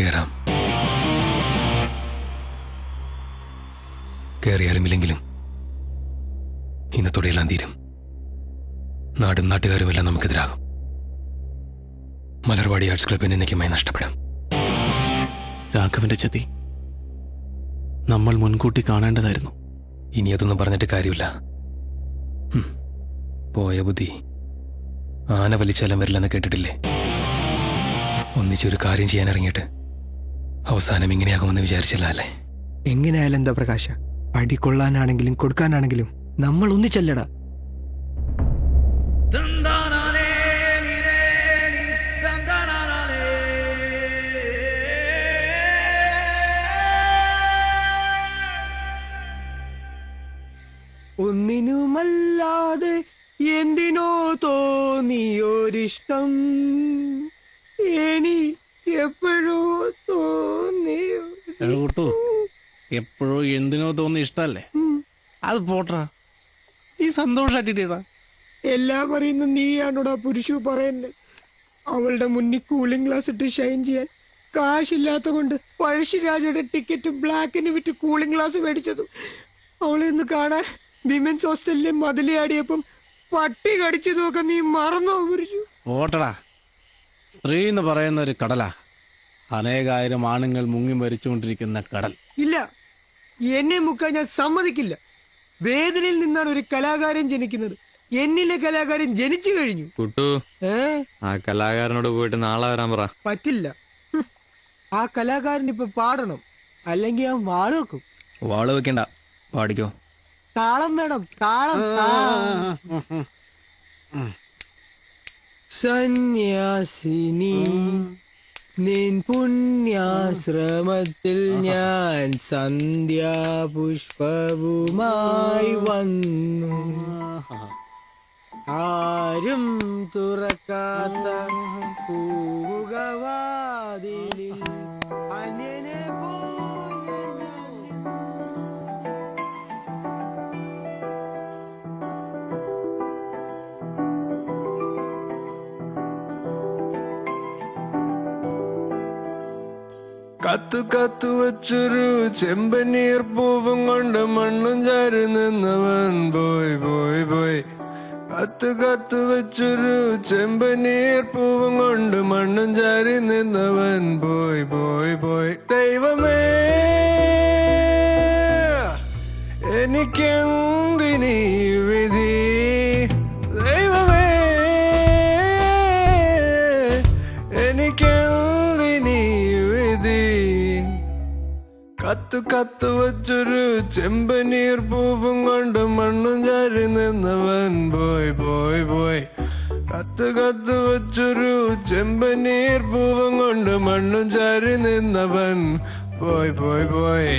കയറാം കയറിയാലും ഇല്ലെങ്കിലും ഇന്നത്തോടെ എല്ലാം തീരും നാടും നാട്ടുകാരും എല്ലാം നമുക്കെതിരാകും മലർവാടി ആർട്സ് ക്ലബ് എന്നേക്കുമായി നഷ്ടപ്പെടും രാഘവന്റെ ചതി നമ്മൾ മുൻകൂട്ടി കാണേണ്ടതായിരുന്നു ഇനി അതൊന്നും പറഞ്ഞിട്ട് കാര്യമില്ല ഹും, പോയ ബുദ്ധി ആന വലിച്ചാലും വരില്ലെന്ന് കേട്ടിട്ടില്ലേ ഒന്നിച്ചൊരു കാര്യം ചെയ്യാൻ ഇറങ്ങിയിട്ട് അവസാനം ഇങ്ങനെയാകുമെന്ന് വിചാരിച്ചില്ല അല്ലേ എങ്ങനെയായാലും എന്താ പ്രകാശ അടി കൊള്ളാനാണെങ്കിലും കൊടുക്കാനാണെങ്കിലും നമ്മൾ ഒന്നിച്ചല്ലടാ ഒന്നിനുമല്ലാതെ എന്തിനോ തോന്നിയൊരിഷ്ടം എനി എപ്പോഴോ തോന്നിയോ എഴുകൂട്ടു എപ്പോഴോ എന്തിനോ തോന്നി ഇഷ്ടല്ലേ അത് പോട്ടാ ഈ സന്തോഷായിട്ടിടാ എല്ലാം അറിയുന്ന നീയാണോടാ പുരുഷു പറയുന്നത് അവളുടെ മുന്നിൽ കൂളിംഗ് ഗ്ലാസ് ഇട്ട് ഷൈൻ ചെയ്യാൻ കാശില്ലാത്ത കൊണ്ട് പഴശ്ശിരാജയുടെ ടിക്കറ്റ് ബ്ലാക്കിന് വിറ്റ് കൂളിംഗ് ഗ്ലാസ് മേടിച്ചതും അവളെ ഒന്ന് കാണാൻ വിമൻസ് ഹോസ്റ്റലിലെ മതിലയാടിയപ്പം പട്ടി കടിച്ചതും ഒക്കെ നീ മറന്നോ പുരുഷു പോട്ടടാ സ്ത്രീ എന്ന് പറയുന്ന ഒരു കടലാ അനേകായിരം ആണുങ്ങൾ മുങ്ങി മരിച്ചുകൊണ്ടിരിക്കുന്ന കടൽ ഇല്ല എന്നെ മുക്കാൻ ഞാൻ സമ്മതിക്കില്ല വേദനയിൽ നിന്നാണ് ഒരു കലാകാരൻ ജനിക്കുന്നത് എന്നിലെ കലാകാരൻ ജനിച്ചു കഴിഞ്ഞു കുട്ടു ഏ ആ കലാകാരനോട് പോയിട്ട് നാളെ വരാൻ പറ പറ്റില്ല ഹും. ആ കലാകാരൻ ഇപ്പൊ പാടണം അല്ലെങ്കിൽ ഞാൻ വാള് വെക്കും വാള് വെക്കണ്ട പാടിക്കോ താളം വേണം താളം താളം. സന്യാസിനി നിൻ പുണ്യാശ്രമത്തിൽ ഞാൻ സന്ധ്യാപുഷ്പവുമായി വന്നു ആരും തുറക്കാത്ത പൂവുകവാതിലിൽ അന്യനെ പോലെ ഞാൻ കത്തു കത്തു വച്ചൊരു ചെമ്പനീർ പൂവും കൊണ്ട് മണ്ണും ചാരി നിന്നവൻ പോയി പോയി പോയി കത്തു കത്തു വെച്ചൊരു ചെമ്പനീർ പൂവും കൊണ്ട് മണ്ണും ചാരി നിന്നവൻ പോയി പോയി പോയി ദൈവമേ എനിക്കെന്തിനീ വിധി ദൈവമേ എനിക്കെന്തിനീ വിധി കത്തു കത്തു വച്ചൊരു ചെമ്പനീർ പൂവും കൊണ്ട് മണ്ണും ചാരി നിന്നവൻ പോയി പോയി പോയി കത്ത് കത്ത് വച്ചൊരു ചെമ്പനീർ പൂവും കൊണ്ട് മണ്ണും ചാരി നിന്നവൻ പോയി പോയി പോയി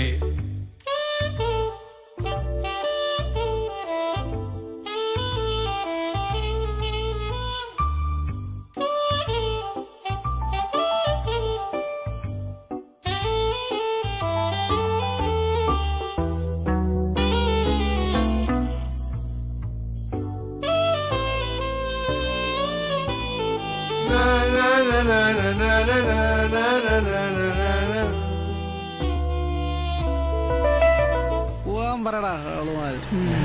പോവാൻ പറടാ ആളുമാര്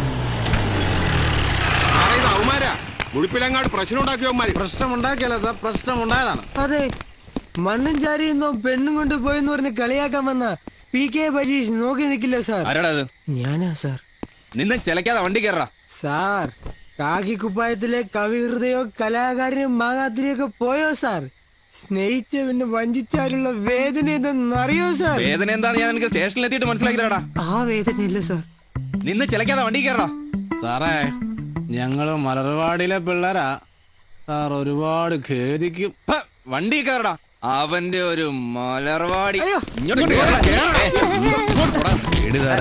അവന്മാരാ മുഴുപ്പിലങ്ങാട് പ്രശ്നം ഉണ്ടാക്കിയവന്മാര് പ്രശ്നമുണ്ടാക്കിയല്ല സാർ പ്രശ്നമുണ്ടായതാണ് അതെ മണ്ണും ചാരിയെന്നോ പെണ്ണും കൊണ്ട് പോയെന്ന് പറഞ്ഞ് കളിയാക്കാൻ വന്ന പി കെ ബജീഷ് നോക്കി നിൽക്കില്ല സാർ ആരാടാ അത് ഞാനാ സാർ നിന്നെ ചിലക്കാതെ വണ്ടി കയറാ സാർ കാക്കി കുപ്പായത്തിലെ കവിഹൃദയോ കലാകാരനോ മാങ്ങാത്തിരിയൊക്കെ പോയോ സാർ സ്നേഹിച്ച പിന്നെ വഞ്ചിച്ചാലുള്ള വേദന എന്തെന്നറിയോ സാർ വേദന എന്താന്ന് ഞാൻ നിനക്ക് സ്റ്റേഷനിൽ എത്തിയിട്ട് മനസ്സിലാക്കി തരാടാ ആ വേദനയില്ല സാർ നിന്നെ ചിലക്കാതെ വണ്ടി കയറാ സാറേ ഞങ്ങള് മലർവാടിയിലെ പിള്ളേരാ സാർ ഒരുപാട് ഖേദിക്കും വണ്ടി കയറടാ അവന്റെ ഒരു മലർവാടി അയ്യോ. ഇങ്ങോട്ട് കേറടാ, കേറടാ. ഇങ്ങോട്ട് പോടാ. എടി സാറേ.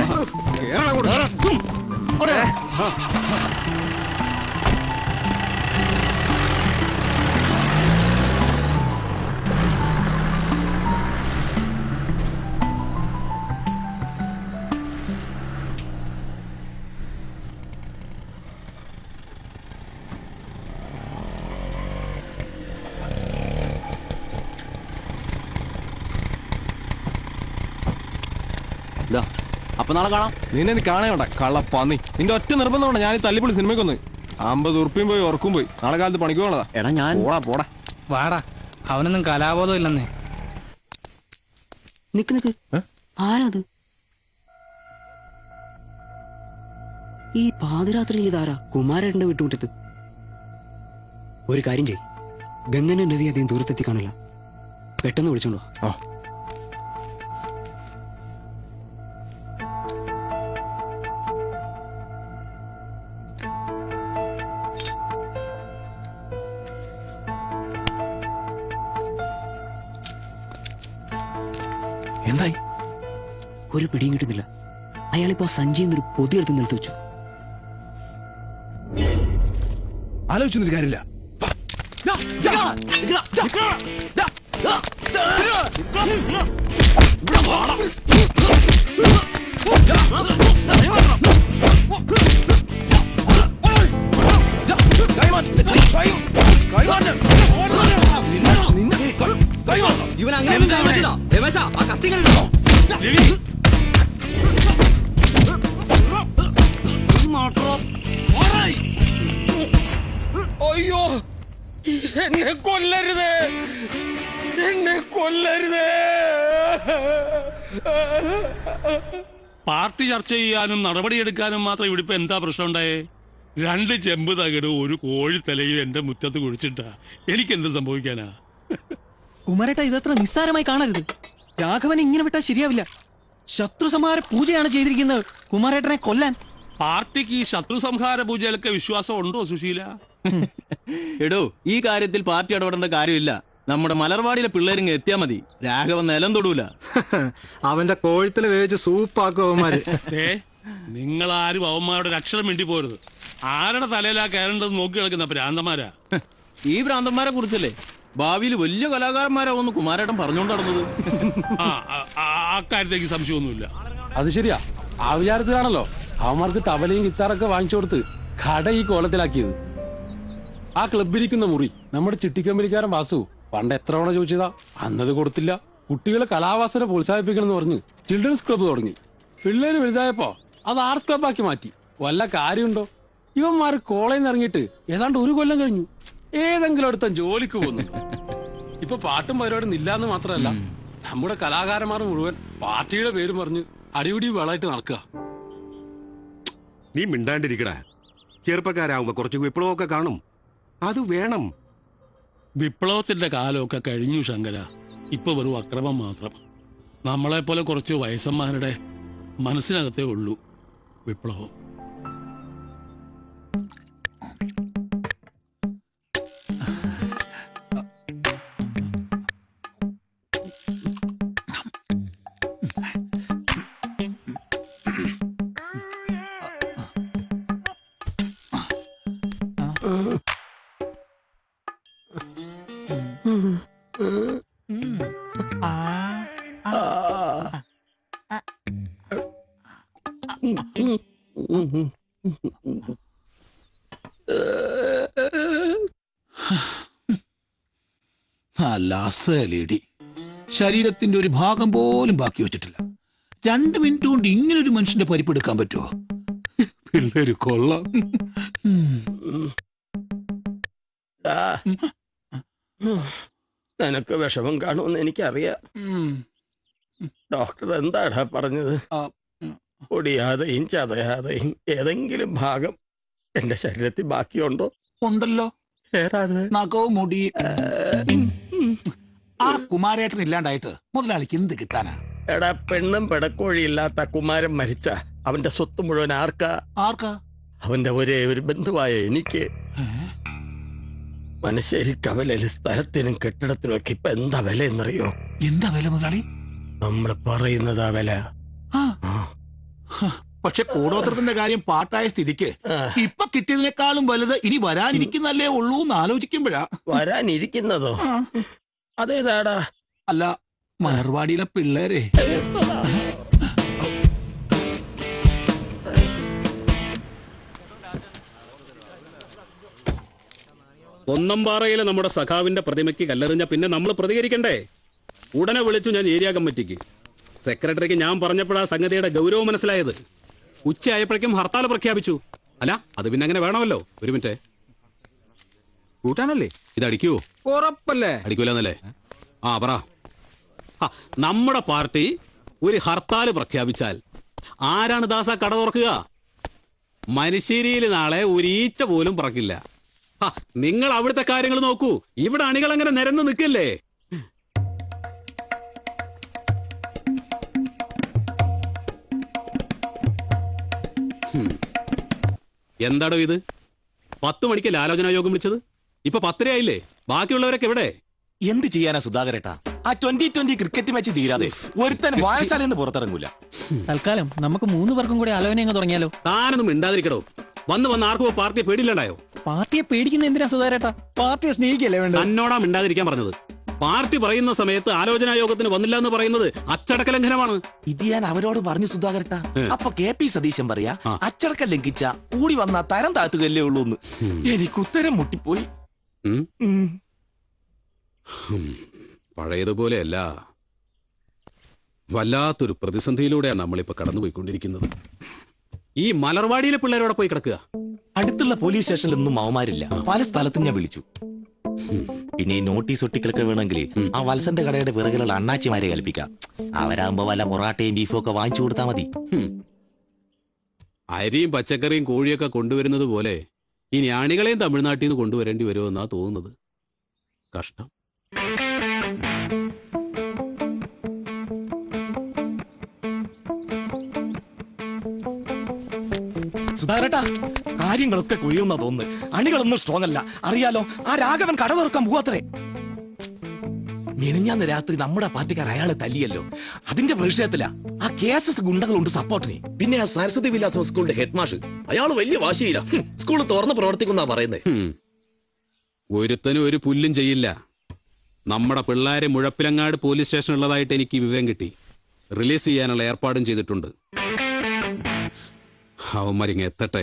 അപ്പൊ നാളെ കാണാം നിന്നെ നീ കാണേണ്ട കള്ള പന്നി നിന്റെ ഒറ്റ നിർബന്ധമാണ് ഞാൻ ഈ തല്ലിപ്പൊളി സിനിമയ്ക്കൊന്ന് അമ്പത് ഉറുപ്പിയും പോയി ഉറക്കും പോയി നാളെ കാലത്ത് പണിക്ക് പോകണതാ എടാ ഞാൻ പോടാ പോടാ വാടാ അവനൊന്നും കലാബോധം ഇല്ലെന്നേ നിക്ക് നിക്ക് ആരാത് ഈ പാതിരാത്രിയിൽ ഇതാരാ കുമാരേട്ടന്റെ വിട്ടുമുറ്റത്ത് ഒരു കാര്യം ചെയ് ഗംഗനും രവി അധികം ദൂരത്തെത്തി കാണില്ല പെട്ടെന്ന് വിളിച്ചോണ്ടോ ആ. എന്തായി ഒരു പിടിയും കിട്ടുന്നില്ല അയാളിപ്പോ സഞ്ജയ് എന്നൊരു പൊതിയെടുത്ത് നിലത്ത് വെച്ചു ആലോചിച്ചൊരു കാര്യമില്ല ഇവൻ അങ്ങനെ ആ കത്തികൾ അയ്യോ എന്നെ കൊല്ലരുത് എന്നെ കൊല്ലരുത് പാർട്ടി ചർച്ച ചെയ്യാനും നടപടിയെടുക്കാനും മാത്രം ഇവിടെ ഇപ്പൊ എന്താ പ്രശ്നം ഉണ്ടായേ രണ്ട് ചെമ്പ് തകിട് ഒരു കോഴിത്തലയും എന്റെ മുറ്റത്ത് കുഴിച്ചിട്ടാ എനിക്കെന്ത് സംഭവിക്കാനാ കുമാരേട്ട ഇതത്ര നിസ്സാരമായി കാണരുത് രാഘവൻ ഇങ്ങനെ വിട്ടാൽ ശരിയാവില്ല ശത്രുസംഹാര പൂജയാണ് ചെയ്തിരിക്കുന്നത് കുമാരേട്ടനെ കൊല്ലാൻ പാർട്ടിക്ക് ഈ ശത്രു സംഹാര പൂജയിലൊക്കെ വിശ്വാസം ഉണ്ടോ സുശീല എടോ ഈ കാര്യത്തിൽ പാർട്ടി ഇടപെടേണ്ട കാര്യമില്ല നമ്മുടെ മലർവാടിയിലെ പിള്ളേരിങ്ങ് എത്തിയാ മതി രാഘവൻ നിലം തൊടൂല അവന്റെ കോഴിത്തല വേവിച്ച് സൂപ്പാക്കും അവന്മാര് ഏ നിങ്ങൾ ആരും അവന്മാരുടെ ഒരു അക്ഷരം മിണ്ടി പോരുത് ആരുടെ തലയിലാ കയറേണ്ടത് നോക്കി കിടക്കുന്ന ഭ്രാന്തമാരാ ഈ ഭ്രാന്തന്മാരെ കുറിച്ചല്ലേ ഭാവിയിൽ വലിയ കലാകാരന്മാരാവുമെന്ന് കുമാരേട്ടൻ പറഞ്ഞുകൊണ്ട് നടന്നത് ആ ആ- ആ- അക്കാര്യത്തേക്ക് സംശയമൊന്നുമില്ല അത് ശരിയാ ആ വിചാരത്തിലാണല്ലോ അവന്മാർക്ക് തബലയും ഗിത്താറൊക്കെ വാങ്ങിച്ചു കൊടുത്ത് കട ഈ കോലത്തിലാക്കിയത് ആ ക്ലബിലിരിക്കുന്ന മുറി നമ്മുടെ ചിട്ടിക്കമ്പനിക്കാരൻ വാസു പണ്ട് എത്ര തവണ ചോദിച്ചതാ അന്നത് കൊടുത്തില്ല കുട്ടികളെ കലാവാസന പ്രോത്സാഹിപ്പിക്കണം എന്ന് പറഞ്ഞ് ചിൽഡ്രൻസ് ക്ലബ്ബ് തുടങ്ങി പിള്ളേര് വലുതായപ്പോ അത് ആർട്സ് ക്ലബ്ബാക്കി മാറ്റി വല്ല കാര്യമുണ്ടോ ഇവന്മാർ കോളേജിൽ നിന്ന് ഇറങ്ങിയിട്ട് ഏതാണ്ട് ഒരു കൊല്ലം കഴിഞ്ഞു ഏതെങ്കിലും അടുത്ത ജോലിക്ക് പോകുന്നുണ്ടോ ഇപ്പൊ പാട്ടും പരിപാടിയും ഇല്ലാന്ന് മാത്രമല്ല നമ്മുടെ കലാകാരന്മാർ മുഴുവൻ പാർട്ടിയുടെ പേര് പറഞ്ഞ് അടിപിടി വേളായിട്ട് നടക്കുക നീ മിണ്ടാണ്ടിരിക്കടാ ചെറുപ്പക്കാരാവുമ്പോ കുറച്ച് വിപ്ലവമൊക്കെ കാണും അത് വേണം വിപ്ലവത്തിന്റെ കാലമൊക്കെ കഴിഞ്ഞു ശങ്കര ഇപ്പൊ വെറും അക്രമം മാത്രം നമ്മളെപ്പോലെ കുറച്ച് വയസ്സന്മാരുടെ മനസ്സിനകത്തേ ഉള്ളൂ വിപ്ലവം അല്ല അസലേടി ശരീരത്തിന്റെ ഒരു ഭാഗം പോലും ബാക്കി വെച്ചിട്ടില്ല രണ്ട് മിനിറ്റ് കൊണ്ട് ഇങ്ങനെ ഒരു മനുഷ്യന്റെ പരിപ്പെടുക്കാൻ പറ്റുമോ പിള്ളേര് കൊള്ളാം നിനക്ക് വിഷമം കാണുമെന്ന് എനിക്കറിയാം ഡോക്ടർ എന്താടാ പറഞ്ഞത് ആ, ഒടിയാതെയും ചതയാതെയും ഏതെങ്കിലും ഭാഗം എന്റെ ശരീരത്തിൽ ബാക്കിയുണ്ടോ ഉണ്ടല്ലോ ഏതാത് നഖവും മുടി ആ കുമാരേട്ടൻ ഇല്ലാണ്ടായിട്ട് മുതലാളിക്ക് എന്ത് കിട്ടാനാ എടാ പെണ്ണും പെടക്കോഴി ഇല്ലാത്ത കുമാരൻ മരിച്ച അവന്റെ സ്വത്ത് മുഴുവൻ ആർക്കാ ആർക്കാ അവന്റെ ഒരേ ഒരു ബന്ധുവായ എനിക്ക് മനശ്ശേരി കവലയിൽ സ്ഥലത്തിനും കെട്ടിടത്തിനും ഒക്കെ ഇപ്പൊ എന്താ വില എന്നറിയോ എന്താ വില മുതലാളി നമ്മൾ പറയുന്നതാ വില ആ. ഹ, പക്ഷെ കൂടോത്രത്തിന്റെ കാര്യം പാട്ടായ സ്ഥിതിക്ക് ആ, ഇപ്പൊ കിട്ടിയതിനേക്കാളും വലുത് ഇനി വരാനിരിക്കുന്നല്ലേ ഉള്ളൂ എന്ന് ആലോചിക്കുമ്പോഴാ വരാനിരിക്കുന്നതോ ആ, അതേതാടാ അല്ല മലർവാടിയിലെ പിള്ളേരെ ഒന്നമ്പാറയിലെ നമ്മുടെ സഖാവിന്റെ പ്രതിമയ്ക്ക് കല്ലെറിഞ്ഞ പിന്നെ നമ്മൾ പ്രതികരിക്കണ്ടേ ഉടനെ വിളിച്ചു ഞാൻ ഏരിയ കമ്മിറ്റിക്ക് സെക്രട്ടറിക്ക് ഞാൻ പറഞ്ഞപ്പോഴാ സംഗതിയുടെ ഗൗരവം മനസ്സിലായത് ഉച്ചയായപ്പോഴേക്കും ഹർത്താൽ പ്രഖ്യാപിച്ചു അല്ല അത് പിന്നെ അങ്ങനെ വേണമല്ലോ ഒരു മിനിറ്റ് കൂട്ടാനല്ലേ ഇത് അടിക്കുവോ ഉറപ്പല്ലേ അടിക്കൂലെന്നല്ലേ ആ പറ ആ, നമ്മുടെ പാർട്ടി ഒരു ഹർത്താൽ പ്രഖ്യാപിച്ചാൽ ആരാണ് ദാസ കട തുറക്കുക മനുഷ്യരിയിൽ നാളെ ഒരു ഈച്ച പോലും പറക്കില്ല ആ, നിങ്ങൾ അവിടുത്തെ കാര്യങ്ങൾ നോക്കൂ ഇവിടെ അണികൾ അങ്ങനെ നിരന്ന് നിൽക്കില്ലേ ഹും. എന്താടോ ഇത് പത്ത് മണിക്കല്ലേ ആലോചനാ യോഗം വിളിച്ചത് ഇപ്പൊ പത്തരയായില്ലേ ബാക്കിയുള്ളവരൊക്കെ എവിടെ എന്ത് ചെയ്യാനാ സുധാകരേട്ടാ ആ ട്വന്റി ട്വന്റി ക്രിക്കറ്റ് മാച്ച് തീരാതെ ഒരുത്തൻ വായശാലയിൽ നിന്ന് പുറത്തിറങ്ങൂല തൽക്കാലം നമുക്ക് മൂന്ന് പേർക്കും കൂടി ആലോചന അങ്ങ് തുടങ്ങിയാലോ താനൊന്നും മിണ്ടാതിരിക്കടോ വന്ന് വന്ന് ആർക്കോ പാർട്ടിയെ പേടിയില്ലണ്ടായോ പാർട്ടിയെ പേടിക്കുന്ന എന്തിനാ സുധാകരേട്ടാ പാർട്ടിയെ സ്നേഹിക്കല്ലേ വേണ്ടത് തന്നോടാ മിണ്ടാതിരിക്കാൻ പറഞ്ഞത് പാർട്ടി പറയുന്ന സമയത്ത് ആലോചനാ യോഗത്തിന് വന്നില്ല എന്ന് പറയുന്നത് അച്ചടക്ക ലംഘനമാണ് ഇത് ഞാൻ അവരോട് പറഞ്ഞു സുധാകരേട്ടാ അപ്പൊ കെ പി സതീശൻ പറയാ അച്ചടക്കം ലംഘിച്ച കൂടി വന്നാ തരം താത്തുകല്ലേ ഉള്ളൂ എന്ന് എനിക്ക് ഉത്തരം മുട്ടിപ്പോയി ഉം? ഹും. പഴയതുപോലെയല്ല വല്ലാത്തൊരു പ്രതിസന്ധിയിലൂടെയാണ് നമ്മളിപ്പോ കടന്നുപോയിക്കൊണ്ടിരിക്കുന്നത് ഈ മലർവാടിയിലെ പിള്ളേരോടെ പോയി കിടക്കുക അടുത്തുള്ള പോലീസ് സ്റ്റേഷനിലൊന്നും അവന്മാരില്ല പല സ്ഥലത്തും ഞാൻ വിളിച്ചു പിന്നെ ഈ നോട്ടീസ് ഒട്ടിക്കലൊക്കെ വേണമെങ്കിൽ ആ വത്സന്റെ കടയുടെ പിറകിലുള്ള അണ്ണാച്ചിമാരെ കൽപ്പിക്കാം അവരാകുമ്പോ വല്ല പൊറാട്ടയും ബീഫും ഒക്കെ വാങ്ങിച്ചു കൊടുത്താൽ മതി അരിയും പച്ചക്കറിയും കോഴിയൊക്കെ കൊണ്ടുവരുന്നത് പോലെ ഇനി അണികളെയും തമിഴ്നാട്ടിൽ നിന്ന് കൊണ്ടുവരേണ്ടി വരുമെന്നാ തോന്നുന്നത് കഷ്ടം സുധാകരേട്ടാ കാര്യങ്ങളൊക്കെ കുഴിയുന്ന തോന്നുന്നു അണികളൊന്നും സ്ട്രോങ് അല്ല അറിയാലോ ആ രാഘവൻ കട തുറക്കാൻ പോവാത്രേ മെനിഞ്ഞാന്ന് രാത്രി നമ്മുടെ പാർട്ടിക്കാർ അയാളെ തല്ലിയല്ലോ അതിന്റെ പ്രതിഷേധത്തിലാ ആ കെ എസ് എസ് ഗുണ്ടകളുണ്ട് സപ്പോർട്ടിന് പിന്നെ ആ സരസ്വതി വിലാസം സ്കൂളിന്റെ ഹെഡ് മാഷ് അയാൾ വലിയ വാശിയില്ല സ്കൂൾ തുറന്ന് പ്രവർത്തിക്കുന്ന പറയുന്നേ ഹും. ഒരുത്തനും ഒരു പുല്ലും ചെയ്യില്ല നമ്മുടെ പിള്ളേരെ മുഴപ്പിലങ്ങാട് പോലീസ് സ്റ്റേഷൻ ഉള്ളതായിട്ട് എനിക്ക് വിവരം കിട്ടി റിലീസ് ചെയ്യാനുള്ള ഏർപ്പാടും ചെയ്തിട്ടുണ്ട് അവന്മാരിങ്ങ് എത്തട്ടെ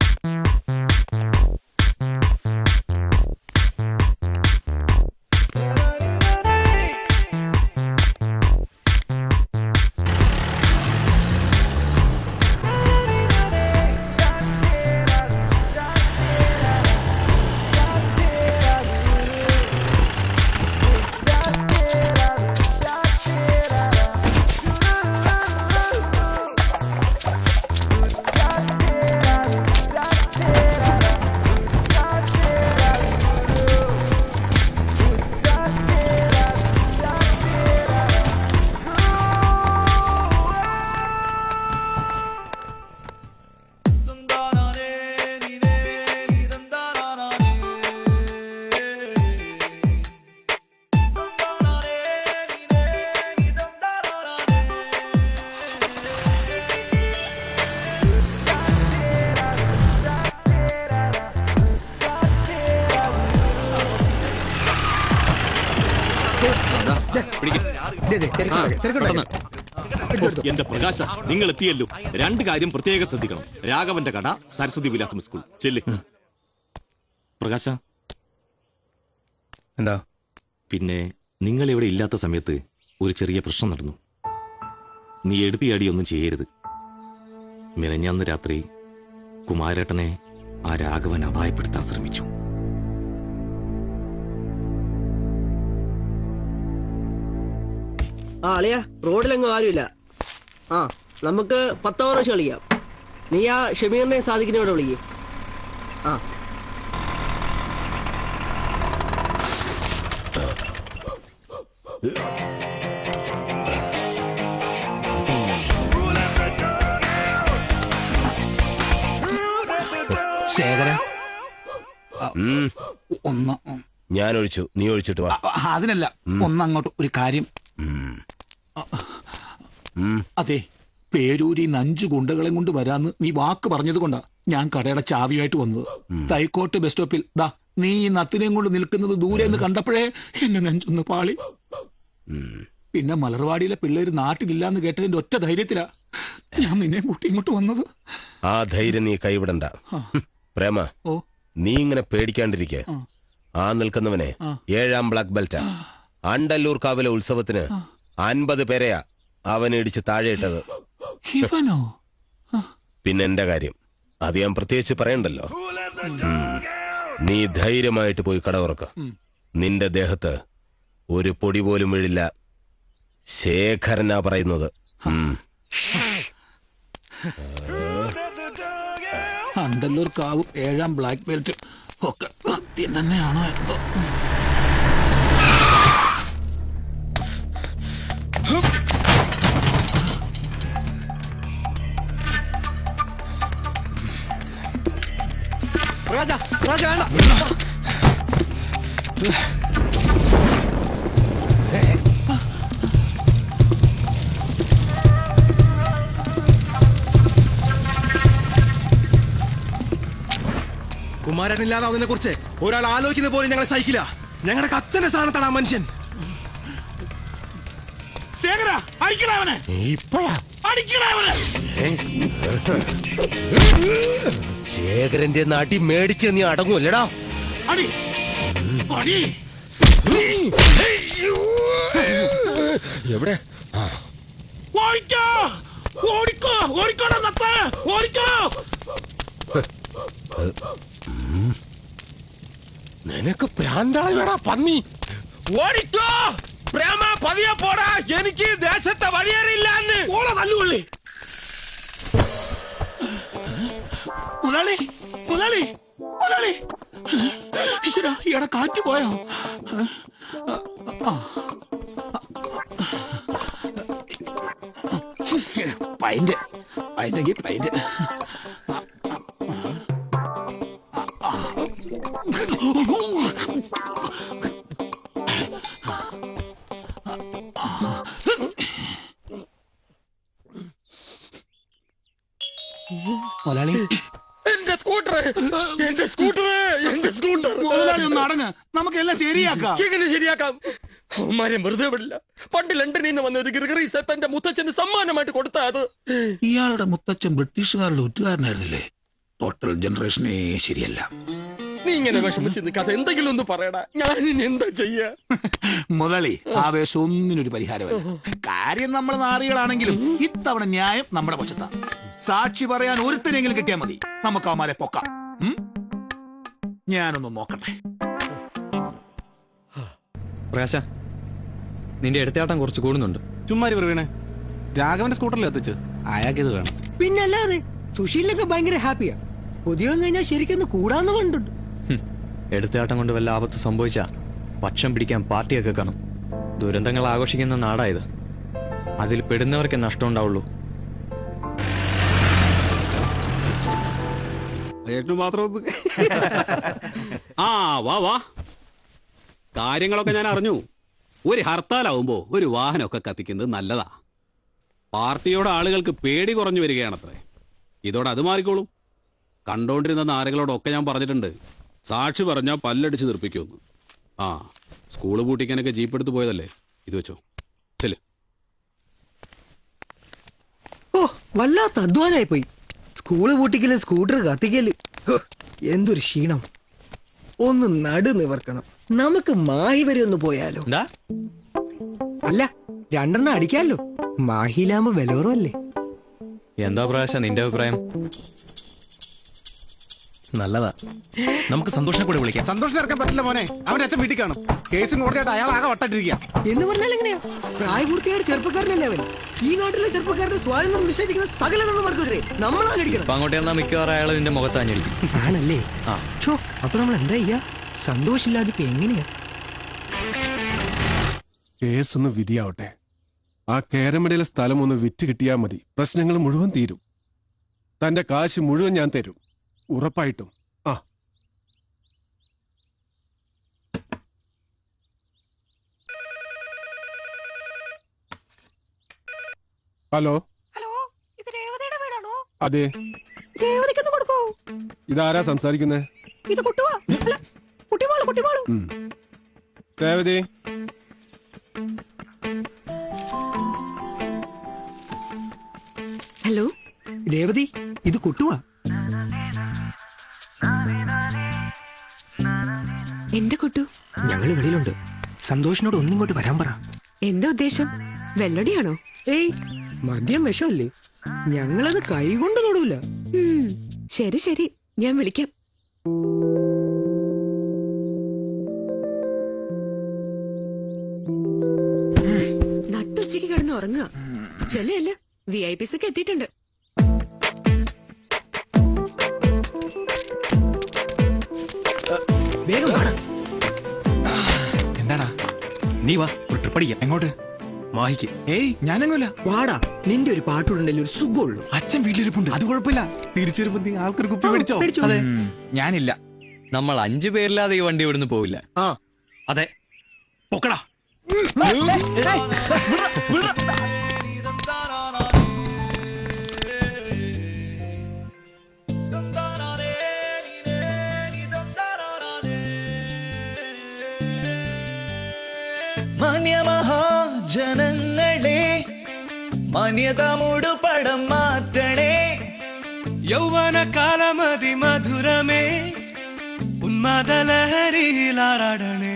എന്റെ പ്രകാശ നിങ്ങൾ എത്തിയല്ലോ രണ്ട് കാര്യം പ്രത്യേകം ശ്രദ്ധിക്കണം രാഘവന്റെ കട സരസ്വതി വിലാസം സ്കൂൾ ചെല്ല് പ്രകാശ എന്താ പിന്നെ നിങ്ങൾ ഇവിടെ ഇല്ലാത്ത സമയത്ത് ഒരു ചെറിയ പ്രശ്നം നടന്നു നീ എടുത്തിയാടി ഒന്നും ചെയ്യരുത് മിനഞ്ഞാന്ന് രാത്രി കുമാരേട്ടനെ ആ രാഘവൻ അപായപ്പെടുത്താൻ ശ്രമിച്ചു ആ അളിയ റോഡിലെങ്ങും ആരുമില്ല ആ നമുക്ക് പത്ത് ഓവർ വെച്ച് കളിക്കാം നീ ആ ഷമീറിനെ സാധിക്കുന്ന ഇവിടെ വിളിക്കേ ആ ശേഖര ഒന്ന് ഞാൻ ഒഴിച്ചു നീ ഒഴിച്ചിട്ട് വാ അ- അതിനല്ല ഒന്നങ്ങോട്ട് ഒരു കാര്യം അതെ പേരൂരി അഞ്ചു ഗുണ്ടകളെ കൊണ്ട് വരാന്ന് നീ വാക്ക് പറഞ്ഞത് കൊണ്ടാ ഞാൻ കടയുടെ ചാവിയായിട്ട് വന്നത് തൈക്കോട്ട് ബസ് സ്റ്റോപ്പിൽ ദാ നീ ഈ നത്തിനെയും കൊണ്ട് നിൽക്കുന്നത് ദൂരെ നിന്ന് കണ്ടപ്പോഴേ എന്നെ നെഞ്ചൊന്ന് പാളി പിന്നെ മലർവാടിയിലെ പിള്ളേര് നാട്ടിലില്ലാന്ന് കേട്ടതിന്റെ ഒറ്റ ധൈര്യത്തിലാ ഞാൻ നിന്നെ കൂട്ടി ഇങ്ങോട്ട് വന്നത് ആ ധൈര്യം നീ കൈവിടണ്ട ആ. പ്രേമ ഓ. നീ ഇങ്ങനെ പേടിക്കാണ്ടിരിക്കെ ആ നിൽക്കുന്നവനെ ഏഴാം ബ്ലാക്ക് ബെൽറ്റാ അണ്ടല്ലൂർ കാവിലെ ഉത്സവത്തിന് അൻപത് പേരെയാ അവനെ ഇടിച്ച് താഴെ ഇട്ടത് ഇവനോ പിന്നെ എന്റെ കാര്യം അത് ഞാൻ പ്രത്യേകിച്ച് പറയണ്ടല്ലോ ഉം. നീ ധൈര്യമായിട്ട് പോയി കട തുറക്ക നിന്റെ ദേഹത്ത് ഒരു പൊടി പോലും വീഴില്ല ശേഖരനാ പറയുന്നത് ഉം. അണ്ടല്ലൂർ കാവ് ഏഴാം ബ്ലാക്ക് ബെൽറ്റ് ഒക്കെ സത്യം തന്നെയാണോ എന്തോ രാജ രാജ വേണ്ട കുമാരനില്ലാതെ കുറിച്ച് ഒരാൾ ആലോചിക്കുന്ന പോലും ഞങ്ങൾ സഹിക്കില്ല ഞങ്ങളുടെ അച്ഛന്റെ സ്ഥാനത്താണ് ആ മനുഷ്യൻ ശേഖര അടിക്കണവനെ ഇപ്പോഴാ അടിക്കണവനെ ശേഖരന്റെ നാട്ടി മേടിച്ച് നീ അടങ്ങൂല്ലടാ അടി അടി എവിടെ ഓടിക്കോ ഓടിക്കോ ഓടിക്കോടാ നത്ത ഓടിക്കോ നിനക്ക് പ്രാന്താളി വേടാ പന്നി ഓടിക്കോ പ്രേമ പതിയെ പോടാ എനിക്ക് ദേശത്തെ വഴിയേറിയില്ലാന്ന് ഓള തല്ലുകൊള്ളി മുതലാളി മുതലാളി മുതലാളി ഈശ്വരാ ഇയാടെ കാറ്റ് പോയോ പൈന്റ് പൈൻ്റെങ്കിൽ പൈന്റ് മുതലാളി എന്റെ സ്കൂട്ടർ എന്റെ സ്കൂട്ടർ എന്റെ സ്കൂട്ടർ മുതലാളി ഒന്ന് അടങ്ങ് നമുക്കെല്ലാം ശരിയാക്കാം എങ്ങനെ ശരിയാക്കാം അവന്മാരെ വെറുതെ വിടില്ല പണ്ട് ലണ്ടനിൽ നിന്ന് വന്ന ഒരു ഗിർഗറി സെപ്പ് എന്റെ മുത്തച്ഛന് സമ്മാനമായിട്ട് കൊടുത്ത അത് ഇയാളുടെ മുത്തച്ഛൻ ബ്രിട്ടീഷുകാരുടെ ഒറ്റുകാരനായിരുന്നില്ലേ ടോട്ടൽ ജനറേഷനേ ശരിയല്ല നീ ഇങ്ങനെ വിഷമിച്ച് നിൽക്കാതെ എന്തെങ്കിലും ഒന്ന് പറയടാ ഞാൻ ഇനി എന്താ ചെയ്യാ മുതലാളി ആവേശം ഒന്നിനൊരു പരിഹാരമല്ല കാര്യം നമ്മൾ നാറികളാണെങ്കിലും ഇത്തവണ ന്യായം നമ്മുടെ പക്ഷത്താണ് സാക്ഷി പറയാൻ ഒരുത്തനെങ്കിലും കിട്ടിയാൽ മതി നമുക്ക് അവന്മാരെ പൊക്കാം ഉം? ഞാനൊന്ന് നോക്കട്ടെ പ്രകാശ നിന്റെ എടുത്തേട്ടം കുറച്ച് കൂടുന്നുണ്ട് ചുമ്മാരി വീണേ രാഘവന്റെ സ്കൂട്ടറിൽ എത്തിച്ച് അയാൾക്ക് ഇത് വേണം പിന്നല്ലാതെ സുശീലൊക്കെ ഭയങ്കര ഹാപ്പിയാ പുതിയ വന്നു കഴിഞ്ഞാൽ ശരിക്കൊന്ന് കൂടാന്ന് കണ്ടിട്ടുണ്ട് എടുത്തേട്ടം കൊണ്ട് വല്ല ആപത്ത് സംഭവിച്ചാ പക്ഷം പിടിക്കാൻ പാർട്ടിയൊക്കെ കാണും ദുരന്തങ്ങൾ ആഘോഷിക്കുന്ന നാടായത് അതിൽ പെടുന്നവർക്കേ നഷ്ടം ഉണ്ടാവുള്ളൂ മാത്രം ആ വാ വാ കാര്യങ്ങളൊക്കെ ഞാൻ അറിഞ്ഞു ഒരു ഹർത്താലാവുമ്പോ ഒരു വാഹനമൊക്കെ കത്തിക്കുന്നത് നല്ലതാ പാർട്ടിയോട് ആളുകൾക്ക് പേടി കുറഞ്ഞു വരികയാണത്രേ ഇതോടെ അത് മാറിക്കോളും കണ്ടോണ്ടിരുന്ന നാരകളോടൊക്കെ ഞാൻ പറഞ്ഞിട്ടുണ്ട് സാക്ഷി പറഞ്ഞാൽ പല്ലടിച്ച് നിർപ്പിക്കുമെന്ന് ആ സ്കൂള് പൂട്ടിക്കാനൊക്കെ ജീപ്പ് എടുത്ത് പോയതല്ലേ ഇത് വെച്ചോ ചെല് ഓ വല്ലാത്ത അധ്വാനായി പോയി സ്കൂള് പൂട്ടിക്കല് സ്കൂട്ടർ കത്തിക്കല് ഹോ, എന്തൊരു ക്ഷീണം ഒന്ന് നടു നിവർക്കണം നമുക്ക് മാഹി വരെ ഒന്ന് പോയാലോ അല്ല രണ്ടെണ്ണം അടിക്കാലോ മാഹിയിലാകുമ്പോ വിലോറല്ലേ എന്താ പ്രകാശ നിന്റെ അഭിപ്രായം നല്ലതാ നമുക്ക് സന്തോഷിനെ കൂടെ വിളിക്കാം സന്തോഷം ചേർക്കാൻ പറ്റില്ല മോനെ അവന്റെ അച്ഛൻ വീട്ടിൽ കാണും കേസും കോടതിയായിട്ട് അയാൾ ആകെ വട്ടായിട്ടിരിക്കുക എന്ന് പറഞ്ഞാൽ എങ്ങനെയാ പ്രായപൂർത്തിയായ ഒരു ചെറുപ്പക്കാരനല്ലേ അവൻ ഈ നാട്ടിലെ ചെറുപ്പക്കാരുടെ സ്വാതന്ത്ര്യം നിഷേധിക്കുന്ന സകല നടന്മാർക്കെതിരെ നമ്മളാണ് അടിക്കണം അപ്പൊ അങ്ങോട്ട് ചെന്നാൽ മിക്കവാറും അയാൾ നിന്റെ മുഖത്താഞ്ഞടിക്കും ആണല്ലേ ആ ഛോ, അപ്പൊ നമ്മൾ എന്താ ചെയ്യാ സന്തോഷില്ലാതെ ഇപ്പൊ എങ്ങനെയാ കേസ് ഒന്ന് വിധിയാവട്ടെ ആ കേരമടയിലെ സ്ഥലം ഒന്ന് വിറ്റ് കിട്ടിയാൽ മതി പ്രശ്നങ്ങൾ മുഴുവൻ തീരും തന്റെ കാശ് മുഴുവൻ ഞാൻ തരും ഉറപ്പായിട്ടും ആ ഹലോ അതെ രേവതിക്കൊന്ന് കൊടുക്കോ ഇതാരാ സംസാരിക്കുന്നേ ഇത് കുട്ടുവാ അല്ല കുട്ടിവാള് കുട്ടിവാള് ഉം. രേവതി ഹലോ രേവതി ഇത് കുട്ടുവാ എന്റെ കുട്ടു ഞങ്ങള് വെളിയിലുണ്ട് സന്തോഷിനോട് ഒന്നും ഇങ്ങോട്ട് വരാൻ പറ എന്താ ഉദ്ദേശം വെള്ളടിയാണോ ഏയ് മദ്യം വിഷമല്ലേ ഞങ്ങളത് കൈകൊണ്ട് തൊടൂല ഉം, ശരി ശരി ഞാൻ വിളിക്കാം നട്ടുച്ചയ്ക്ക് കിടന്ന് ഉറങ്ങുക ചെല്ലല്ല വി ഐ പിസ് ഒക്കെ എത്തിയിട്ടുണ്ട് വേഗം പാടാ എന്താടാ നീ വാ ഒരു ട്രിപ്പ് അടിക്കാം എങ്ങോട്ട് മാഹിക്ക് ഏയ് ഞാനങ്ങല്ല പാടാ നിന്റെ ഒരു പാട്ടുണ്ടെങ്കിൽ ഒരു സുഖമുള്ളൂ അച്ഛൻ വീട്ടിലിരിപ്പുണ്ട് അത് കുഴപ്പമില്ല തിരിച്ചു വരുമ്പോ നീ ആൾക്കൊരു കുപ്പി മേടിച്ചോ മേടിച്ചോ. അതെ ഞാനില്ല നമ്മൾ അഞ്ചു പേരില്ലാതെ ഈ വണ്ടി ഇവിടുന്ന് പോവില്ല ആ അതെ പൊക്കടാ മാന്യമഹാജനങ്ങളെ മാന്യത മൂടുപടം മാറ്റണേ യൗവന കാലമതി മധുരമേ ഉന്മാദലഹരിയിലാറാടണേ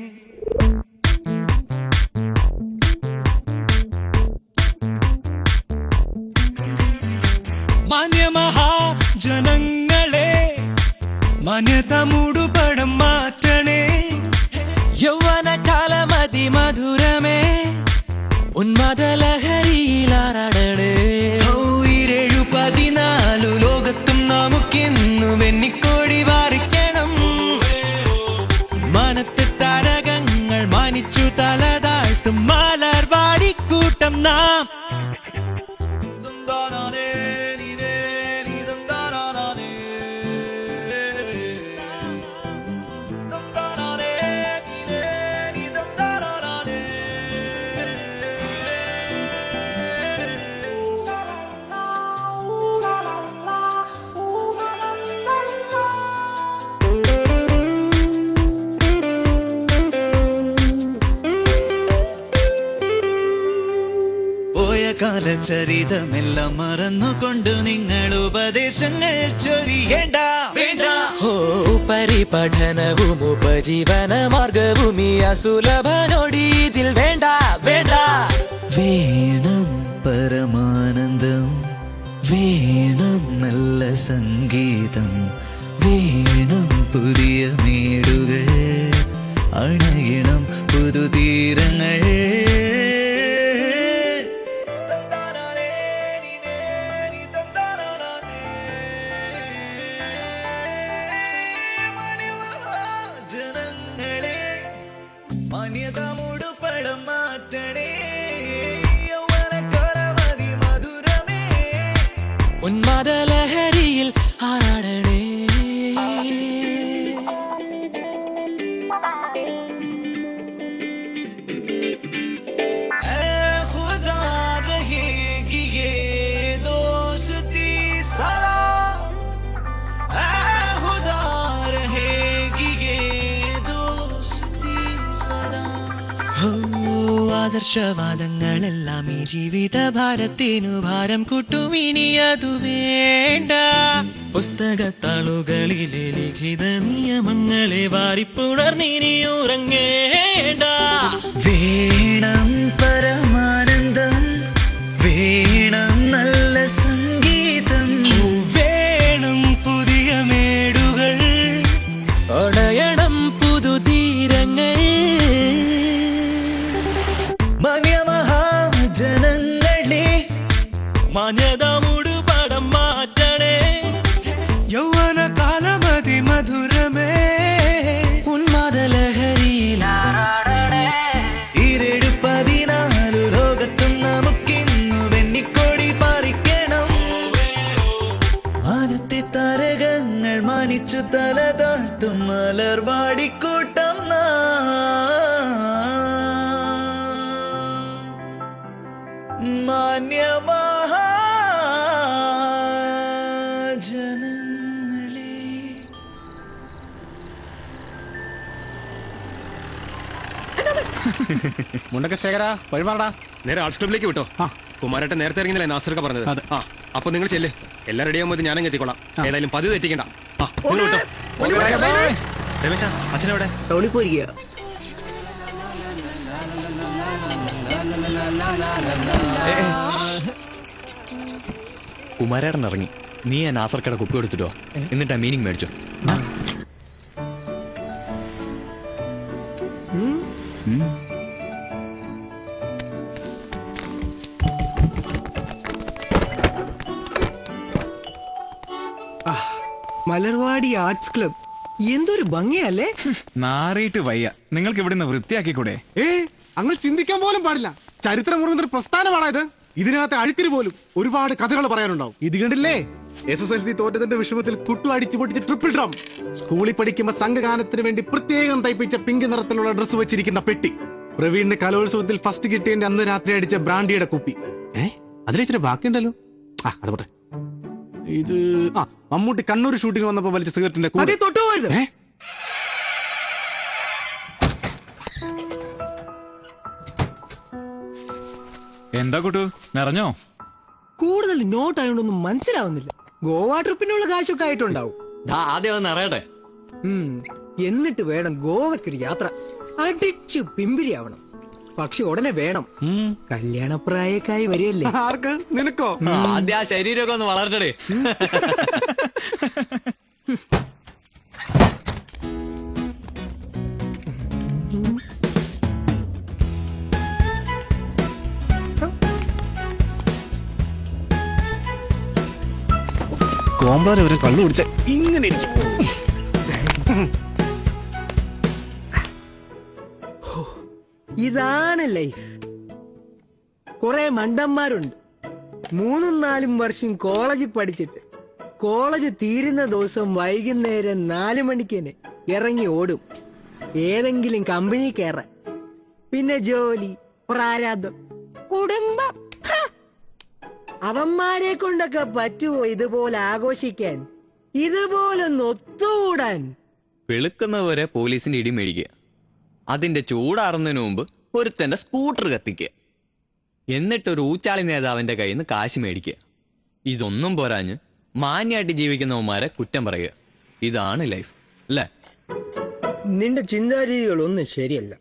മാന്യമഹാജനങ്ങളെ മാന്യത മൂടുപടം മാറ്റണേ യൗവന കാലമതി മധുരമേ ഉന്മാദലഹരിയിലാറാടണേ ഈരേഴു പതിനാലു ലോകത്തും നമുക്കിന്നു വെണ്ണിക്കോടി വാറിക്കണം മനത്തെ താരകങ്ങൾ മാനിച്ചു തല താഴ്ത്തും മാലർവാടിക്കൂട്ടം നാം പോയ കാലചരിതമെല്ലാം മറന്നുകൊണ്ട് നിങ്ങൾ ഉപദേശങ്ങൾ ചൊരിയേണ്ട വേണ്ട ഓ പരിപഠനവും ഉപജീവന മാർഗവും ഈ അസുലഭനോടി ഇതിൽ വേണ്ട വേണ്ട വേണം പരമാനന്ദം വേണം നല്ല സംഗീതം വേണം പുതിയ മേടുകൾ അണയണം പുതുതീരങ്ങൾ ജനങ്ങളെ മാന്യത മൂടുപടം മാറ്റണേ യൗവനക്കാലമതി മധുരമേ ഉന്മാദലഹരിയിൽ ആറാടണേ ऐ खुदा रहेगी ये दोस्ती सदा ऐ खुदा रहेगी ये दोस्ती सदा ഓ, ആദർശവാദങ്ങളെല്ലാം ഈ ജീവിത ഭാരത്തിനു ഭാരം കൂട്ടും ഇനി അതു വേണ്ട പുസ്തകത്താളുകളിലെ ലിഖിത നിയമങ്ങളെ വാരിപ്പുണർന്നിനി ഉറങ്ങേണ്ട വേണം പരമാനന്ദം വേണം നല്ല സംഗീതം വേണം പുതിയ മേടുകൾ ഒണയണം പുതുതീരങ്ങൾ മാന്യമഹാജനങ്ങളെ മാന്യത മൂടുപടം മാറ്റണേ യൗവന കാലമതി മധുരമേ ഉന്മാദലഹരിയിലാറാടണേ ഈരേഴു പതിനാലു ലോകത്തും നമുക്കിന്നു വെണ്ണിക്കോടി പാറിക്കണം മാനത്തെ താരകങ്ങൾ മാനിച്ചു തല താഴ്ത്തും മലർവാടിക്കൂട്ടം മാന്യമഹാജനങ്ങളെ മുണ്ടക്ക ശേഖര വഴിമാറടാ നേരെ ആർട്സ് ക്ലബിലേക്ക് വിട്ടോ കുമാരേട്ടൻ നേരത്തെ ഇറങ്ങിയില്ലേ നാസർക്ക പറഞ്ഞത് ആ അപ്പൊ നിങ്ങൾ ചെല്ല് എല്ലാം റെഡി ആകുമ്പോൾ ഞാനങ്ങ് എത്തിക്കോളാം ഏതായാലും പതിവ് തെറ്റിക്കണ്ട ആ നിങ്ങൾ വിട്ടോ രമേശ അച്ഛനെവിടെ ടൗണിൽ പോയിരിക്കുക ഏ, ഏ, ശ്ശ്. കുമാരേട്ടൻ ഇറങ്ങി നീ ആ നാസർക്കട കുപ്പി എടുത്തിട്ടോ എന്നിട്ട് ആ മീനിങ് മേടിച്ചോ ആ. ഉം. മലർവാടി ആർട്സ് ക്ലബ് എന്തൊരു ഭംഗിയല്ലേ നാറിയിട്ട് വയ്യ നിങ്ങൾക്ക് ഇവിടുന്ന് വൃത്തിയാക്കിക്കൂടെ ഏ അങ്ങനെ ചിന്തിക്കാൻ പോലും പാടില്ല ചരിത്രം മുറുകുന്ന ഒരു പ്രസ്ഥാനമാണോ ഇത് ഇതിനകത്ത് അഴുക്കിന് പോലും ഒരുപാട് കഥകൾ പറയാനുണ്ടാവും ഇത് കണ്ടില്ലേ എസ് എസ് എൽ സി തോറ്റതിന്റെ വിഷമത്തിൽ കുട്ടു അടിച്ചു പൊട്ടിച്ച് ട്രിപ്പിൾ ഡ്രം സ്കൂളിൽ പഠിക്കുമ്പോ സംഘഗാനത്തിന് വേണ്ടി പ്രത്യേകം തയ്പ്പിച്ച പിങ്ക് നിറത്തിലുള്ള ഡ്രസ്സ് വെച്ചിരിക്കുന്ന പെട്ടി പ്രവീണിന് കലോത്സവത്തിൽ ഫസ്റ്റ് കിട്ടിയതിന്റെ അന്ന് രാത്രി അടിച്ച ബ്രാൻഡിയുടെ കുപ്പി ഏ അതിലിച്ചിരി ബാക്കിയുണ്ടല്ലോ ആ അത് പോട്ടെ ഇത് ആ മമ്മൂട്ടി കണ്ണൂർ ഷൂട്ടിംഗ് വന്നപ്പോ വലിച്ച സിഗരറ്റിന്റെ കൂടെ. അതേ തൊട്ടുപോയത് ഏ? എന്താ കുട്ടു നിറഞ്ഞോ കൂടുതൽ നോട്ട് ആയതുകൊണ്ടൊന്നും മനസ്സിലാവുന്നില്ല ഗോവ ട്രിപ്പിനുള്ള കാശൊക്കെ ആയിട്ടുണ്ടാവും ദാ, ആദ്യം ഒന്ന് അറിയട്ടെ ഉം. എന്നിട്ട് വേണം ഗോവയ്ക്കൊരു യാത്ര അടിച്ചു പിമ്പിരിയാവണം പക്ഷെ ഉടനെ വേണം കല്യാണപ്രായക്കായി വരികയല്ലേ ആർക്ക് നിനക്കോ ആദ്യം ആ ശരീരമൊക്കെ ഒന്ന് വളർത്തടേ കോമ്പ്രാർ ഒരു കള്ളു കുടിച്ച ഇങ്ങനെ ഇരിക്കും ഇതാണ് ലൈഫ് കുറെ മണ്ടന്മാരുണ്ട് മൂന്നും നാലും വർഷം കോളേജിൽ പഠിച്ചിട്ട് കോളേജ് തീരുന്ന ദിവസം വൈകുന്നേരം നാല് മണിക്ക് തന്നെ ഇറങ്ങി ഓടും ഏതെങ്കിലും കമ്പനി കയറാൻ പിന്നെ ജോലി പ്രാരാബ്ദം കുടുംബം ഹ! അവന്മാരെ കൊണ്ടൊക്കെ പറ്റുമോ ഇതുപോലെ ആഘോഷിക്കാൻ ഇതുപോലൊന്ന് ഒത്തുകൂടാൻ വെളുക്കുന്നവരെ പോലീസിന്റെ ഇടി മേടിക്കുക അതിന്റെ ചൂടാറുന്നതിന് മുമ്പ് ഒരുത്തന്റെ സ്കൂട്ടർ കത്തിക്കുക എന്നിട്ട് ഒരു ഊച്ചാളി നേതാവിന്റെ കയ്യിൽ നിന്ന് കാശ് മേടിക്കുക ഇതൊന്നും പോരാഞ്ഞ് മാന്യമായിട്ട് ജീവിക്കുന്നവന്മാരെ കുറ്റം പറയുക ഇതാണ് ലൈഫ് അല്ലേ നിന്റെ ചിന്താരീതികളൊന്നും ശരിയല്ല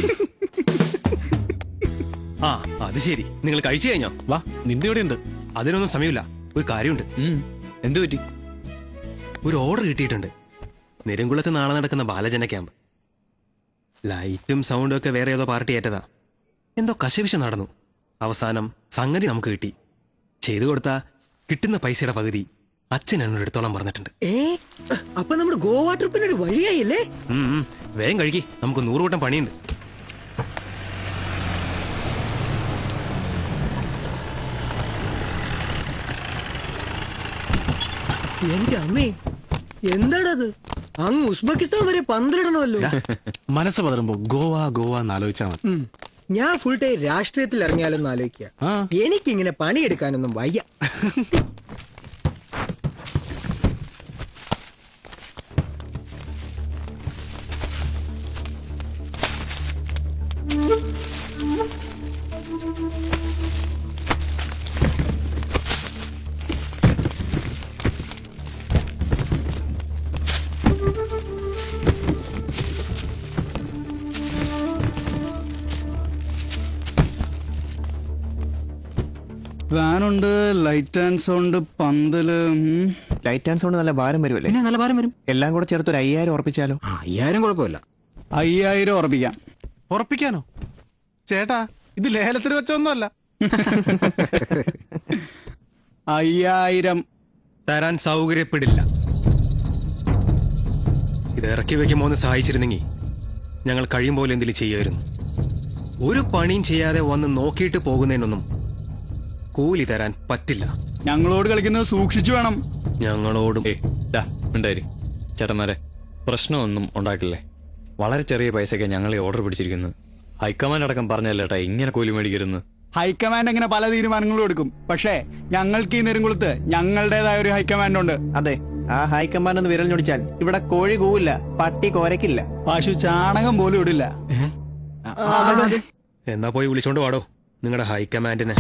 ആ അത് ശരി നിങ്ങൾ കഴിച്ചു കഴിഞ്ഞോ വാ നിന്റെ ഇവിടെ ഉണ്ട് അതിനൊന്നും സമയമില്ല ഒരു കാര്യമുണ്ട് എന്തു പറ്റി ഒരു ഓർഡർ കിട്ടിയിട്ടുണ്ട് നെരുങ്കുളത്ത് നാളെ നടക്കുന്ന ബാലജന ക്യാമ്പ് ലൈറ്റും സൗണ്ടും ഒക്കെ വേറെ ഏതോ പാർട്ടി ഏറ്റതാ എന്തോ കശവിശ നടന്നു അവസാനം സംഗതി നമുക്ക് കിട്ടി ചെയ്തു കൊടുത്താ കിട്ടുന്ന പൈസയുടെ പകുതി അച്ഛൻ എന്നോട് എടുത്തോളം പറഞ്ഞിട്ടുണ്ട് ഏ അപ്പൊ നമ്മുടെ ഗോവ ട്രിപ്പിനൊരു വഴിയായില്ലേ ഉം, ഉം. വേഗം കഴുകി നമുക്ക് നൂറുകൂട്ടം പണിയുണ്ട് എന്റെ അമ്മേ എന്താണത് അങ്ങ് ഉസ്ബെക്കിസ്ഥാൻ വരെ പന്തിടണമല്ലോ മനസ്സ് പതറുമ്പോ ഗോവ ഗോവ എന്ന് ആലോചിച്ചാ മതി ഉം. ഞാൻ ഫുൾ ടൈം രാഷ്ട്രീയത്തിൽ ഇറങ്ങിയാലൊന്ന് ആലോചിക്കുക എനിക്കിങ്ങനെ പണിയെടുക്കാനൊന്നും വയ്യ ഫാനുണ്ട് ലൈറ്റ് ആൻഡ് സൗണ്ട് പന്തല് ലൈറ്റ് ആൻഡ് സൗണ്ട് നല്ല ഭാരം വരുമല്ലേ പിന്നെ നല്ല ഭാരം വരും എല്ലാം കൂടെ ചേർത്ത് ഒരു അയ്യായിരം ഉറപ്പിച്ചാലോ അയ്യായിരം കുഴപ്പമില്ല അയ്യായിരം ഉറപ്പിക്കാം ഉറപ്പിക്കാനോ ചേട്ടാ ഇത് ലേലത്തിന് വെച്ചൊന്നുമല്ല അയ്യായിരം തരാൻ സൗകര്യപ്പെടില്ല ഇത് ഇറക്കി വെക്കുമ്പോ ഒന്ന് സഹായിച്ചിരുന്നെങ്കിൽ ഞങ്ങൾ കഴിയും പോലെ എന്തെങ്കിലും ചെയ്യുമായിരുന്നു ഒരു പണിയും ചെയ്യാതെ വന്ന് നോക്കിയിട്ട് പോകുന്നതിനൊന്നും കൂലി തരാൻ പറ്റില്ല ഞങ്ങളോട് കളിക്കുന്നത് സൂക്ഷിച്ചു വേണം ഞങ്ങളോടും ഉണ്ടായി ചേട്ടന്മാരെ പ്രശ്നമൊന്നും ഉണ്ടാക്കില്ലേ വളരെ ചെറിയ പൈസയ്ക്ക് ഞങ്ങൾ ഈ ഓർഡർ പിടിച്ചിരിക്കുന്നത് ഹൈക്കമാൻഡ് അടക്കം പറഞ്ഞല്ലേട്ടാ ഇങ്ങനെ കൂലി മേടിക്കരുന്ന് ഹൈക്കമാൻഡ് അങ്ങനെ പല തീരുമാനങ്ങളും എടുക്കും പക്ഷേ ഞങ്ങൾക്ക് ഈ നെരുങ്കുളത്ത് ഞങ്ങളുടേതായ ഒരു ഹൈക്കമാൻഡ് ഉണ്ട് അതെ ആ ഹൈക്കമാൻഡ് ഒന്ന് വിരൽ ഞൊടിച്ചാൽ ഇവിടെ കോഴി കൂവില്ല പട്ടി കോരക്കില്ല പശു ചാണകം പോലും ഇടില്ല എന്നാ പോയി വിളിച്ചോണ്ട് വാടോ നിങ്ങളുടെ ഹൈക്കമാൻഡിനെ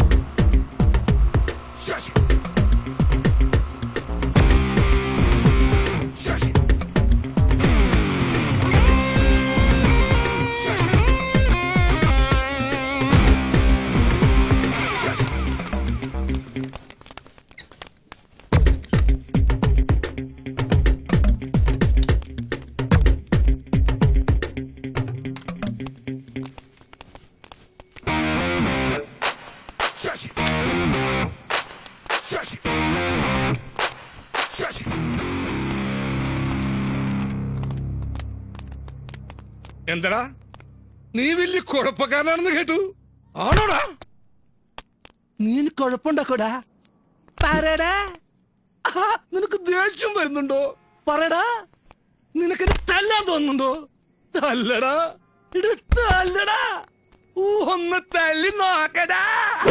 എന്തടാ നീ വലിയ കുഴപ്പക്കാരനാണെന്ന് കേട്ടു ആണോടാ നീ കുഴപ്പമുണ്ടാക്കോടാ പറയടാ ആ, നിനക്ക് ദേഷ്യം വരുന്നുണ്ടോ പറയടാ നിനക്ക് എന്നെ തല്ലാൻ തോന്നുന്നുണ്ടോ തല്ലടാ ഇട് തല്ലടാ ഊ, ഒന്ന് തല്ലി നോക്കടാ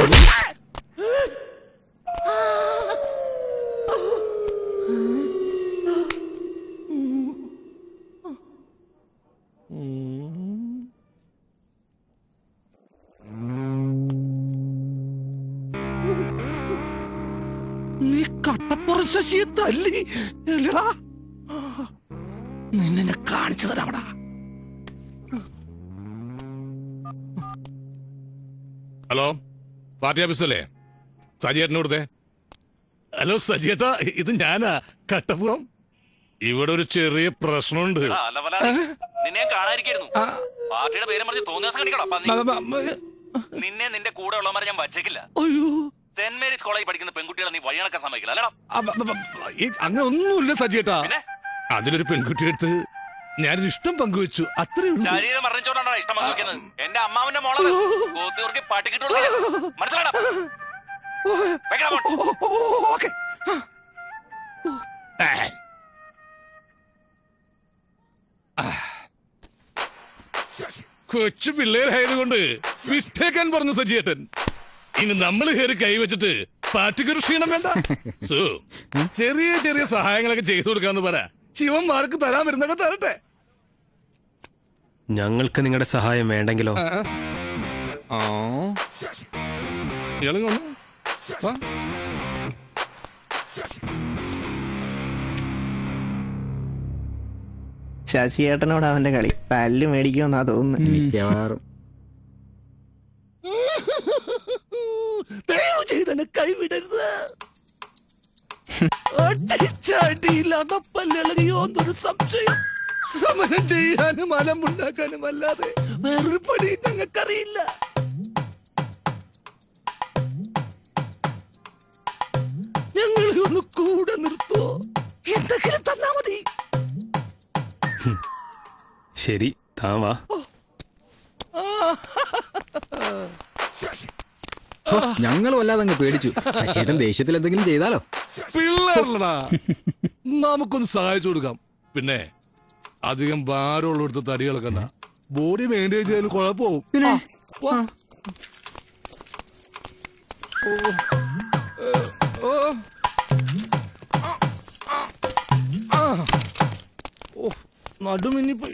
നീ കട്ടപ്പുറം ശശിയെ തല്ലി അല്ലടാ നിന്നെ ഞാൻ കാണിച്ചു തരാമടാ ഹലോ പാർട്ടി ഓഫീസല്ലേ സജിയേട്ടനോടത്തെ ഹലോ സജിയേട്ടാ ഇത് ഞാനാ കട്ടപ്പുറം ഇവിടെ ഒരു ചെറിയ പ്രശ്നമുണ്ട് നിന്നെ കാണാതിരിക്കായിരുന്നു പാർട്ടിയുടെ പേരും പറഞ്ഞ് തോന്നിയ ദിവസം കാണിക്കണോ പന്നി? നിന്നെ നിന്റെ കൂടെ ഉള്ളവന്മാരെ ഞാൻ വച്ചേക്കില്ല സെന്റ് മേരീസ് കോളേജ് പഠിക്കുന്ന പെൺകുട്ടികളെ നീ വഴിയണക്കാൻ സമ്മതിക്കില്ല അല്ലടാ ഈ അങ്ങനെ ഒന്നുമില്ല സജിയേട്ടാ അതിലൊരു പെൺകുട്ടി എടുത്ത് ഞാനൊരു ഇഷ്ടം പങ്കുവെച്ചു അത്രേ ഉള്ളൂ ശരീരം മറന്നിച്ചോണ്ടാണ് ഇഷ്ടം വയ്ക്കുന്നത് എന്റെ അമ്മാവന്റെ മോളത് കോത്തൂർക്ക് പട്ടിക്കിട്ടു മനസ്സിലാടാ വെക്കടാ ഫോൺ. കൊച്ചു പിള്ളേരായതുകൊണ്ട് വിട്ടേക്കാൻ പറഞ്ഞു സജിയേട്ടൻ ഇനി നമ്മൾ കയറി കൈവച്ചിട്ട് പാർട്ടിക്കൊരു ക്ഷീണം വേണ്ട സോ ചെറിയ ചെറിയ സഹായങ്ങളൊക്കെ ചെയ്തു കൊടുക്കാന്ന് പറ ശിവന്മാർക്ക് തരാൻ വരുന്നൊക്കെ തരട്ടെ ഞങ്ങൾക്ക് നിങ്ങളുടെ സഹായം വേണ്ടെങ്കിലോ ആ ഇയാളും വന്നു വാ. ശശിയേട്ടനോട് അവന്റെ കളി തല്ല് മേടിക്കുമെന്നാ തോന്നുന്നു മിക്കവാറും ദയവ് ചെയ്തെന്നെ കൈവിടരുത് അടിച്ചടിയില്ലാത്ത പല്ലിളകിയോ എന്നൊരു സംശയം സമരം ചെയ്യാനും അലമുണ്ടാക്കാനും അല്ലാതെ വേറൊരു പണി ഞങ്ങൾക്കറിയില്ല ഞങ്ങളെ ഒന്ന് കൂടെ നിർത്തോ എന്തെങ്കിലും തന്നാ മതി ശരി താൻ വാ ഞങ്ങൾ വല്ലാതെ അങ്ങ് പേടിച്ചു ശശിയേട്ടൻ ദേഷ്യത്തിൽ എന്തെങ്കിലും ചെയ്താലോ പിള്ളേരല്ലടാ നമുക്കൊന്ന് സഹായിച്ചു കൊടുക്കാം പിന്നെ അധികം ഭാരമുള്ളടുത്ത് തടി കളക്കണ്ട ബോഡി മെയിൻറ്റെയിൻ ചെയ്യാൻ കുഴപ്പമാവും പിന്നെ? വാ. ഓ. ആ. ആ. ഓ നടുമിന്നിപ്പോയി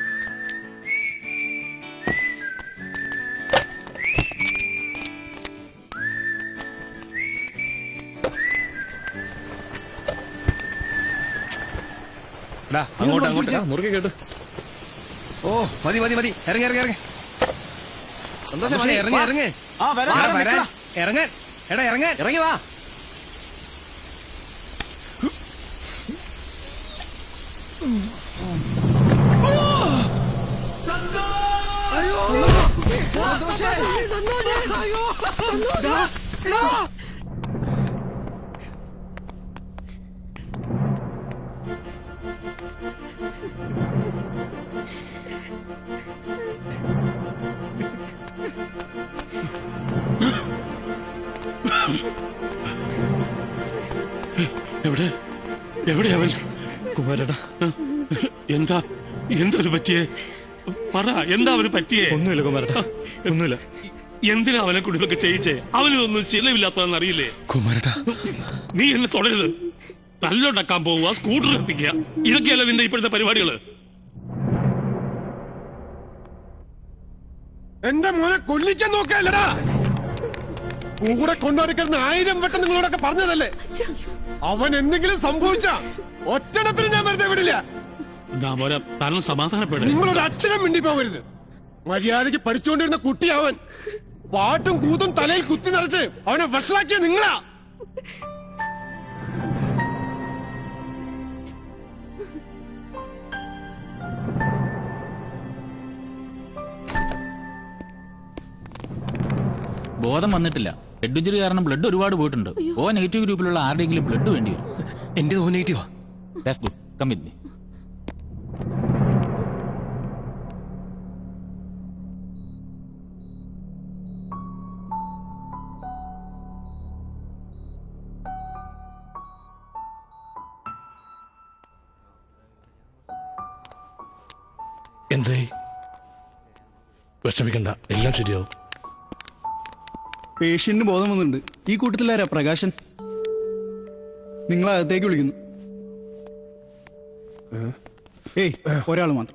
എടാ, അങ്ങോട്ട് അങ്ങോട്ട് മുറുകെ കേട്ടു ഓ മതി മതി മതി ഇറങ്ങി ഇറങ്ങി ഇറങ്ങി സന്തോഷം, പക്ഷേ മതി. ഇറങ്ങി വാ. ഇറങ്ങി ആ, വരാം, എടാ, വരാം, വരാൻ നിൽക്കാം. ഇറങ്ങാൻ എടാ ഇറങ്ങാൻ ഇറങ്ങി വാ എവിടെ എവിടെ അവൻ കുമാരടാ എന്താ എന്താ ഒരു പറ്റിയേ പറ എന്താ അവന് പറ്റിയേ ഒന്നുമില്ല കുമാരട്ടാ ഒന്നുമില്ല എന്തിനാ അവനെ കൊണ്ട് ഇതൊക്കെ ചെയ്യിച്ചേ അവനൊന്നും ശീലമില്ലാത്തതെന്ന് അറിയില്ലേ കുമാരട്ടാ നീ എന്നെ തുടരുത് തല്ലുണ്ടാക്കാൻ പോവുക സ്കൂട്ടർ എത്തിക്കുക ഇതൊക്കെയല്ല നിന്റെ ഇപ്പോഴത്തെ പരിപാടികള് എന്റെ മോനെ കൊല്ലിക്കാൻ നോക്കല്ലടാ കൂടെ കൊണ്ടുനടക്കുന്ന ആയിരം വട്ടം നിങ്ങളോടൊക്കെ പറഞ്ഞതല്ലേ അവൻ എന്തെങ്കിലും സംഭവിച്ച ഒറ്റണത്തിന് ഞാൻ വെറുതെ വിടില്ല എന്താ മോനെ താനും സമാധാനപ്പെടേ നിങ്ങളൊരു അക്ഷരം മിണ്ടി പോകരുത് മര്യാദയ്ക്ക് പഠിച്ചുകൊണ്ടിരുന്ന കുട്ടിയാവൻ പാട്ടും കൂത്തും തലയിൽ കുത്തി നിറച്ച് അവനെ വഷളാക്കിയ നിങ്ങളാ ബോധം വന്നിട്ടില്ല ബ്ലഡ് ഇഞ്ചുറി കാരണം ബ്ലഡ് ഒരുപാട് പോയിട്ടുണ്ട് ഓ നെഗറ്റീവ് ഗ്രൂപ്പിലുള്ള ആരുടെയെങ്കിലും ബ്ലഡ് വേണ്ടി വരും എന്റെ ഓ നെഗറ്റീവാ that's good come with me എന്തേ വിഷമിക്കണ്ട എല്ലാം ശരിയാവും പേഷ്യന്റിന് ബോധം വന്നിട്ടുണ്ട് ഈ കൂട്ടത്തിലാരാ പ്രകാശൻ നിങ്ങൾ അകത്തേക്ക് വിളിക്കുന്നു ഏയ് ഒരാൾ മാത്രം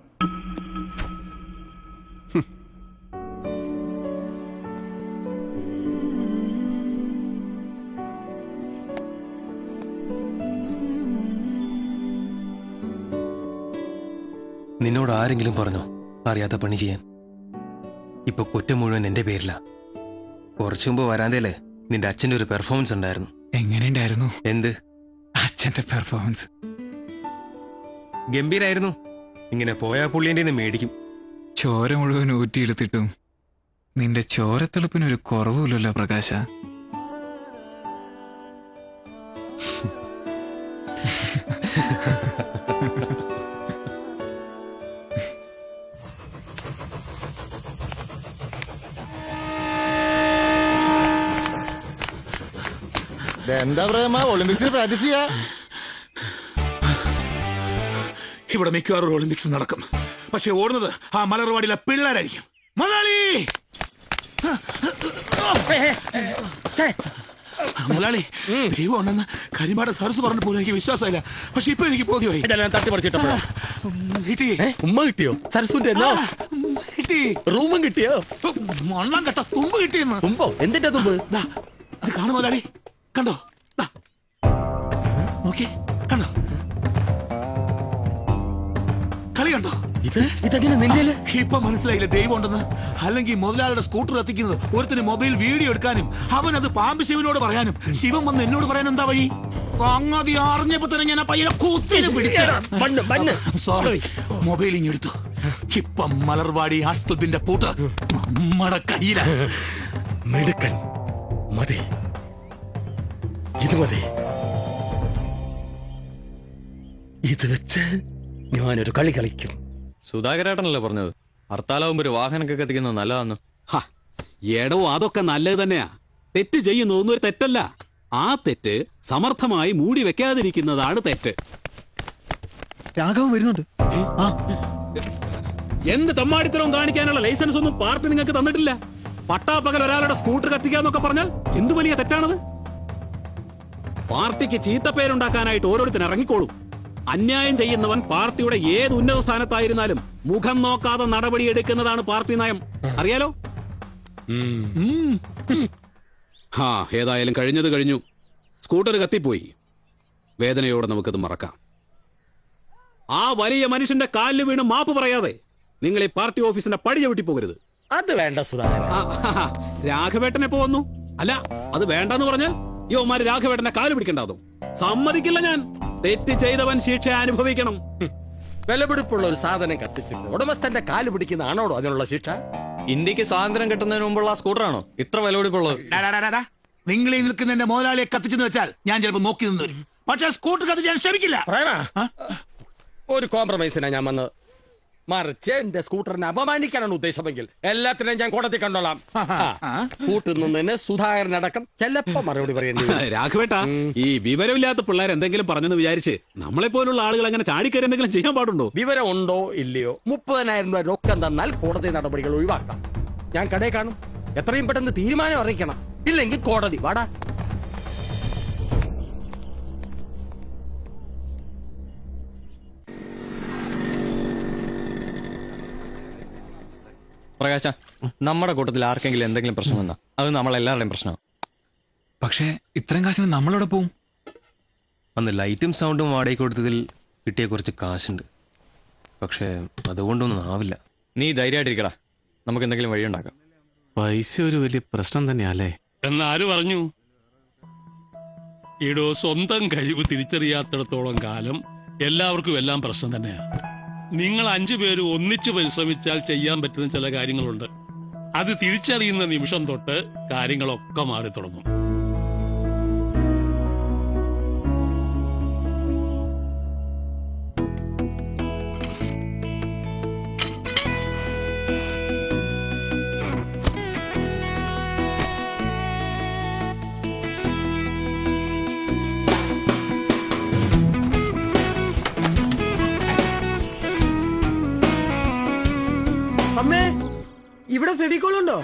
നിന്നോട് ആരെങ്കിലും പറഞ്ഞോ അറിയാത്ത പണി ചെയ്യാൻ ഇപ്പൊ കുറ്റം മുഴുവൻ എന്റെ പേരില കുറച്ചു മുമ്പ് വരാന്തേലേ നിന്റെ അച്ഛന്റെ ഒരു പെർഫോമൻസ് ഉണ്ടായിരുന്നു എങ്ങനെയുണ്ടായിരുന്നു എന്ത് അച്ഛന്റെ പെർഫോമൻസ് ഗംഭീരായിരുന്നു ഇങ്ങനെ പോയാ പുള്ളിന്റെ മേടിക്കും ചോര മുഴുവൻ ഊറ്റിയെടുത്തിട്ടും നിന്റെ ചോരത്തിളപ്പിനൊരു കുറവുമില്ലല്ലോ പ്രകാശ എന്താ പ്രേമ ഒളിമ്പിക്സിൽ പ്രാക്ടീസ് ചെയ്യാ ഇവിടെ മിക്കവാറും ഒളിമ്പിക്സ് നടക്കും പക്ഷെ ഓടുന്നത് ആ മലർവാടിയിലെ പിള്ളേരായിരിക്കും മുതലാളി മുതലാളി ദൈവം ഉണ്ടെന്ന് കരിമ്പാട് സരസ് പറഞ്ഞ പോലും എനിക്ക് വിശ്വാസമില്ല പക്ഷെ ഇപ്പൊ എനിക്ക് ബോധ്യമായി തട്ടി പറിച്ചിട്ടപ്പോഴോ കിട്ടി ഉമ്മ കിട്ടിയോ സരസുന്റെ എന്നോ കിട്ടി റൂമും കിട്ടിയോ മണ്ണം കെട്ട തുമ്പ് കിട്ടിയെന്ന് തുമ്പോ എന്തിന്റെ തുമ്പ് ഇത് കാണു മുതലാളി കണ്ടോ ദാ. നോക്കി കണ്ടോ കളി കണ്ടോ ഇത് ഇതെങ്ങനെ നിന്റെ ഇപ്പൊ മനസ്സിലായില്ല ദൈവം ഉണ്ടെന്ന് അല്ലെങ്കിൽ മുതലാളിയുടെ സ്കൂട്ടർ എത്തിക്കുന്നത് ഒരുത്തിന് മൊബൈൽ വീഡിയോ എടുക്കാനും അവൻ അത് പാമ്പ് ശിവനോട് പറയാനും ശിവൻ വന്ന് എന്നോട് പറയാൻ എന്താ വഴി സംഗതി അറിഞ്ഞപ്പോ തന്നെ ഞാൻ ആ പയ്യനെ കുത്തിന് പിടിച്ചു സോറി മൊബൈൽ ഇങ്ങ് എടുത്തു ഇപ്പം മലർവാടി ആർട്സ് ക്ലബിന്റെ പൂട്ട് നമ്മടെ കയ്യില മിടുക്കൻ മതി ഇത് മതി ഇത് വെച്ച് ഞാനൊരു കളി കളിക്കും സുധാകരേട്ടനല്ലേ പറഞ്ഞത് ഹർത്താലാവുമ്പോ ഒരു വാഹനമൊക്കെ കത്തിക്കുന്നത് നല്ലതാന്ന് എടോ അതൊക്കെ നല്ലത് തന്നെയാ തെറ്റ് ചെയ്യുന്നു ഒന്നും ഒരു തെറ്റല്ല ആ തെറ്റ് സമർത്ഥമായി മൂടി വെക്കാതിരിക്കുന്നതാണ് തെറ്റ് രാഘവൻ വരുന്നുണ്ട് എന്ത് തെമ്മാടിത്തരവും കാണിക്കാനുള്ള ലൈസൻസ് ഒന്നും പാർട്ടി നിങ്ങൾക്ക് തന്നിട്ടില്ല പട്ടാപ്പകൽ ഒരാളുടെ സ്കൂട്ടർ കത്തിക്കാന്നൊക്കെ പറഞ്ഞാൽ എന്തു വലിയ തെറ്റാണത് പാർട്ടിക്ക് ചീത്തപ്പേരുണ്ടാക്കാനായിട്ട് ഓരോരുത്തർ ഇറങ്ങിക്കോളും അന്യായം ചെയ്യുന്നവൻ പാർട്ടിയുടെ ഏത് ഉന്നത സ്ഥാനത്തായിരുന്നാലും മുഖം നോക്കാതെ നടപടിയെടുക്കുന്നതാണ് പാർട്ടി നയം അറിയാലോ ഹാ ഏതായാലും കഴിഞ്ഞത് കഴിഞ്ഞു സ്കൂട്ടർ കത്തിപ്പോയി വേദനയോടെ നമുക്കത് മറക്കാം ആ വലിയ മനുഷ്യന്റെ കാലിൽ വീണ് മാപ്പ് പറയാതെ നിങ്ങൾ ഈ പാർട്ടി ഓഫീസിന്റെ പടി ചവിട്ടി പോകരുത് അത് വേണ്ട സുധാകരൻ രാഘവേട്ടൻ എപ്പോ വന്നു അല്ല അത് വേണ്ടെന്ന് പറഞ്ഞാൽ യോമാര് രാഘവേട്ടന്റെ കാല് പിടിക്കണ്ടാതും സമ്മതിക്കില്ല ഞാൻ തെറ്റ് ചെയ്തവൻ ശിക്ഷ അനുഭവിക്കണം വിലപിടിപ്പുള്ള ഒരു സാധനം കത്തിച്ചിട്ട് ഉടമസ്ഥന്റെ കാല് പിടിക്കുന്നതാണോടോ അതിനുള്ള ശിക്ഷ ഇന്ത്യക്ക് സ്വാതന്ത്ര്യം കിട്ടുന്നതിന് മുമ്പുള്ള ആ സ്കൂട്ടറാണോ ഇത്ര വിലപിടിപ്പുള്ളത് ഡാ, ഡാ, ഡാ, ഡാ. നിങ്ങൾ ഈ നിൽക്കുന്ന എന്റെ മുതലാളിയെ കത്തിച്ചെന്ന് വെച്ചാൽ ഞാൻ ചിലപ്പോ നോക്കി നിന്ന് വരും പക്ഷെ സ്കൂട്ടർ കത്തിച്ച് ഞാൻ ക്ഷമിക്കില്ല ഒരു കോംപ്രമൈസിനാ ഞാൻ വന്നത് മറിച്ച് എന്റെ സ്കൂട്ടറിനെ അപമാനിക്കാനാണ് ഉദ്ദേശമെങ്കിൽ എല്ലാത്തിനെയും ഞാൻ കോടതി കണ്ടോളാം കൂട്ടുന്നതിന് സുധാകരനടക്കം ചിലപ്പോ മറുപടി പറയേണ്ടി വരും. രാഘവേട്ട ഈ വിവരമില്ലാത്ത പിള്ളേർ എന്തെങ്കിലും പറഞ്ഞെന്ന് വിചാരിച്ച് നമ്മളെ പോലുള്ള ആളുകൾ അങ്ങനെ ചാടിക്കയറി എന്തെങ്കിലും ചെയ്യാൻ പാടുണ്ടോ വിവരം ഉണ്ടോ ഇല്ലയോ മുപ്പതിനായിരം രൂപ രൊക്കം തന്നാൽ കോടതി നടപടികൾ ഒഴിവാക്കാം ഞാൻ കടയിൽ കാണും എത്രയും പെട്ടെന്ന് തീരുമാനം അറിയിക്കണം ഇല്ലെങ്കിൽ കോടതി വാടാ പ്രകാശ നമ്മുടെ കൂട്ടത്തിൽ ആർക്കെങ്കിലും എന്തെങ്കിലും പ്രശ്നം വന്നാ അത് നമ്മളെല്ലാവരുടെയും പ്രശ്നമാണ് പക്ഷേ ഇത്രയും കാശിന് നമ്മളവിടെ പോവും അന്ന് ലൈറ്റും സൗണ്ടും വാടകയ്ക്ക് കൊടുത്തതിൽ കിട്ടിയ കുറച്ച് കാശുണ്ട് പക്ഷേ അതുകൊണ്ടൊന്നും ആവില്ല നീ ധൈര്യമായിട്ടിരിക്കടാ നമുക്ക് എന്തെങ്കിലും വഴിയുണ്ടാക്കാം പൈസ ഒരു വലിയ പ്രശ്നം തന്നെയല്ലേ എന്നാര് പറഞ്ഞു ഇടോ സ്വന്തം കഴിവ് തിരിച്ചറിയാത്തിടത്തോളം കാലം എല്ലാവർക്കും എല്ലാം പ്രശ്നം തന്നെയാ നിങ്ങൾ അഞ്ചു പേര് ഒന്നിച്ചു പരിശ്രമിച്ചാൽ ചെയ്യാൻ പറ്റുന്ന ചില കാര്യങ്ങളുണ്ട് അത് തിരിച്ചറിയുന്ന നിമിഷം തൊട്ട് കാര്യങ്ങളൊക്കെ മാറി തുടങ്ങും അമ്മേ ഇവിടെ ഫെവിക്കോൾ ഉണ്ടോ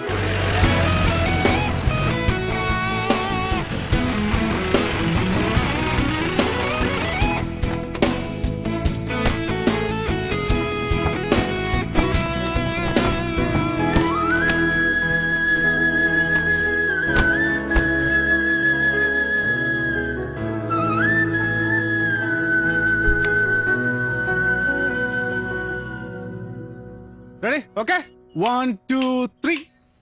ready okay one two three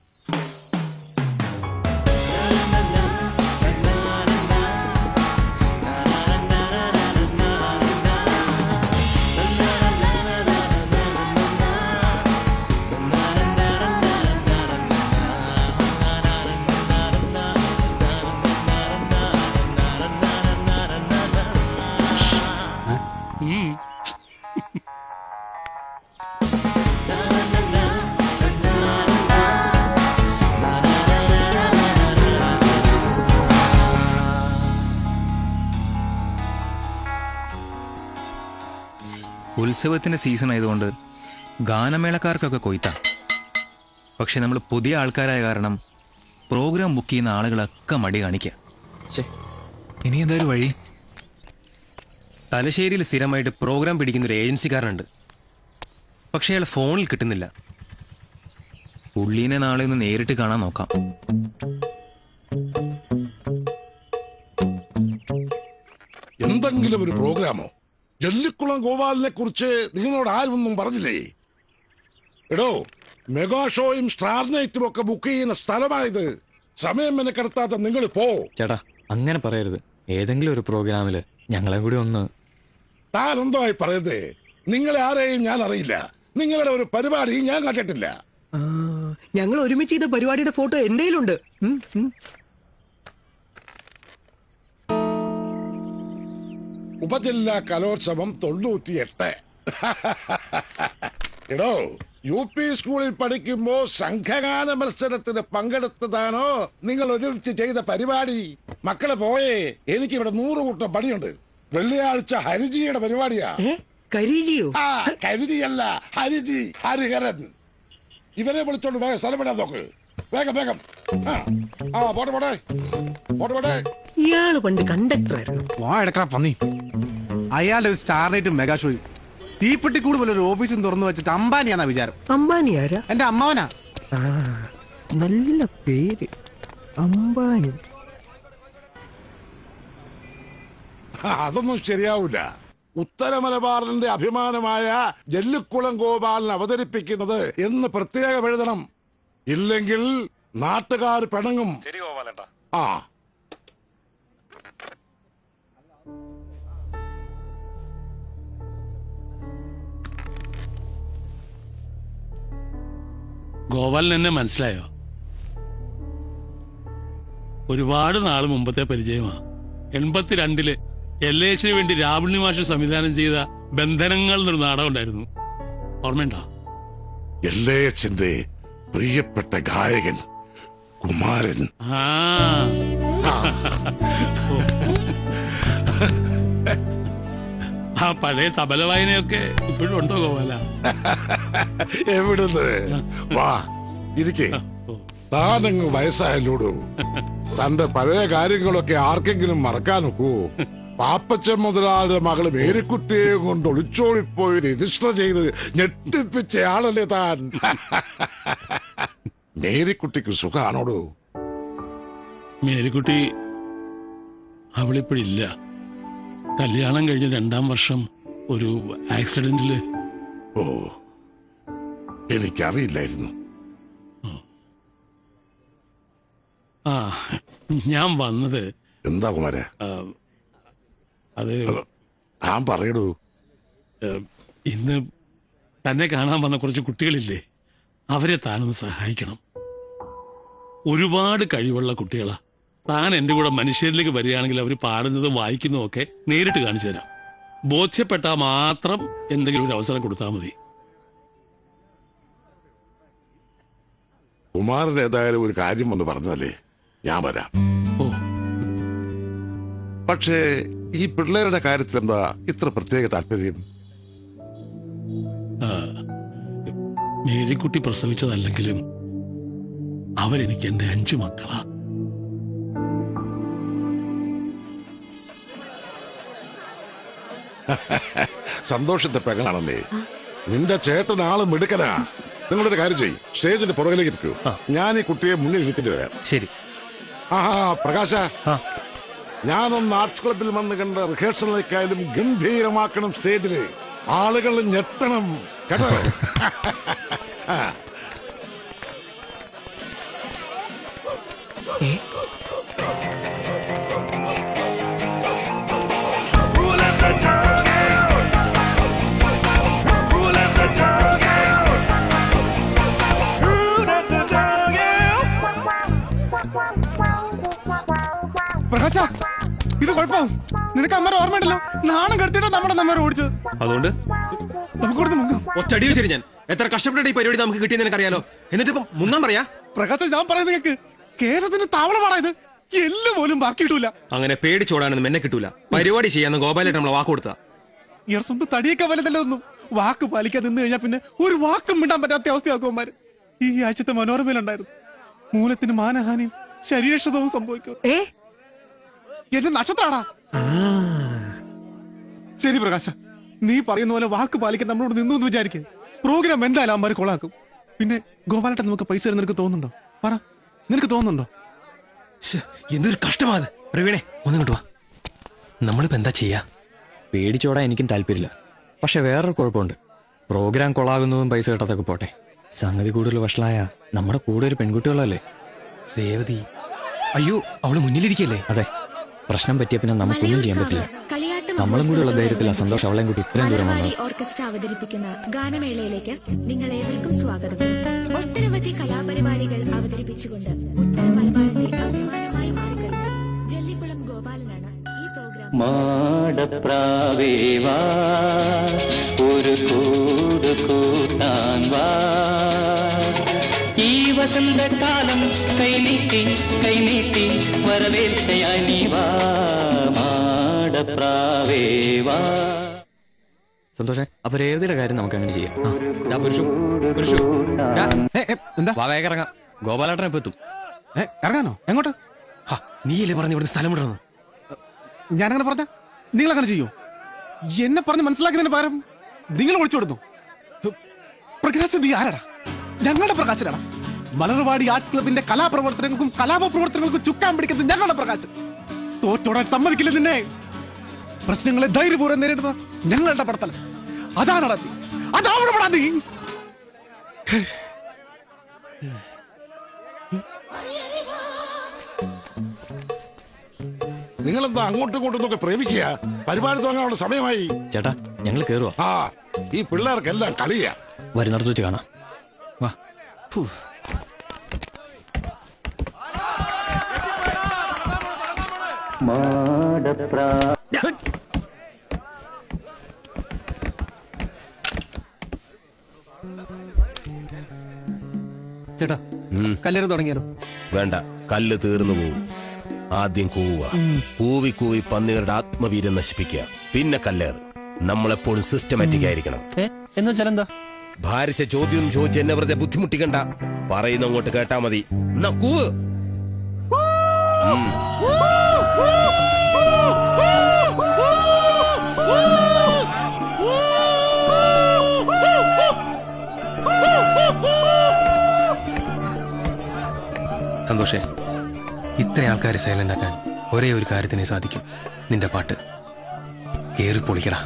ഉത്സവത്തിന്റെ സീസൺ ആയതുകൊണ്ട് ഗാനമേളക്കാർക്കൊക്കെ കൊയ്ത്ത പക്ഷെ നമ്മൾ പുതിയ ആൾക്കാരായ കാരണം പ്രോഗ്രാം ബുക്ക് ചെയ്യുന്ന ആളുകളൊക്കെ മടി കാണിക്കുക ഇനി എന്താ ഒരു വഴി തലശ്ശേരിയിൽ സ്ഥിരമായിട്ട് പ്രോഗ്രാം പിടിക്കുന്ന ഒരു ഏജൻസിക്കാരനുണ്ട് പക്ഷേ അയാൾ ഫോണിൽ കിട്ടുന്നില്ല പുള്ളീനെ നാളെ ഒന്ന് നേരിട്ട് കാണാൻ നോക്കാം എന്തെങ്കിലും ഒരു പ്രോഗ്രാമോ ജല്ലിക്കുളം ഗോപാലിനെ കുറിച്ച് നിങ്ങളോട് ആരൊന്നും പറഞ്ഞില്ലേ എടോ മെഗാ ഷോയും സ്റ്റാർ നൈറ്റും ഒക്കെ ബുക്ക് ചെയ്യുന്ന സ്ഥലമായത് സമയം മെനക്കെടുത്താത്ത നിങ്ങൾ പോ ചേട്ടാ അങ്ങനെ പറയരുത് ഏതെങ്കിലും ഒരു പ്രോഗ്രാമില് ഞങ്ങളെ കൂടി ഒന്ന് താൻ എന്തോ ആയി പറയുന്നേ നിങ്ങളെ ആരെയും ഞാൻ അറിയില്ല നിങ്ങളുടെ ഒരു പരിപാടി ഞാൻ കണ്ടിട്ടില്ല ഞങ്ങൾ ഒരുമിച്ച് ചെയ്ത പരിപാടിയുടെ ഫോട്ടോ എന്റെ കയ്യിലുണ്ട് ഉം, ഉം. ഉപജില്ലാ കലോത്സവം തൊണ്ണൂറ്റിയെട്ട് എടോ യു പി സ്കൂളിൽ പഠിക്കുമ്പോ സംഘഗാന മത്സരത്തിന് പങ്കെടുത്തതാണോ നിങ്ങൾ ഒരുമിച്ച് ചെയ്ത പരിപാടി മക്കളെ പോയേ എനിക്ക് ഇവിടെ നൂറ് കൂട്ടം പണിയുണ്ട് വെള്ളിയാഴ്ച ഹരിജിയുടെ പരിപാടിയാ കരിജിയോ ആ കരിജിയല്ല ഹരിജി ഹരിഹരൻ ഇവരെ വിളിച്ചോണ്ട് വേഗം സ്ഥലം വിടാൻ നോക്ക് വേഗം വേഗം ആ ആ പോട്ടെ പോട്ടെ പോട്ടെ പോട്ടെ ഇയാള് പണ്ട് കണ്ടക്ടർ ആയിരുന്നു വാ എടുക്കണ പന്നി അയാളുടെ ഒരു സ്റ്റാർ നൈറ്റും മെഗാ ഷോയും തീപ്പെട്ടിക്കൂട് പോലെ ഒരു ഓഫീസും തുറന്നു വെച്ചിട്ട് അംബാനിയാന്നാ വിചാരം അംബാനി ആരാ എന്റെ അമ്മാവനാ ആ, നല്ല പേര് അംബാനി ആ, അതൊന്നും ശരിയാവില്ല ഉത്തര മലബാറിന്റെ അഭിമാനമായ ജല്ലിക്കുളം ഗോപാലൻ അവതരിപ്പിക്കുന്നത് എന്ന് പ്രത്യേകം എഴുതണം ഇല്ലെങ്കിൽ നാട്ടുകാർ പിണങ്ങും ശരി ഗോപാലേട്ടാ ആ ഗോപാലൻ എന്നെ മനസ്സിലായോ ഒരുപാട് നാൾ മുമ്പത്തെ പരിചയമാ എൺപത്തിരണ്ടില് എൽ എച്ചിന് വേണ്ടി രാവുണ്ണി മാഷ് സംവിധാനം ചെയ്ത ബന്ധനങ്ങൾ എന്നൊരു നാടകം ഉണ്ടായിരുന്നു ഓർമ്മയുണ്ടോ എല്ലേച്ചിന്റെ പ്രിയപ്പെട്ട ഗായകൻ കുമാരൻ ആ ആ പഴയ തബല വായനയൊക്കെ ഇപ്പോഴും ഉണ്ടോ ഗോപാല എവിടുന്ന് വാ ഇരിക്കേ താനങ്ങ് വയസ്സായല്ലോടൂ തന്റെ പഴയ കാര്യങ്ങളൊക്കെ ആർക്കെങ്കിലും മറക്കാൻ നോക്കൂ പാപ്പച്ചൻ മുതലാളുടെ മകള് മേരിക്കുട്ടിയെ കൊണ്ട് ഒളിച്ചോളിപ്പോയി രജിസ്റ്റർ ചെയ്ത് ഞെട്ടിപ്പിച്ച ആളല്ലേ താൻ മേരിക്കുട്ടിക്ക് സുഖാണോടൂ മേരിക്കുട്ടി അവളിപ്പോഴില്ല കല്യാണം കഴിഞ്ഞ രണ്ടാം വർഷം ഒരു ആക്സിഡന്റില് ഓ എനിക്കറിയില്ലായിരുന്നു ആ ഞാൻ വന്നത് എന്താ കുമാര ആ, അത് ഞാൻ പറയടൂ ഏ, ഇന്ന് തന്നെ കാണാൻ വന്ന കുറച്ച് കുട്ടികളില്ലേ അവരെ താനൊന്ന് സഹായിക്കണം ഒരുപാട് കഴിവുള്ള കുട്ടികളാ താൻ എൻ്റെ കൂടെ മനുഷ്യരിലേക്ക് വരികയാണെങ്കിൽ അവർ പാടുന്നതും വായിക്കുന്നതും ഒക്കെ നേരിട്ട് കാണിച്ചു തരാം ബോധ്യപ്പെട്ടാൽ മാത്രം എന്തെങ്കിലും ഒരു അവസരം കൊടുത്താൽ മതി കുമാരൻ ഏതായാലും ഒരു കാര്യം ഒന്ന് പറഞ്ഞതല്ലേ ഞാൻ വരാം പക്ഷേ ഈ പിള്ളേരുടെ കാര്യത്തിൽ എന്താ ഇത്ര പ്രത്യേക താല്പര്യം ആ, മേരിക്കുട്ടി പ്രസവിച്ചതല്ലെങ്കിലും അവരെനിക്ക് എന്റെ അഞ്ചു മക്കളാ സന്തോഷത്തെ പെങ്ങളാണല്ലേ നിന്റെ ചേട്ടൻ ആള് മിടുക്കനാ നിങ്ങളൊരു കാര്യം ചെയ്യും സ്റ്റേജിന്റെ പുറകിലേക്ക് ഇരിക്കൂ ഞാൻ ഈ കുട്ടിയെ മുന്നിൽ ഇരുത്തിട്ട് വരാം ശരി ആ പ്രകാശ ഞാനൊന്ന് ആർട്സ് ക്ലബിൽ വന്ന് കണ്ട റിഹേഴ്സലിനേക്കാളും ഗംഭീരമാക്കണം സ്റ്റേജില് ആളുകൾ ഞെട്ടണം കേട്ടോ ആ. പ്രകാശ ഇത് കുഴപ്പം നിനക്ക് അമ്മ ഓർമ്മയുണ്ടല്ലോ നാണം കെടുത്തിട്ടോ നമ്മുടെ നമ്മ ഓടിച്ചത് അതുകൊണ്ട് നമുക്ക് ഇവിടുന്ന് മുങ്ങാം ഒറ്റടി വെച്ചിരി ഞാൻ എത്ര കഷ്ടപ്പെട്ടിട്ട് ഈ പരിപാടി നമുക്ക് കിട്ടിയെന്ന് എനിക്കറിയാലോ എന്നിട്ട് ഇപ്പം മുങ്ങാൻ പറയാ പ്രകാശ ഞാൻ പറയുന്നത് കേക്ക് കേസത്തിന്റെ താവളമാണോ ഇത് എല്ല് പോലും ബാക്കി കിട്ടൂല അങ്ങനെ പേടിച്ചോടാനൊന്നും എന്നെ കിട്ടൂല പരിപാടി ചെയ്യാന്ന് ഗോപാലായിട്ട് നമ്മളെ വാക്ക് കൊടുത്ത ഇയാൾ സ്വന്തം തടിയൊക്കെ വലുതല്ല ഒന്നും വാക്ക് പാലിക്കാൻ നിന്ന് കഴിഞ്ഞാൽ പിന്നെ ഒരു വാക്കും മിണ്ടാൻ പറ്റാത്ത അവസ്ഥയാക്കുമാര് ഈ ആഴ്ചത്തെ മനോരമയിലുണ്ടായിരുന്നു മൂലത്തിന് മാനഹാനിയും ശരീരക്ഷതവും സംഭവിക്കും ഏ എന്റെ നക്ഷത്രാടാ ശരി പ്രകാശ നീ പറയുന്ന പോലെ വാക്ക് പാലിക്കാൻ നമ്മളോട് നിന്നു എന്ന് വിചാരിക്കേ പ്രോഗ്രാം എന്തായാലും അമ്മമാര് കൊളാക്കും പിന്നെ ഗോപാലട്ടൻ നമുക്ക് പൈസ തരുന്ന നിനക്ക് തോന്നുന്നുണ്ടോ പറ നിനക്ക് തോന്നുന്നുണ്ടോ എന്തൊരു കഷ്ടമാത് പ്രവീണേ ഒന്നിങ്ങോട്ട് വാ നമ്മളിപ്പോ എന്താ ചെയ്യാ പേടിച്ചോടാൻ എനിക്കും താല്പര്യമില്ല പക്ഷെ വേറൊരു കുഴപ്പമുണ്ട് പ്രോഗ്രാം കൊളാകുന്നതും പൈസ കിട്ടാത്തൊക്കെ പോട്ടെ സംഗതി കൂടുതൽ വഷളായ നമ്മുടെ കൂടെ ഒരു പെൺകുട്ടികളല്ലേ രേവതി അയ്യോ അവള് മുന്നിലിരിക്കല്ലേ അതെ പ്രശ്നം പറ്റിയ പിന്നെ നമുക്കൊന്നും ചെയ്യാൻ പറ്റില്ല നമ്മളും കൂടിയുള്ള ധൈര്യത്തിലാണ് സന്തോഷം അവളെയും കൂടി ഇത്രയും ദൂരം മലയാളി വന്നത് ഓർക്കസ്ട്ര അവതരിപ്പിക്കുന്ന ഗാനമേളയിലേക്ക് നിങ്ങൾ ഏവർക്കും സ്വാഗതം ഒട്ടനവധി കലാപരിപാടികൾ അവതരിപ്പിച്ചുകൊണ്ട് ഉത്തര മലബാറിന്റെ അഭിമാനമായി മാറിക്കഴിഞ്ഞ ജല്ലിക്കുളം ഗോപാലനാണ് ഈ പ്രോഗ്രാം മാടപ്രാവേവാ ഒരു കൂട് കൂട്ടാൻ വാ ഈ വസന്തകാലം കൈനീട്ടി കൈനീട്ടി വരവേൽക്കയായി നീ വാ മാടപ്രാവേവാ സന്തോഷേ അപ്പൊ രേവതിയുടെ കാര്യം നമുക്ക് അങ്ങനെ ചെയ്യാം ഡാ, പുരുഷു, പുരുഷു. ഡാ, എന്താ വാ വേഗം ഇറങ്ങാം ഗോപാലേട്ടൻ ഇപ്പൊ എത്തും ഇറങ്ങാനോ എങ്ങോട്ട് നീയല്ലേ പറഞ്ഞു ഇവിടുന്ന് സ്ഥലം വിടണമെന്ന് ഞാനങ്ങനെ പറഞ്ഞ നിങ്ങൾ അങ്ങനെ ചെയ്യൂ എന്നെ പറഞ്ഞ് മനസ്സിലാക്കുന്നതിന് പകരം നിങ്ങൾ വിളിച്ചു കൊടുത്തു പ്രകാശ് നീ ആരാടാ ഞങ്ങളുടെ പ്രകാശനാടാ മലർവാടി ആർട്സ് ക്ലബിന്റെ കലാപ്രവർത്തനങ്ങൾക്കും കലാപ പ്രവർത്തനങ്ങൾക്കും ചുക്കാൻ പിടിക്കുന്നത് ഞങ്ങളുടെ പ്രകാശ് തോറ്റോടാൻ സമ്മതിക്കില്ല നിന്നെ പ്രശ്നങ്ങളെ ധൈര്യപൂർവ്വം നേരിടുന്ന ഞങ്ങളുടെ പടത്തല അതാണടാ നീ അതാവണപ്പെടാ നീ നിങ്ങളെന്താ അങ്ങോട്ടും ഇങ്ങോട്ടും ഒക്കെ പ്രേമിക്കുക പരിപാടി തുടങ്ങാനുള്ള സമയമായി ചേട്ടാ ഞങ്ങൾ കേറുവാ ആ ഈ പിള്ളേർക്കെല്ലാം കളിയാ വരുന്നിടത്ത് വെച്ച് കാണാം വാ മാടപ്രാ ചേട്ടാ കല്ലേറ് തുടങ്ങിയാലോ വേണ്ട കല്ല് തീർന്നു പോവും ആദ്യം കൂവുക കൂവി കൂവി പന്നികളുടെ ആത്മവീര്യം നശിപ്പിക്കുക പിന്നെ കല്ലേറ് നമ്മളെപ്പോഴും സിസ്റ്റമാറ്റിക് ആയിരിക്കണം എന്ന് വെച്ചാൽ എന്താ ഭാരിച്ച ചോദ്യം ചോദിച്ച് എന്നെ വെറുതെ ബുദ്ധിമുട്ടിക്കണ്ട പറയുന്ന അങ്ങോട്ട് കേട്ടാ മതി എന്നാ കൂവ് ഉം. സന്തോഷേ ഇത്ര ആൾക്കാരെ സൈലന്റ് ആക്കാൻ ഒരേ ഒരു കാര്യത്തിനെ സാധിക്കും നിന്റെ പാട്ട് കേറി പൊളിക്കടാ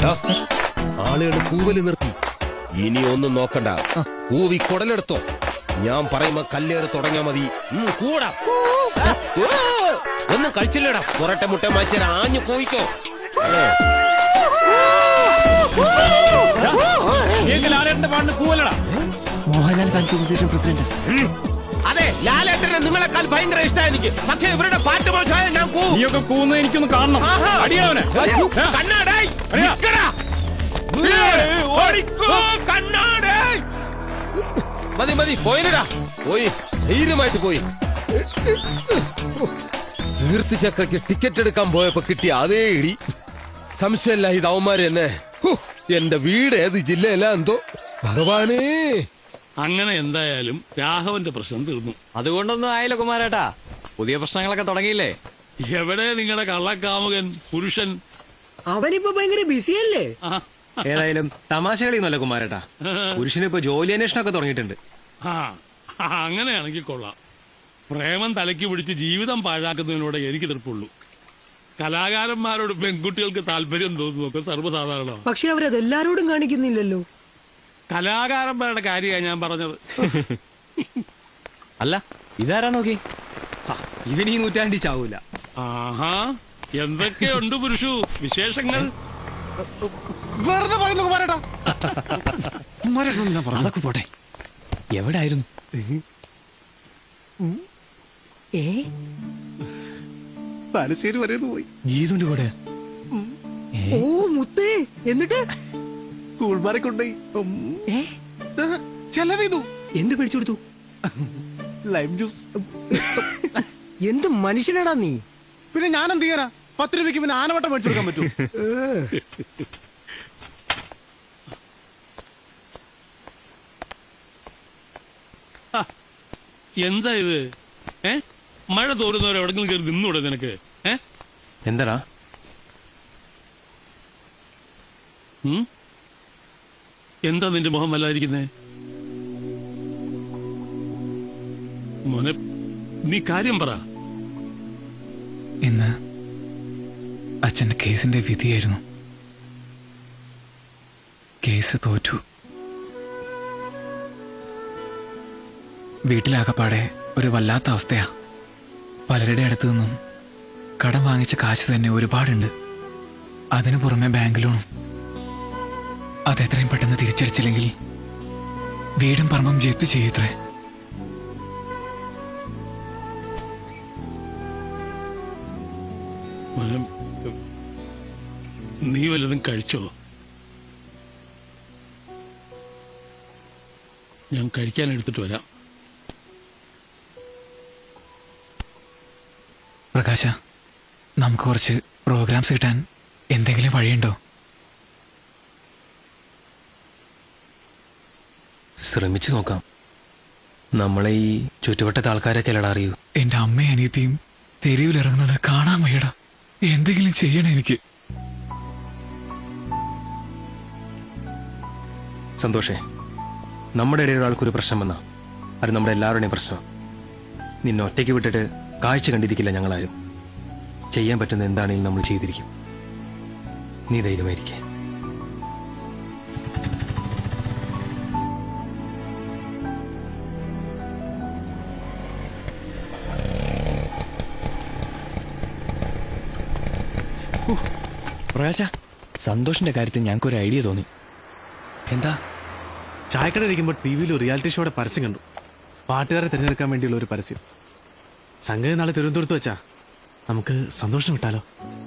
ആളുകൾ കൂവല് നിർത്തി ഇനി ഒന്നും നോക്കണ്ട കൂവി കുടലെടുത്തോ ഞാൻ പറയുമ്പോ കല്ലേറ് തുടങ്ങിയാ മതി ഉം, കൂടാ ഒന്നും കഴിച്ചില്ലടാ പുറട്ടെ മുട്ട മാച്ചാൽ ആഞ്ഞു പോയിക്കോ മോഹൻലാൽ ഫാൻസ് അസോസിയേഷൻ പ്രസിഡന്റ് അതെ ലാലേട്ടനെ നിങ്ങളെക്കാൾ ഭയങ്കര ഇഷ്ടമാണ് എനിക്ക് പക്ഷെ ഇവരുടെ പാട്ട് മോശമായ ഞാൻ കൂവും. നീയൊക്കെ കൂന്ന് എനിക്കൊന്ന് കാണണം ആഹാ. അടിയവനെ കണ്ണാടേയ്, നിക്കടാ. ഏയ്, ഓടിക്കോ, കണ്ണാടേയ്. മതി മതി പോയില്ലടാ പോയി ധൈര്യമായിട്ട് പോയി കീർത്തിചക്രയ്ക്ക് ടിക്കറ്റ് എടുക്കാൻ പോയപ്പോ കിട്ടിയ അതേ ഇടി സംശയമില്ല ഇത് അവന്മാര് തന്നെ ഹു, എന്റെ വീട് ഏത് ജില്ലയിലാ എന്തോ ഭഗവാനേ അങ്ങനെ എന്തായാലും രാഘവന്റെ പ്രശ്നം തീർന്നു അതുകൊണ്ടൊന്നും ആയില്ല കുമാരേട്ടാ പുതിയ പ്രശ്നങ്ങളൊക്കെ തുടങ്ങിയില്ലേ എവിടെ നിങ്ങളുടെ കള്ളക്കാമുകൻ പുരുഷൻ അവനിപ്പോ ഭയങ്കര ബിസിയല്ലേ ഏതായാലും തമാശ കളിയൊന്നുമല്ല കുമാരേട്ടാ പുരുഷന് ഇപ്പൊ ജോലി അന്വേഷണമൊക്കെ തുടങ്ങിയിട്ടുണ്ട് ആ ആ, അങ്ങനെയാണെങ്കിൽ കൊള്ളാം പ്രേമം തലയ്ക്ക് പിടിച്ച് ജീവിതം പാഴാക്കുന്നതിനോട് എനിക്ക് തീർപ്പുള്ളൂ കലാകാരന്മാരോട് പെൺകുട്ടികൾക്ക് താല്പര്യം തോന്നുന്നതൊക്കെ സർവ്വസാധാരണ പക്ഷെ അവരതെല്ലാരോടും കാണിക്കുന്നില്ലല്ലോ കലാകാരന്മാരുടെ കാര്യമാണ് ഞാൻ പറഞ്ഞത് അല്ല ഇതാരാ നോക്കി ഇവൻ ഈ നൂറ്റാണ്ടി ചാവൂല ആഹാ എന്തൊക്കെയുണ്ട് പുരുഷു വിശേഷങ്ങൾ വെറുതെ പറയുന്നു കുമാരേട്ടാ കുമാരേട്ടനോട് ഞാൻ പറഞ്ഞു അതൊക്കെ പോട്ടെ എവിടെ ആയിരുന്നു ഏ തലശ്ശേരി വരെ പോയി ഗീതുന്റെ കൂടെ ഓ മുത്തേ എന്നിട്ട് കൂൾമാരെ കൊണ്ടുപോയി ഉം. ഏ ചെലവ് ചെയ്തു എന്ത് പിടിച്ചു കൊടുത്തു ലൈം ജ്യൂസ് എന്ത് മനുഷ്യനാടാ നീ പിന്നെ ഞാൻ എന്ത് ചെയ്യാനാ പത്ത് രൂപയ്ക്ക് പിന്നെ ആനവട്ടം മേടിച്ചു കൊടുക്കാൻ പറ്റൂ എന്താ ഇത് ഏ മഴ തോരുന്നവരെ എവിടെങ്കിലും കയറി നിന്നൂടെ നിനക്ക് ഏ എന്താടാ ഉം? എന്താ നിന്റെ മുഖം വല്ലാതിരിക്കുന്നേ മോനെ നീ കാര്യം പറ ഇന്ന് അച്ഛന്റെ കേസിന്റെ വിധിയായിരുന്നു കേസ് തോറ്റു വീട്ടിലാകപ്പാടെ ഒരു വല്ലാത്ത അവസ്ഥയാ പലരുടെ അടുത്തു നിന്നും കടം വാങ്ങിച്ച കാശ് തന്നെ ഒരുപാടുണ്ട് അതിനു പുറമെ ബാങ്ക് ലോണും അതെത്രയും പെട്ടെന്ന് തിരിച്ചടിച്ചില്ലെങ്കിൽ വീടും പറമ്പും ജപ്തി ചെയ്യത്രേ മോനെ നീ വല്ലതും കഴിച്ചോ ഞാൻ കഴിക്കാൻ എടുത്തിട്ട് വരാം പ്രകാശ നമുക്ക് കുറച്ച് പ്രോഗ്രാംസ് കിട്ടാൻ എന്തെങ്കിലും വഴിയുണ്ടോ ശ്രമിച്ചു നോക്കാം നമ്മളെ ഈ ചുറ്റുവട്ടത്തെ ആൾക്കാരൊക്കെ അല്ലടാ അറിയൂ എന്റെ അമ്മയും അനിയത്തിയും തെരുവിലിറങ്ങുന്നത് കാണാൻ വയ്യടാ എന്തെങ്കിലും ചെയ്യണം എനിക്ക് സന്തോഷേ നമ്മുടെ ഇടയിൽ ഒരാൾക്കൊരു പ്രശ്നം വന്നാ അത് നമ്മുടെ എല്ലാവരുടെയും പ്രശ്നം നിന്നെ ഒറ്റയ്ക്ക് വിട്ടിട്ട് കാഴ്ച കണ്ടിരിക്കില്ല ഞങ്ങളാരും ചെയ്യാൻ പറ്റുന്ന എന്താണെങ്കിലും നമ്മൾ ചെയ്തിരിക്കും നീ ധൈര്യമായിരിക്കേ പ്രകാശ സന്തോഷിന്റെ കാര്യത്തിൽ ഞങ്ങൾക്ക് ഒരു ഐഡിയ തോന്നി എന്താ ചായക്കട ഇരിക്കുമ്പോൾ ടി വിയിൽ റിയാലിറ്റി ഷോയുടെ പരസ്യം കണ്ടു പാട്ടുകാരെ തിരഞ്ഞെടുക്കാൻ വേണ്ടിയുള്ള ഒരു പരസ്യം സംഗതി നാളെ തിരുവനന്തപുരത്ത് വെച്ചാ നമുക്ക് സന്തോഷം വിട്ടാലോ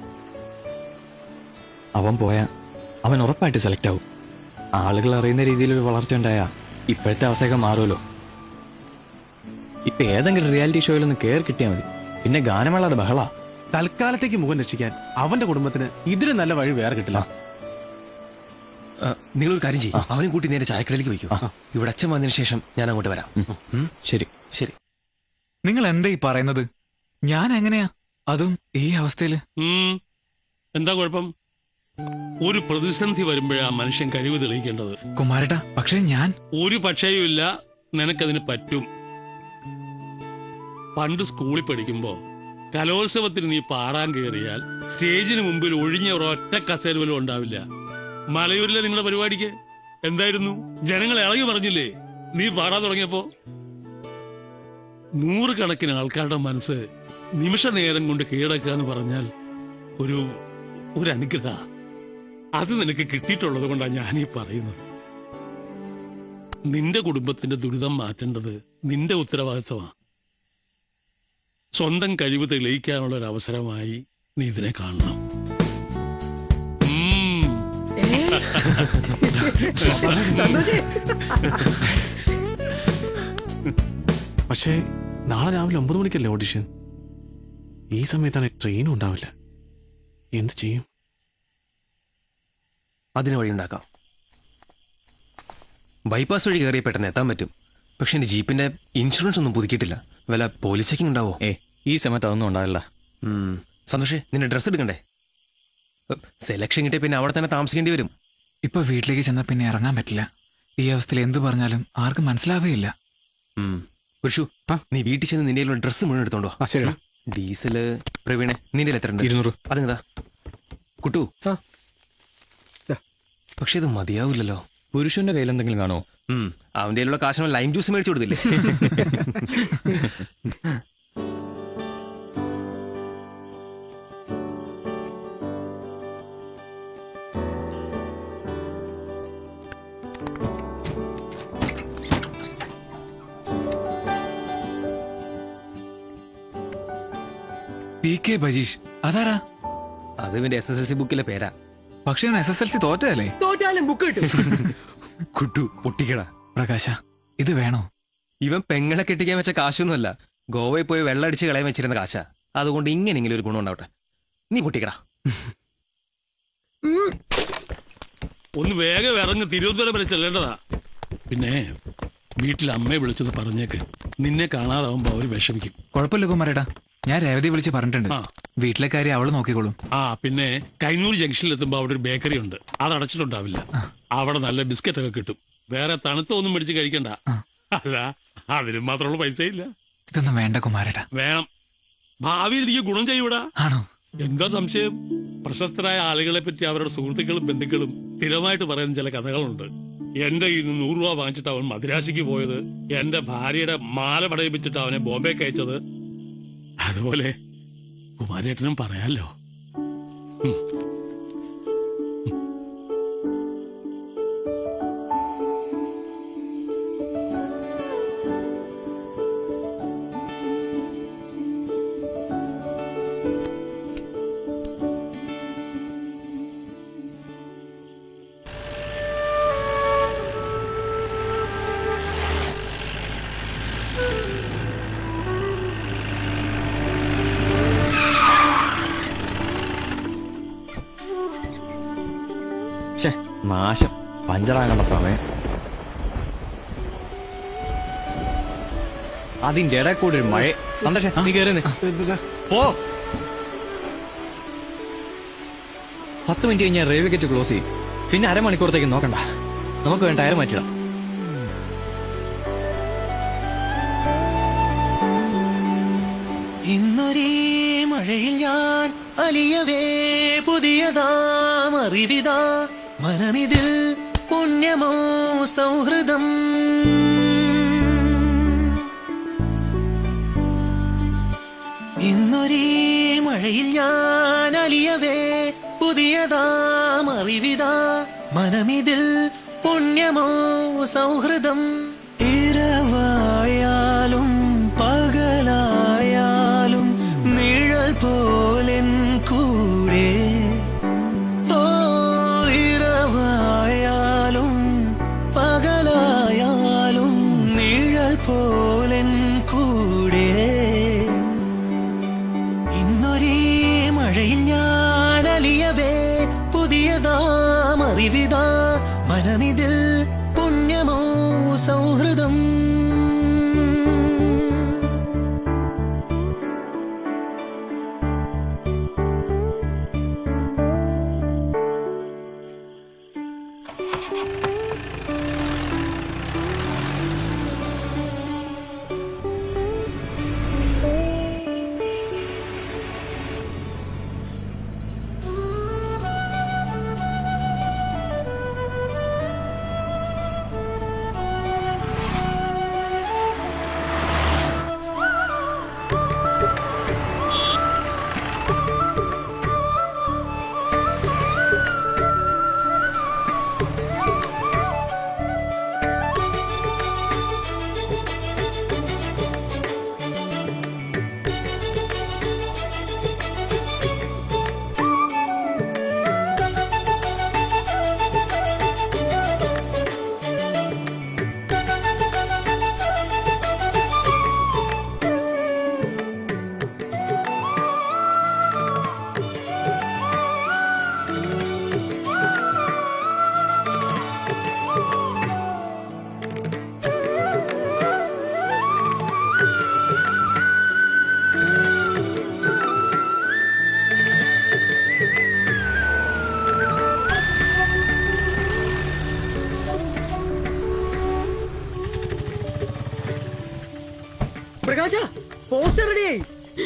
അവൻ പോയാ അവൻ ഉറപ്പായിട്ട് സെലക്ട് ആവും ആളുകൾ അറിയുന്ന രീതിയിൽ ഒരു വളർച്ച ഉണ്ടായാ ഇപ്പോഴത്തെ അവസ്ഥയൊക്കെ മാറുമല്ലോ ഇപ്പൊ ഏതെങ്കിലും റിയാലിറ്റി ഷോയിലൊന്ന് കയറി കിട്ടിയാൽ മതി പിന്നെ ഗാനമേളയുടെ ബഹള തൽക്കാലത്തേക്ക് മുഖം രക്ഷിക്കാൻ അവന്റെ കുടുംബത്തിന് ഇതിന് നല്ല വഴി വേറെ കിട്ടില്ല നിങ്ങളൊരു കാര്യം ചെയ്യും അവനും കൂട്ടി നേരെ ചായക്കടയിലേക്ക് വയ്ക്കും ഇവിടെ അച്ഛൻ വന്നതിന് ശേഷം ഞാൻ അങ്ങോട്ട് വരാം ഉം? ശരി ശരി നിങ്ങൾ എന്താ ഈ പറയുന്നത് ഞാൻ എങ്ങനെയാ അതും ഈ അവസ്ഥയില് ഉം. എന്താ കുഴപ്പം ഒരു പ്രതിസന്ധി വരുമ്പോഴാ മനുഷ്യൻ കഴിവ് തെളിയിക്കേണ്ടത് കുമാരേട്ടാ പക്ഷേ ഞാൻ ഒരു പക്ഷേയും ഇല്ല നിനക്കതിന് പറ്റും പണ്ട് സ്കൂളിൽ പഠിക്കുമ്പോ കലോത്സവത്തിന് നീ പാടാൻ കയറിയാൽ സ്റ്റേജിന് മുമ്പിൽ ഒഴിഞ്ഞ ഒരൊറ്റ കസേര പോലും ഉണ്ടാവില്ല മലയൂരിലെ നിങ്ങളുടെ പരിപാടിക്ക് എന്തായിരുന്നു ജനങ്ങൾ ഇളകി പറഞ്ഞില്ലേ നീ പാടാൻ തുടങ്ങിയപ്പോ നൂറുകണക്കിന് ആൾക്കാരുടെ മനസ്സ് നിമിഷ നേരം കൊണ്ട് കീഴടക്കുക എന്ന് പറഞ്ഞാൽ ഒരു ഒരു അനുഗ്രഹ അത് നിനക്ക് കിട്ടിയിട്ടുള്ളത് കൊണ്ടാണ് ഞാൻ ഈ പറയുന്നത് നിന്റെ കുടുംബത്തിന്റെ ദുരിതം മാറ്റേണ്ടത് നിന്റെ ഉത്തരവാദിത്വമാണ് സ്വന്തം കഴിവ് തെളിയിക്കാനുള്ള ഒരു അവസരമായി നീ ഇതിനെ കാണണം ഉം. പക്ഷേ നാളെ രാവിലെ ഒമ്പത് മണിക്കല്ലേ ഓഡിഷൻ ഈ സമയത്താണ് ട്രെയിനും ഉണ്ടാവില്ല എന്ത് ചെയ്യും അതിന് വഴിയുണ്ടാക്കാം ബൈപ്പാസ് വഴി കയറി പെട്ടെന്ന് എത്താൻ പറ്റും പക്ഷെ എന്റെ ജീപ്പിന്റെ ഇൻഷുറൻസ് ഒന്നും പുതുക്കിയിട്ടില്ല വല്ല പോലീസ് ചെക്കിംഗ് ഉണ്ടാവോ ഏ ഈ സമയത്ത് അതൊന്നും ഉണ്ടാവില്ല സന്തോഷേ നിന്റെ ഡ്രസ്സ് എടുക്കണ്ടേ സെലക്ഷൻ കിട്ടിയ പിന്നെ അവിടെ തന്നെ താമസിക്കേണ്ടി വരും ഇപ്പൊ വീട്ടിലേക്ക് ചെന്നാൽ പിന്നെ ഇറങ്ങാൻ പറ്റില്ല ഈ അവസ്ഥയിൽ എന്ത് പറഞ്ഞാലും ആർക്കും മനസ്സിലാവേയില്ല പുരുഷു നീ വീട്ടിൽ ചെന്ന് നിന്റെ ഡ്രസ്സ് മുഴുവൻ എടുത്തോണ്ടോ ശരിടാ ഡീസല് പ്രവീണെ നിന്റെ എത്ര ഉണ്ട് ഇരുന്നൂറ് അതെന്താ കുട്ടു പക്ഷെ ഇത് മതിയാവില്ലല്ലോ പുരുഷന്റെ കയ്യിൽ എന്തെങ്കിലും കാണോ അവന്റെ കയ്യിലുള്ള കാശ് അവൻ ലൈം ജ്യൂസ് മേടിച്ചു കൊടുത്തില്ലേ പി കെ ബജീഷ് അതാരാ അത് ഇവന്റെ എസ് എസ് എൽ സി ബുക്കിലെ പേരാ പക്ഷേ എസ് എസ് എൽ സി തോറ്റതല്ലേ തോറ്റാലും ബുക്ക് കിട്ടും കുട്ടു പൊട്ടിക്കടാ പ്രകാശ ഇത് വേണോ ഇവൻ പെങ്ങളെ കെട്ടിക്കാൻ വെച്ച കാശൊന്നുമല്ല ഗോവയിൽ പോയി വെള്ളം അടിച്ച് കളയാൻ വെച്ചിരുന്ന കാശാ അതുകൊണ്ട് ഇങ്ങനെയെങ്കിലും ഒരു ഗുണം ഉണ്ടാവട്ടെ നീ പൊട്ടിക്കടാ ഒന്ന് വേഗം ഇറങ്ങി തിരുവനന്തപുരം വരെ ചെല്ലേണ്ടതാ പിന്നെ വീട്ടിൽ അമ്മയെ വിളിച്ചത് പറഞ്ഞേക്ക് നിന്നെ കാണാതാവുമ്പോ അവര് വിഷമിക്കും കുഴപ്പമില്ല കുമാരേട്ടാ ഞാൻ രേവതി വിളിച്ച് പറഞ്ഞിട്ടുണ്ട് വീട്ടിലെ കാര്യം അവള് നോക്കിക്കോളും ആ പിന്നെ കൈനൂർ ജംഗ്ഷനിൽ എത്തുമ്പോ അവിടെ ഒരു ബേക്കറി ഉണ്ട് അത് അടച്ചിട്ടുണ്ടാവില്ല അവിടെ നല്ല ബിസ്ക്കറ്റ് ഒക്കെ കിട്ടും വേറെ തണുത്ത ഒന്നും മേടിച്ച് കഴിക്കണ്ട അല്ല അതിനും മാത്രമുള്ള പൈസ ഇല്ല ഇതൊന്നും വേണ്ട കുമാരേട്ടാ വേണം ഭാവിയിൽ എനിക്ക് ഗുണം ചെയ്യൂടാ ആണോ എന്താ സംശയം പ്രശസ്തരായ ആളുകളെ പറ്റി അവരുടെ സുഹൃത്തുക്കളും ബന്ധുക്കളും സ്ഥിരമായിട്ട് പറയുന്ന ചില കഥകളുണ്ട് എന്റെ കയ്യിൽ നിന്ന് നൂറ് രൂപ വാങ്ങിച്ചിട്ട് അവൻ മദ്രാശിക്ക് പോയത് എന്റെ ഭാര്യയുടെ മാല പടയിപ്പിച്ചിട്ട് അവനെ ബോംബെക്ക് അയച്ചത് അതുപോലെ കുമാരേട്ടനും പറയാലോ ഉം. ഛേ നാശം പഞ്ചറാകേണ്ട സമയം അതിന്റെ ഇടയിൽ കൂടി ഒരു മഴ സന്തോഷം നീ കയറി പോ പത്ത് മിനിറ്റ് കഴിഞ്ഞാൽ റെയിൽവേ ഗേറ്റ് ക്ലോസ് ചെയ്യും പിന്നെ അരമണിക്കൂറത്തേക്ക് നോക്കണ്ട നമുക്ക് വേണ്ട ടയർ മാറ്റിടാം ഇന്നൊരേ മഴയിൽ ഞാൻ അലിയവേ പുതിയതാം അറിവിതാ മനമിതിൽ പുണ്യമോ സൗഹൃദം ഇന്നൊരേ മഴയിൽ ഞാൻ അലിയവേ പുതിയതാം അറിവിതാ മനമിതിൽ പുണ്യമോ സൗഹൃദം ഇരവായാലും പകലായാലും നിഴൽ പോലെൻ കൂടെ ഓ ഇരവായാലും പകലായാലും നിഴൽ പോലെൻ കൂടെ ഇന്നൊരേ മഴയിൽ ഞാൻ അലിയവേ പുതിയതാം അറിവിതാ മനമിതിൽ പുണ്യമോ സൗഹൃദം പ്രകാശ പോസ്റ്റർ റെഡിയായി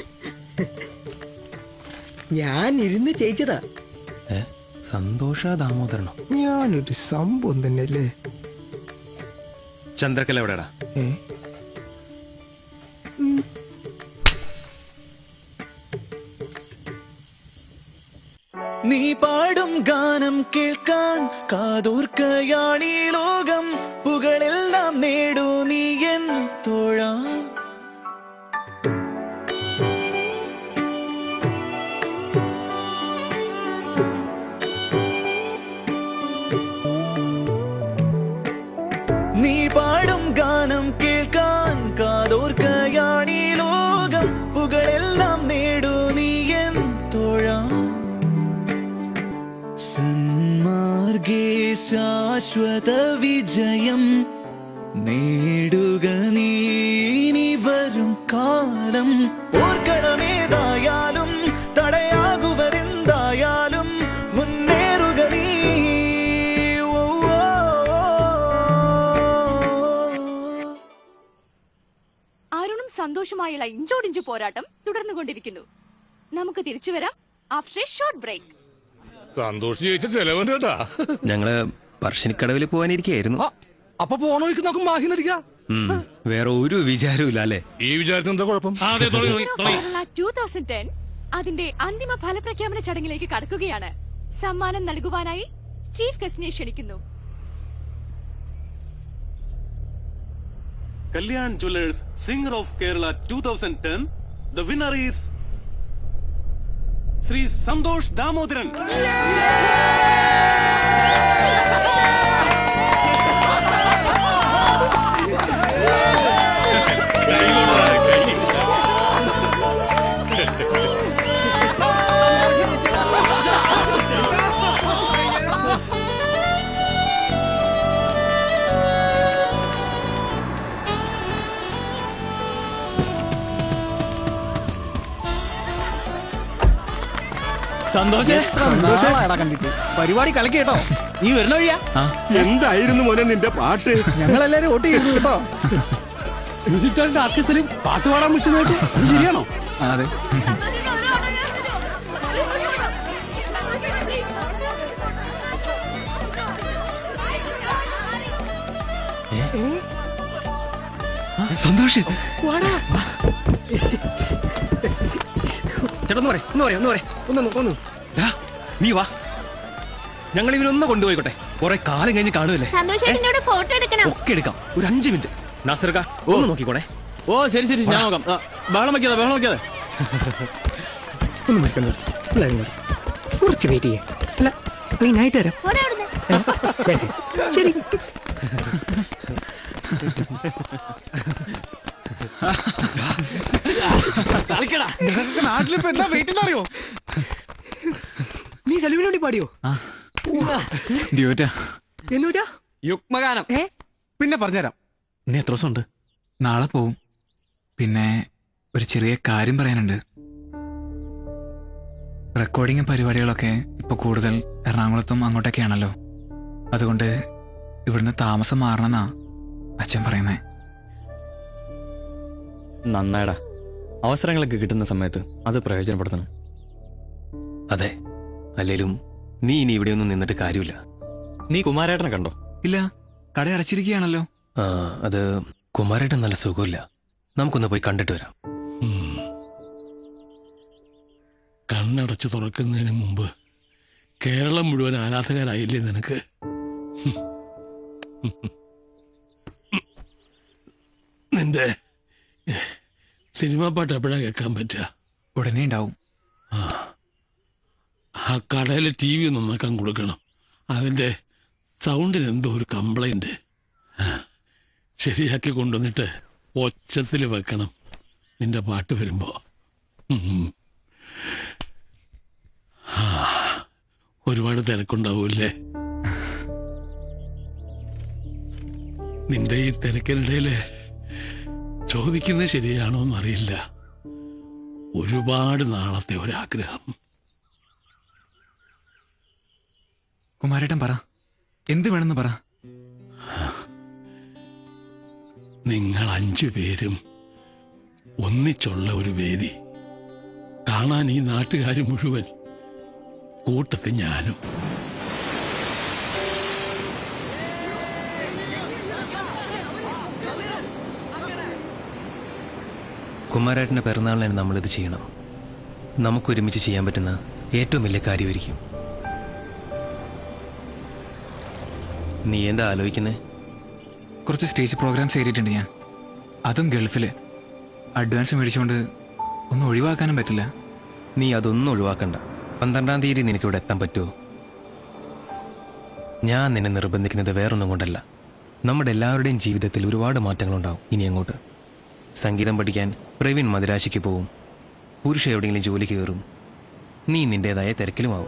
ഞാൻ ഇരുന്ന് ചെയ്യിച്ചതാ ഏ സന്തോഷ ദാമോദരനോ ഞാനൊരു സംഭവം തന്നെ അല്ലേ ചന്ദ്രക്കല എവിടെടാ നീ പാടും ഗാനം കേൾക്കാൻ കാതോർക്കയാണീ ലോകം പുകളെല്ലാം നേടൂ നീ എൻ തോഴ നീ പാടും ഗാനം കേൾക്കാൻ കാതോർക്കയാണീ ലോകം പുകളെല്ലാം നേടൂ നീ എൻ തോഴ സന്മാർഗേ ശാശ്വത വിജയം നേടുക നീ ഇനി വരും കാലം ഓർക്കണമേതായാലും തടയാകുവതെന്തായാലും മുന്നേറുക നീ ഓ, ഓ, അരുണും സന്തോഷമായുള്ള ഇഞ്ചോടിഞ്ചു പോരാട്ടം തുടർന്നുകൊണ്ടിരിക്കുന്നു നമുക്ക് തിരിച്ചു വരാം after a short break Santhosh ജയിച്ച ചെലവൻ കേട്ടാ ഞങ്ങള് പറശ്ശിനിക്കടവിൽ പോകാനിരിക്കായിരുന്നു അപ്പൊ പോണോയ്ക്ക് നോക്കും മാഹിനടിക്കാം വേറെ ഒരു വിചാരവും ഇല്ല അല്ലേ ഈ വിചാരത്തിന് എന്താ കുഴപ്പം കേരള 2010 അതിന്റെ അന്തിമ ഫലപ്രഖ്യാപന ചടങ്ങിലേക്ക് കടക്കുകയാണ് സമ്മാനം നൽകുവാനായി ചീഫ് ഗസ്റ്റിനെ ക്ഷണിക്കുന്നു Kalyan Jewelers Singer of Kerala 2010. The winner is Sri Sandosh Damodaran. സന്തോഷേ നാളായടാ കണ്ടിട്ട് പരിപാടി കലക്കി കേട്ടോ നീ വരുന്ന വഴിയാ എന്തായിരുന്നു മോനെ നിന്റെ പാട്ട് ഞങ്ങളെല്ലാരും വോട്ട് ചെയ്തു കേട്ടോ മ്യൂസിക് ടാലന്റ് ആർട്ടിസ്റ്റിലും പാട്ട് പാടാൻ വിളിച്ചത് കേട്ടു അത് ശരിയാണോ അതെ സന്തോഷ് ചേട്ടാ ഒന്ന് പറയാം ഒന്ന് പറയാം ഒന്ന് പറയാം ഒന്ന് ഒന്ന് ഡാ, നീ വാ ഞങ്ങൾ ഇവനൊന്ന് കൊണ്ടുപോയിക്കോട്ടെ കുറെ കാലം കഴിഞ്ഞ് കാണുമല്ലേ സന്തോഷേട്ടനോട് ഫോട്ടോ എടുക്കണം ഒക്കെ എടുക്കാം ഒരു അഞ്ച് മിനിറ്റ് നാസർക്ക ഒന്ന് നോക്കിക്കോണേ ഓ ശരി ശരി ഞാൻ നോക്കാം ആ, ബഹളം വയ്ക്കാതെ ബഹളം വയ്ക്കാതെ ഒന്ന് മറക്കുന്നു എല്ലാവരും കൂടെ. കുറച്ച് വെയിറ്റ് ചെയ്യാം അല്ല ക്ലീൻ ആയിട്ട് തരാം ഏ, വേണ്ടേ? ശരി ഞങ്ങൾക്ക് നാട്ടിലിപ്പോ എന്താ വെയിറ്റ് അറിയോ നീ സലൂമിന് വേണ്ടി പാടിയോ ഡ്യൂറ്റാ എന്ന് വെച്ചാ യുഗ്മഗാനം പിന്നെ പറഞ്ഞുതരാം നീ എത്ര ദിവസം ഉണ്ട് നാളെ പോവും പിന്നെ ഒരു ചെറിയ കാര്യം പറയാനുണ്ട് റെക്കോർഡിങ് പരിപാടികളൊക്കെ ഇപ്പൊ കൂടുതൽ എറണാകുളത്തും അങ്ങോട്ടൊക്കെയാണല്ലോ അതുകൊണ്ട് ഇവിടുന്ന് താമസം മാറണമെന്നാ അച്ഛൻ പറയുന്നേ നന്നായടാ അവസരങ്ങളൊക്കെ കിട്ടുന്ന സമയത്ത് അത് പ്രയോജനപ്പെടുത്തണം അതെ അല്ലേലും നീ ഇനി ഇവിടെ ഒന്നും നിന്നിട്ട് കാര്യമില്ല നീ കുമാരേട്ടനെ കണ്ടോ ഇല്ല കട അടച്ചിരിക്കുകയാണല്ലോ ആ അത് കുമാരേട്ടൻ നല്ല സുഖമില്ല നമുക്കൊന്ന് പോയി കണ്ടിട്ട് വരാം കണ്ണടച്ച് തുറക്കുന്നതിന് മുമ്പ് കേരളം മുഴുവൻ ആരാധകരായില്ലേ നിനക്ക് നിന്റെ സിനിമാ പാട്ട് എപ്പോഴാ കേൾക്കാൻ പറ്റുക ഉടനെ ഉണ്ടാവും ആ കടയിലെ ടി വി നന്നാക്കാൻ കൊടുക്കണം അതിന്റെ സൗണ്ടിന് എന്തോ ഒരു കംപ്ലൈന്റ് ശരിയാക്കി കൊണ്ടുവന്നിട്ട് ഒച്ചത്തിൽ വെക്കണം നിന്റെ പാട്ട് വരുമ്പോ ഉം. ആ, ഒരുപാട് തിരക്കുണ്ടാവൂല്ലേ നിന്റെ ഈ തിരക്കിനിടയില് ചോദിക്കുന്നത് ശരിയാണോ എന്നറിയില്ല ഒരുപാട് നാളത്തെ ഒരാഗ്രഹം കുമാരേട്ടൻ പറ എന്ത് വേണമെന്ന് പറ നിങ്ങൾ അഞ്ചു പേരും ഒന്നിച്ചുള്ള ഒരു വേദി കാണാൻ ഈ നാട്ടുകാർ മുഴുവൻ കൂട്ടത്തിൽ ഞാനും കുമാരേട്ടൻ്റെ പിറന്നാളിന് നമ്മളിത് ചെയ്യണം നമുക്കൊരുമിച്ച് ചെയ്യാൻ പറ്റുന്ന ഏറ്റവും വലിയ കാര്യമായിരിക്കും നീ എന്താ ആലോചിക്കുന്നേ കുറച്ച് സ്റ്റേജ് പ്രോഗ്രാംസ് ചെയ്തിട്ടുണ്ട് ഞാൻ അതും ഗൾഫിൽ അഡ്വാൻസ് മേടിച്ചുകൊണ്ട് ഒന്നും ഒഴിവാക്കാനും പറ്റില്ല നീ അതൊന്നും ഒഴിവാക്കണ്ട പന്ത്രണ്ടാം തീയതി നിനക്ക് ഇവിടെ എത്താൻ പറ്റുമോ ഞാൻ നിന്നെ നിർബന്ധിക്കുന്നത് വേറൊന്നും കൊണ്ടല്ല നമ്മുടെ എല്ലാവരുടെയും ജീവിതത്തിൽ ഒരുപാട് മാറ്റങ്ങളുണ്ടാവും ഇനി അങ്ങോട്ട് സംഗീതം പഠിക്കാൻ പ്രവീൺ മദിരാശിക്ക് പോവും പുരുഷ എവിടെയെങ്കിലും ജോലിക്ക് കയറും നീ നിന്റേതായ തിരക്കിലുമാവും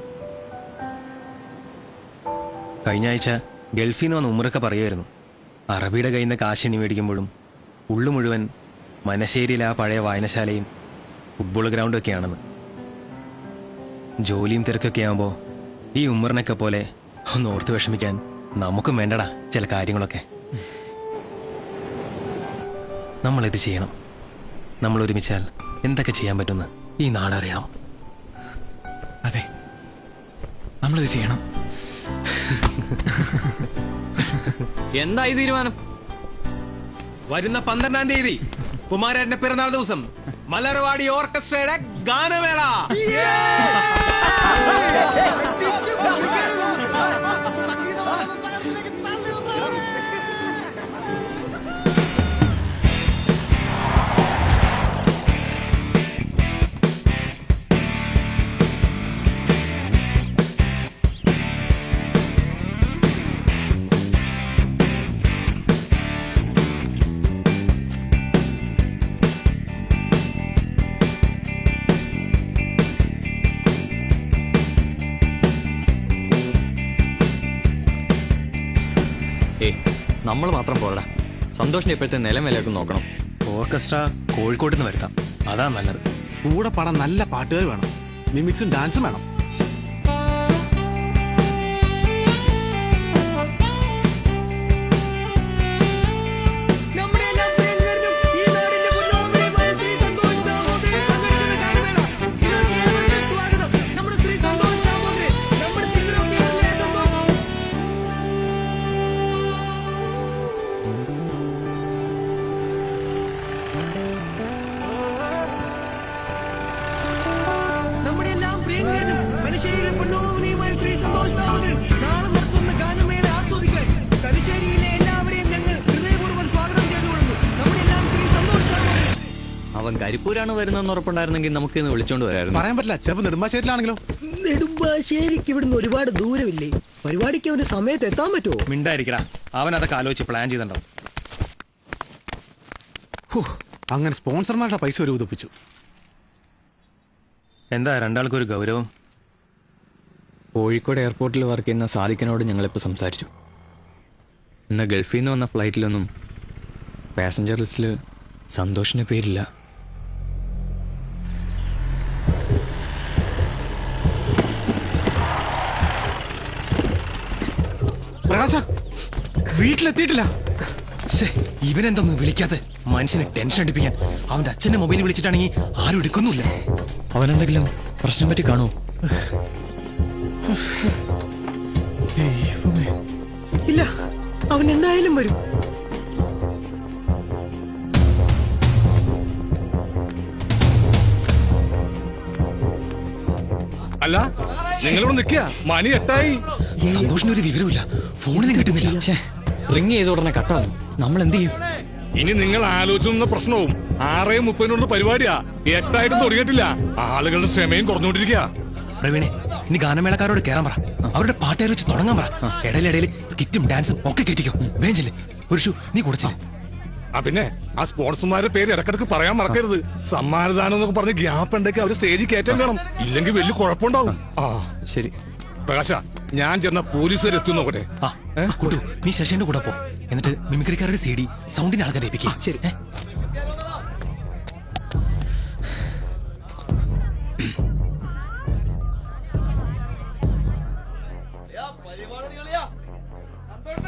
കഴിഞ്ഞ ആഴ്ച ഗൾഫിൽ നിന്ന് വന്ന് ഉമ്മറൊക്കെ പറയുമായിരുന്നു അറബിയുടെ കയ്യിൽ നിന്ന് കാശിണി മേടിക്കുമ്പോഴും ഉള്ളു മുഴുവൻ മനശ്ശേരിയിലെ ആ പഴയ വായനശാലയും ഫുട്ബോൾ ഗ്രൗണ്ടും ഒക്കെയാണെന്ന് ജോലിയും തിരക്കൊക്കെ ആകുമ്പോൾ ഈ ഉമ്മറിനൊക്കെ പോലെ ഒന്ന് ഓർത്ത് വിഷമിക്കാൻ നമുക്കും വേണ്ടടാ ചില കാര്യങ്ങളൊക്കെ നമ്മളിത് ചെയ്യണം നമ്മൾ ഒരുമിച്ചാൽ എന്തൊക്കെ ചെയ്യാൻ പറ്റുമെന്ന് ഈ നാടറിയണം അതെ നമ്മളിത് ചെയ്യണം എന്തായി തീരുമാനം വരുന്ന പന്ത്രണ്ടാം തീയതി കുമാരന്റെ പിറന്നാൾ ദിവസം മലർവാടി ഓർക്കസ്ട്രയുടെ ഗാനമേള ഏ നമ്മൾ മാത്രം പോരടാ സന്തോഷിന്റെ ഇപ്പോഴത്തെ നിലമേലേക്ക് നോക്കണം ഓർക്കസ്ട്ര കോഴിക്കോട്ട് നിന്ന് വരുത്താം അതാ നല്ലത് കൂടെ പാടാൻ നല്ല പാട്ടുകാർ വേണം മിമിക്സും ഡാൻസും വേണം നമ്മുടെ എല്ലാം പ്രിയങ്കരനും ഈ നാടിന്റെ മുന്നോടിയുമായ ശ്രീ സന്തോഷ് ദാമോദരൻ പങ്കെടുക്കുന്ന ഗാനമേള. ഇതിലേക്ക് ഏവർക്കും സ്വാഗതം. നമ്മുടെ ശ്രീ സന്തോഷ് ദാമോദരൻ, നമ്മുടെ സിംഗർ ഓഫ് ദി ഇയറിലെ സന്തോഷ്. നമ്മുടെ എല്ലാം പ്രിയങ്കരനും മനുഷ്യരുടെ പൊന്നോമനയുമായ ശ്രീ സന്തോഷ് ദാമോദരൻ നാളെ നടത്തുന്ന ഗാനമേള ആസ്വദിക്കാൻ തലശ്ശേരിയിലെ എല്ലാവരെയും ഞങ്ങൾ ഹൃദയപൂർവ്വം സ്വാഗതം ചെയ്തുകൊള്ളുന്നു നമ്മുടെ എല്ലാം ശ്രീ സന്തോഷ് ദാമോദരൻ അവൻ കരിപ്പൂരാണ് വരുന്നതെന്ന് ഉറപ്പുണ്ടായിരുന്നെങ്കിൽ നമുക്ക് ഇന്ന് വിളിച്ചോണ്ട് വരായിരുന്നു പറയാൻ പറ്റില്ല ചിലപ്പോൾ നെടുമ്പാശ്ശേരിയിലാണെങ്കിലോ നെടുമ്പാശ്ശേരിക്ക് ഇവിടുന്ന് ഒരുപാട് ദൂരമില്ലേ പരിപാടിക്ക് അവന് സമയത്ത് എത്താൻ പറ്റുമോ മിണ്ടായിരിക്കടാ അവൻ അതൊക്കെ ആലോചിച്ച് പ്ലാൻ ചെയ്തിട്ടുണ്ടാവും ഹോ, അങ്ങനെ സ്പോൺസർമാരുടെ പൈസ ഒരു ഉദിപ്പിച്ചു എന്താ രണ്ടാൾക്കും ഒരു ഗൗരവം കോഴിക്കോട് എയർപോർട്ടിൽ വർക്ക് ചെയ്യുന്ന സാദിഖിനോട് ഞങ്ങളിപ്പോൾ സംസാരിച്ചു ഇന്ന് ഗൾഫിൽ നിന്ന് വന്ന ഫ്ലൈറ്റിലൊന്നും പാസഞ്ചർ ലിസ്റ്റിൽ സന്തോഷിന്റെ പേരില്ല പ്രകാശ വീട്ടിലെത്തിയിട്ടില്ല ഇവനെന്തൊന്ന് വിളിക്കാതെ മനുഷ്യനെ ടെൻഷൻ അടിപ്പിക്കാൻ അവന്റെ അച്ഛന്റെ മൊബൈൽ വിളിച്ചിട്ടാണെങ്കിൽ ആരും എടുക്കുന്നില്ല അവനെന്തെങ്കിലും പ്രശ്നം പറ്റി കാണുമോ ഇല്ല അവൻ എന്തായാലും വരും അല്ല നിങ്ങളിവിടെ നിൽക്കുക മണി എട്ടായി സന്തോഷിന് ഒരു വിവരമില്ല ഫോണിലും കിട്ടുന്നില്ല റിങ് ചെയ്ത ഉടനെ കട്ടാകും നമ്മൾ എന്ത് ചെയ്യും ഇനി നിങ്ങൾ ആലോചിക്കുന്ന പ്രശ്നവും ആറേ മുപ്പതിനുള്ള പരിപാടിയാ എട്ടായിട്ടും തുടങ്ങിയിട്ടില്ല ആളുകളുടെ ക്ഷമയും കുറഞ്ഞുകൊണ്ടിരിക്കുക പ്രവീണെ നീ ഗാനമേളക്കാരോട് കയറാൻ പറ അവരുടെ പാട്ടുകാർ വെച്ച് തുടങ്ങാൻ പറ ഇടയിലിടയിൽ സ്കിറ്റും ഡാൻസും ഒക്കെ കയറ്റിക്കോ വേഞ്ചില്ലേ ഒരു ഷൂ നീ കുടിച്ചില്ല ആ പിന്നെ ആ സ്പോൺസർമാരുടെ പേര് ഇടക്കിടക്ക് പറയാൻ മറക്കരുത് സമ്മാനദാനം എന്നൊക്കെ പറഞ്ഞ് ഗ്യാപ്പ് ഉണ്ടെങ്കിൽ അവര് സ്റ്റേജിൽ കയറ്റാൻ വേണം ഇല്ലെങ്കിൽ വലിയ കുഴപ്പമുണ്ടാവും ആ ശരി പ്രകാശ ഞാൻ ചെന്ന പോലീസുകാർ എത്തും നോക്കട്ടെ ആ കുട്ടു നീ ശശിന്റെ കൂടെ പോ എന്നിട്ട് മിമിക്രിക്കാരുടെ സി ഡി സൗണ്ടിന്റെ ആൾക്കാരെ ഏൽപ്പിക്കുക ശരി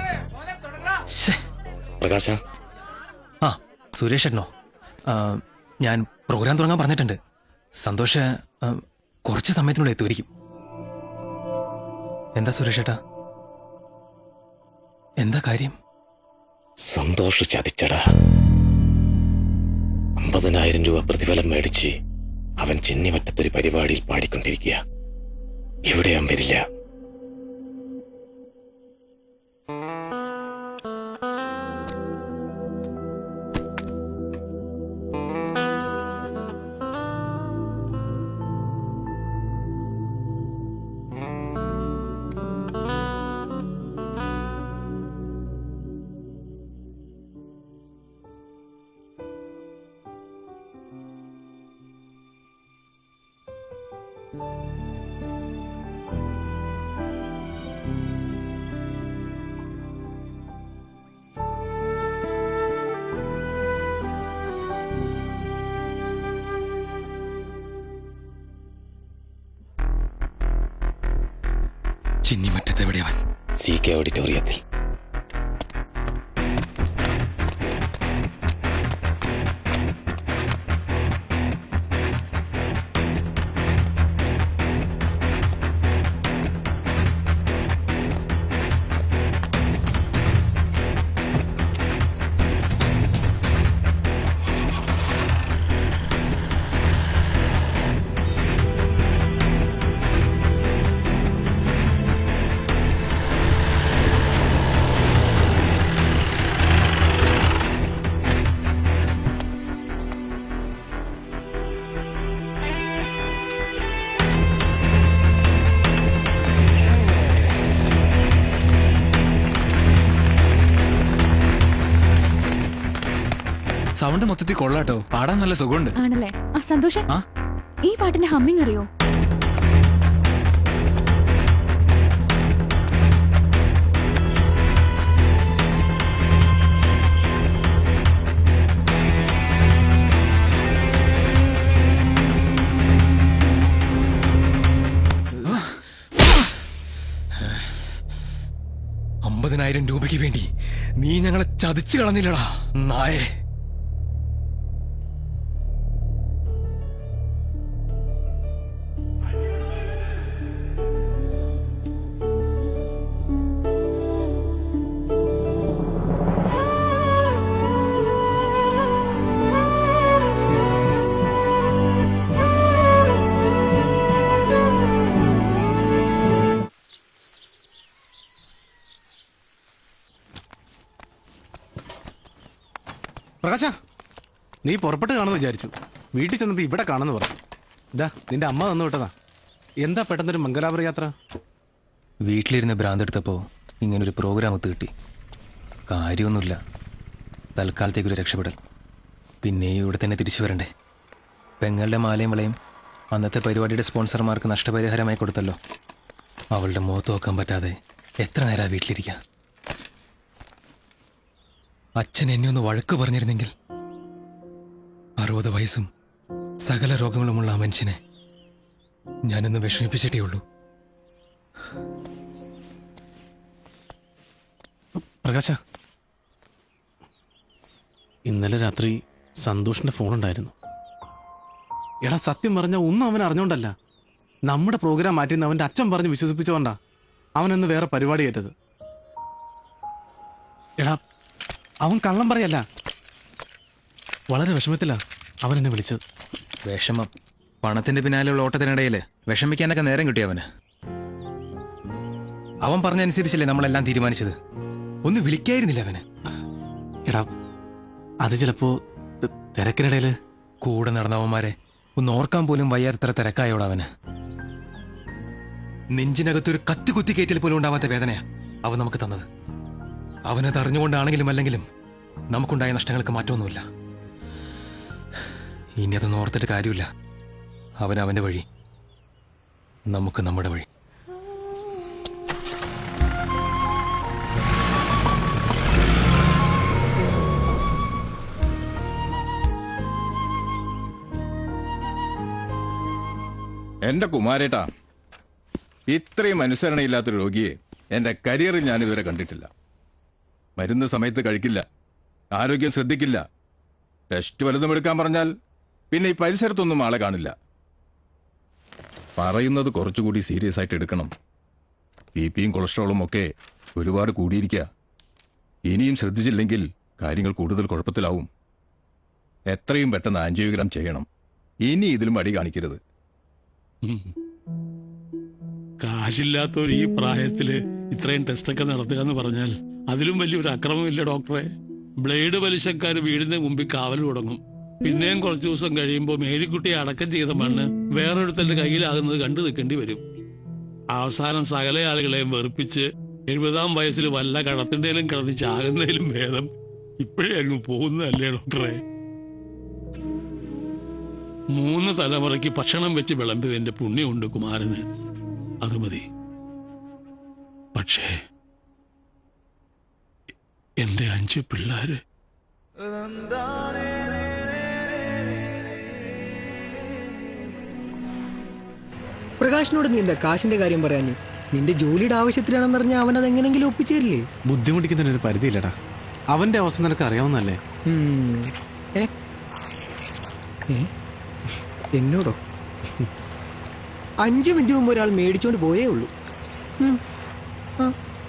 പ്രകാശ ആ സുരേഷ് ഏട്ടനോ ആ, ഞാൻ പ്രോഗ്രാം തുടങ്ങാൻ പറഞ്ഞിട്ടുണ്ട് സന്തോഷ് ആ, കുറച്ച് സമയത്തിനുള്ളിൽ എത്തുമായിരിക്കും എന്താ സുരേഷ് ഏട്ടാ എന്താ കാര്യം സന്തോഷ് ചതിച്ചടാ അമ്പതിനായിരം രൂപ പ്രതിഫലം മേടിച്ച് അവൻ ചെന്നിമറ്റത്തൊരു പരിപാടിയിൽ പാടിക്കൊണ്ടിരിക്കുക ഇവിടെ അവൻ വരില്ല ചിന്നിമറ്റത്ത് എവിടെയവൻ സി കെ ഓഡിറ്റോറിയത്തിൽ സൗണ്ട് മൊത്തത്തിൽ കൊള്ളാട്ടോ പാടാൻ നല്ല സുഖമുണ്ട് ആണല്ലേ ആ സന്തോഷം ഈ പാട്ടിന്റെ ഹമ്മിങ് അറിയോ അമ്പതിനായിരം രൂപയ്ക്ക് വേണ്ടി നീ ഞങ്ങളെ ചതിച്ചു കളഞ്ഞില്ലടാ നായേ പ്രകാശ നീ പുറപ്പെട്ട് കാണുമെന്ന് വിചാരിച്ചു വീട്ടിൽ ചെന്നപ്പോ ഇവിടെ കാണുന്നു പറഞ്ഞു ഇതാ നിന്റെ അമ്മ തന്നു വിട്ടതാ എന്താ പെട്ടെന്നൊരു മംഗലാപുര യാത്ര വീട്ടിലിരുന്ന് ഭ്രാന്തെടുത്തപ്പോ ഇങ്ങനൊരു പ്രോഗ്രാം ഒത്തു കിട്ടി കാര്യമൊന്നുമില്ല തൽക്കാലത്തേക്കൊരു രക്ഷപ്പെടൽ പിന്നെ ഇവിടെ തന്നെ തിരിച്ചു വരണ്ടേ പെങ്ങളുടെ മാലയും വളയും അന്നത്തെ പരിപാടിയുടെ സ്പോൺസർമാർക്ക് നഷ്ടപരിഹാരമായി കൊടുത്തല്ലോ അവളുടെ മുഖത്ത് നോക്കാൻ പറ്റാതെ എത്ര നേരം വീട്ടിലിരിക്കാം അച്ഛൻ എന്നെ ഒന്ന് വഴക്ക് പറഞ്ഞിരുന്നെങ്കിൽ അറുപത് വയസ്സും സകല രോഗങ്ങളുമുള്ള ആ മനുഷ്യനെ ഞാനൊന്ന് വിഷമിപ്പിച്ചിട്ടേ ഉള്ളൂ പ്രകാശ ഇന്നലെ രാത്രി സന്തോഷിന്റെ ഫോൺ ഉണ്ടായിരുന്നു എടാ സത്യം പറഞ്ഞ ഒന്നും അവൻ അറിഞ്ഞോണ്ടല്ല നമ്മുടെ പ്രോഗ്രാം മാറ്റിന്ന് അവന്റെ അച്ഛൻ പറഞ്ഞ് വിശ്വസിപ്പിച്ചോണ്ടാ അവനെന്ന് വേറെ പരിപാടി ഏറ്റത് എടാ അവൻ കള്ളം പറയല്ല വളരെ വിഷമത്തിലാ അവൻ എന്നെ വിളിച്ചത് വിഷമം പണത്തിന്റെ പിന്നാലെയുള്ള ഓട്ടത്തിനിടയില് വിഷമിക്കാനൊക്കെ നേരം കിട്ടി അവന് അവൻ പറഞ്ഞനുസരിച്ചല്ലേ നമ്മളെല്ലാം തീരുമാനിച്ചത് ഒന്ന് വിളിക്കായിരുന്നില്ല അവന് എടാ അത് ചിലപ്പോ ത- തിരക്കിനിടയില് കൂടെ നടന്നവന്മാരെ ഒന്ന് ഓർക്കാൻ പോലും വയ്യാത്തത്ര തിരക്കായോട് അവന് നെഞ്ചിനകത്തൊരു കത്തി കുത്തി കയറ്റൽ പോലും ഉണ്ടാവാത്ത വേദനയാ അവൻ നമുക്ക് തന്നത് അവനത് അറിഞ്ഞുകൊണ്ടാണെങ്കിലും അല്ലെങ്കിലും നമുക്കുണ്ടായ നഷ്ടങ്ങൾക്ക് മാറ്റമൊന്നുമില്ല ഇനി അതൊന്നും ഓർത്തിട്ട് കാര്യമില്ല അവൻ അവന്റെ വഴി നമുക്ക് നമ്മുടെ വഴി എന്റെ കുമാരേട്ടാ ഇത്രയും അനുസരണയില്ലാത്ത രോഗിയെ എന്റെ കരിയറിൽ ഞാൻ ഇതുവരെ കണ്ടിട്ടില്ല മരുന്ന് സമയത്ത് കഴിക്കില്ല ആരോഗ്യം ശ്രദ്ധിക്കില്ല ടെസ്റ്റ് വലുതും എടുക്കാൻ പറഞ്ഞാൽ പിന്നെ ഈ പരിസരത്തൊന്നും ആളെ കാണില്ല പറയുന്നത് കുറച്ചുകൂടി സീരിയസ് ആയിട്ട് എടുക്കണം ബി പിയും കൊളസ്ട്രോളും ഒക്കെ ഒരുപാട് കൂടിയിരിക്കുക ഇനിയും ശ്രദ്ധിച്ചില്ലെങ്കിൽ കാര്യങ്ങൾ കൂടുതൽ കുഴപ്പത്തിലാവും എത്രയും പെട്ടെന്ന് ആൻജിയോഗ്രാം ചെയ്യണം ഇനി ഇതിലും അടി കാണിക്കരുത് ഉം. കാശില്ലാത്തവർ ഈ പ്രായത്തില് ഇത്രയും ടെസ്റ്റൊക്കെ നടത്തുക എന്ന് പറഞ്ഞാൽ അതിലും വലിയൊരു അക്രമമില്ല ഡോക്ടറെ ബ്ലേഡ് പലിശക്കാർ വീടിന്റെ മുമ്പിൽ കാവൽ തുടങ്ങും പിന്നെയും കുറച്ചു ദിവസം കഴിയുമ്പോൾ മേരിക്കുട്ടിയെ അടക്കം ചെയ്ത മണ്ണ് വേറൊരുത്തന്റെ കയ്യിലാകുന്നത് കണ്ടു നിൽക്കേണ്ടി വരും അവസാനം സകല ആളുകളെയും വെറുപ്പിച്ച് എഴുപതാം വയസ്സിൽ വല്ല കടത്തിൻ്റെലും കിടന്ന് ചാകുന്നതിലും ഭേദം ഇപ്പോഴേ അങ്ങ് പോകുന്നതല്ലേ ഡോക്ടറെ മൂന്ന് തലമുറയ്ക്ക് ഭക്ഷണം വെച്ച് വിളമ്പിയതിന്റെ പുണ്യമുണ്ട് കുമാരന് അത് മതി പക്ഷേ എന്റെ അഞ്ച് പിള്ളേര് പ്രകാശിനോട് നീ എന്താ കാശിന്റെ കാര്യം പറയാഞ്ഞു നിന്റെ ജോലിയുടെ ആവശ്യത്തിനാണെന്ന് പറഞ്ഞാൽ അവൻ അത് എങ്ങനെങ്കിലും ഒപ്പിച്ചേരില്ലേ ബുദ്ധിമുട്ടിക്കുന്നതിന് ഒരു പരിധിയില്ലടാ അവന്റെ അവസ്ഥ നിനക്ക് അറിയാവുന്നല്ലേ ഉം. ഏ? ഏ? എന്നോടോ അഞ്ചു മിനിറ്റ് മുമ്പ് ഒരാൾ മേടിച്ചോണ്ട് പോയേ ഉള്ളൂ ഉം. ആ.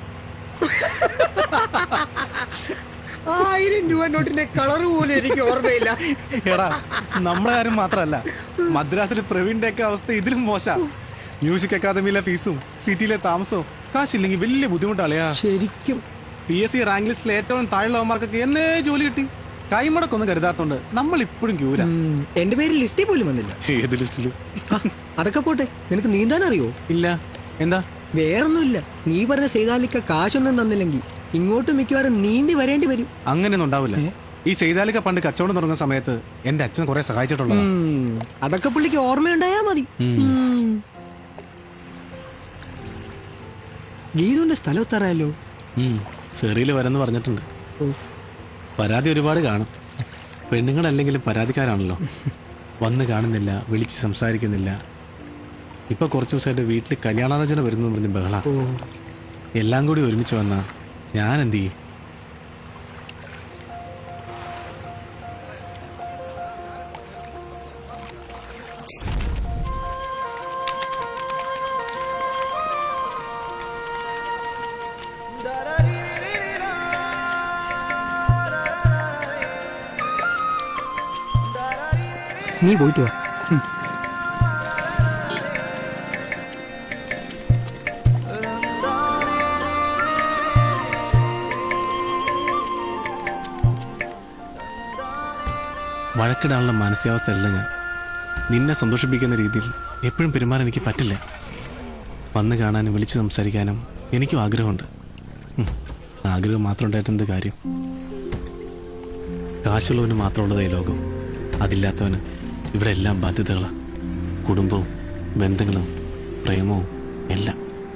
ആയിരം രൂപ നോട്ടിന്റെ കളർ പോലും എനിക്ക് ഓർമ്മയില്ല എടാ നമ്മുടെ കാര്യം മാത്രമല്ല മദ്രാസിലെ പ്രവീണിന്റെ ഒക്കെ അവസ്ഥ ഇതിലും മോശ മ്യൂസിക് അക്കാദമിയിലെ ഫീസും സിറ്റിയിലെ താമസവും കാശില്ലെങ്കിൽ വലിയ ബുദ്ധിമുട്ടാളിയാ ശരിക്കും പി എസ് സി റാങ്ക് ലിസ്റ്റിൽ ഏറ്റവും താഴെയുള്ളവന്മാർക്കൊക്കെ എന്നേ ജോലി കിട്ടി കൈമുടക്കൊന്നും കരുതാത്തോണ്ട് നമ്മൾ ഇപ്പോഴും ക്യൂരാ എന്റെ പേര് ലിസ്റ്റിൽ പോലും വന്നില്ല ഏത് ലിസ്റ്റിലും അതൊക്കെ പോട്ടെ നിനക്ക് നീന്താൻ അറിയോ ഇല്ല എന്താ വേറൊന്നുമില്ല നീ പറഞ്ഞ സൈതാലിക്ക കാശൊന്നും തന്നില്ലെങ്കിൽ ഇങ്ങോട്ട് മിക്കവാറും നീന്തി വരേണ്ടി വരും അങ്ങനെയൊന്നും ഉണ്ടാവില്ല ഈ സെയ്താലിക്ക പണ്ട് കച്ചവടം തുടങ്ങുന്ന സമയത്ത് എന്റെ അച്ഛൻ കുറെ സഹായിച്ചിട്ടുള്ളതാ ഉം. അതൊക്കെ പുള്ളിക്ക് ഓർമ്മയുണ്ടായാ മതി ഉം. ഉം. ഗീതുവിന്റെ സ്ഥലം എത്താറായല്ലോ ഫെറിയിൽ വരെന്ന് പറഞ്ഞിട്ടുണ്ട് പരാതി ഒരുപാട് കാണും പെണ്ണുങ്ങളല്ലെങ്കിലും പരാതിക്കാരാണല്ലോ വന്ന് കാണുന്നില്ല വിളിച്ച് സംസാരിക്കുന്നില്ല ഇപ്പൊ കുറച്ച് ദിവസമായിട്ട് വീട്ടിൽ കല്യാണാലോചന വരുന്നു പറഞ്ഞ് ബഹള എല്ലാം കൂടി ഒരുമിച്ച് വന്ന ഞാൻ എന്ത് ചെയ്യും നീ പോയിട്ട് വാ ഉം. വഴക്കിടാനുള്ള മാനസികാവസ്ഥയല്ല ഞാൻ നിന്നെ സന്തോഷിപ്പിക്കുന്ന രീതിയിൽ എപ്പോഴും പെരുമാറാൻ എനിക്ക് പറ്റില്ല വന്ന് കാണാനും വിളിച്ച് സംസാരിക്കാനും എനിക്കും ആഗ്രഹമുണ്ട് ഉം. ആഗ്രഹം മാത്രം ഉണ്ടായിട്ട് എന്ത് കാര്യം കാശുള്ളവന് മാത്രമുള്ളത് ഈ ലോകം അതില്ലാത്തവന് ഇവിടെ എല്ലാം ബാധ്യതകളാണ് കുടുംബവും ബന്ധങ്ങളും പ്രേമവും എല്ലാം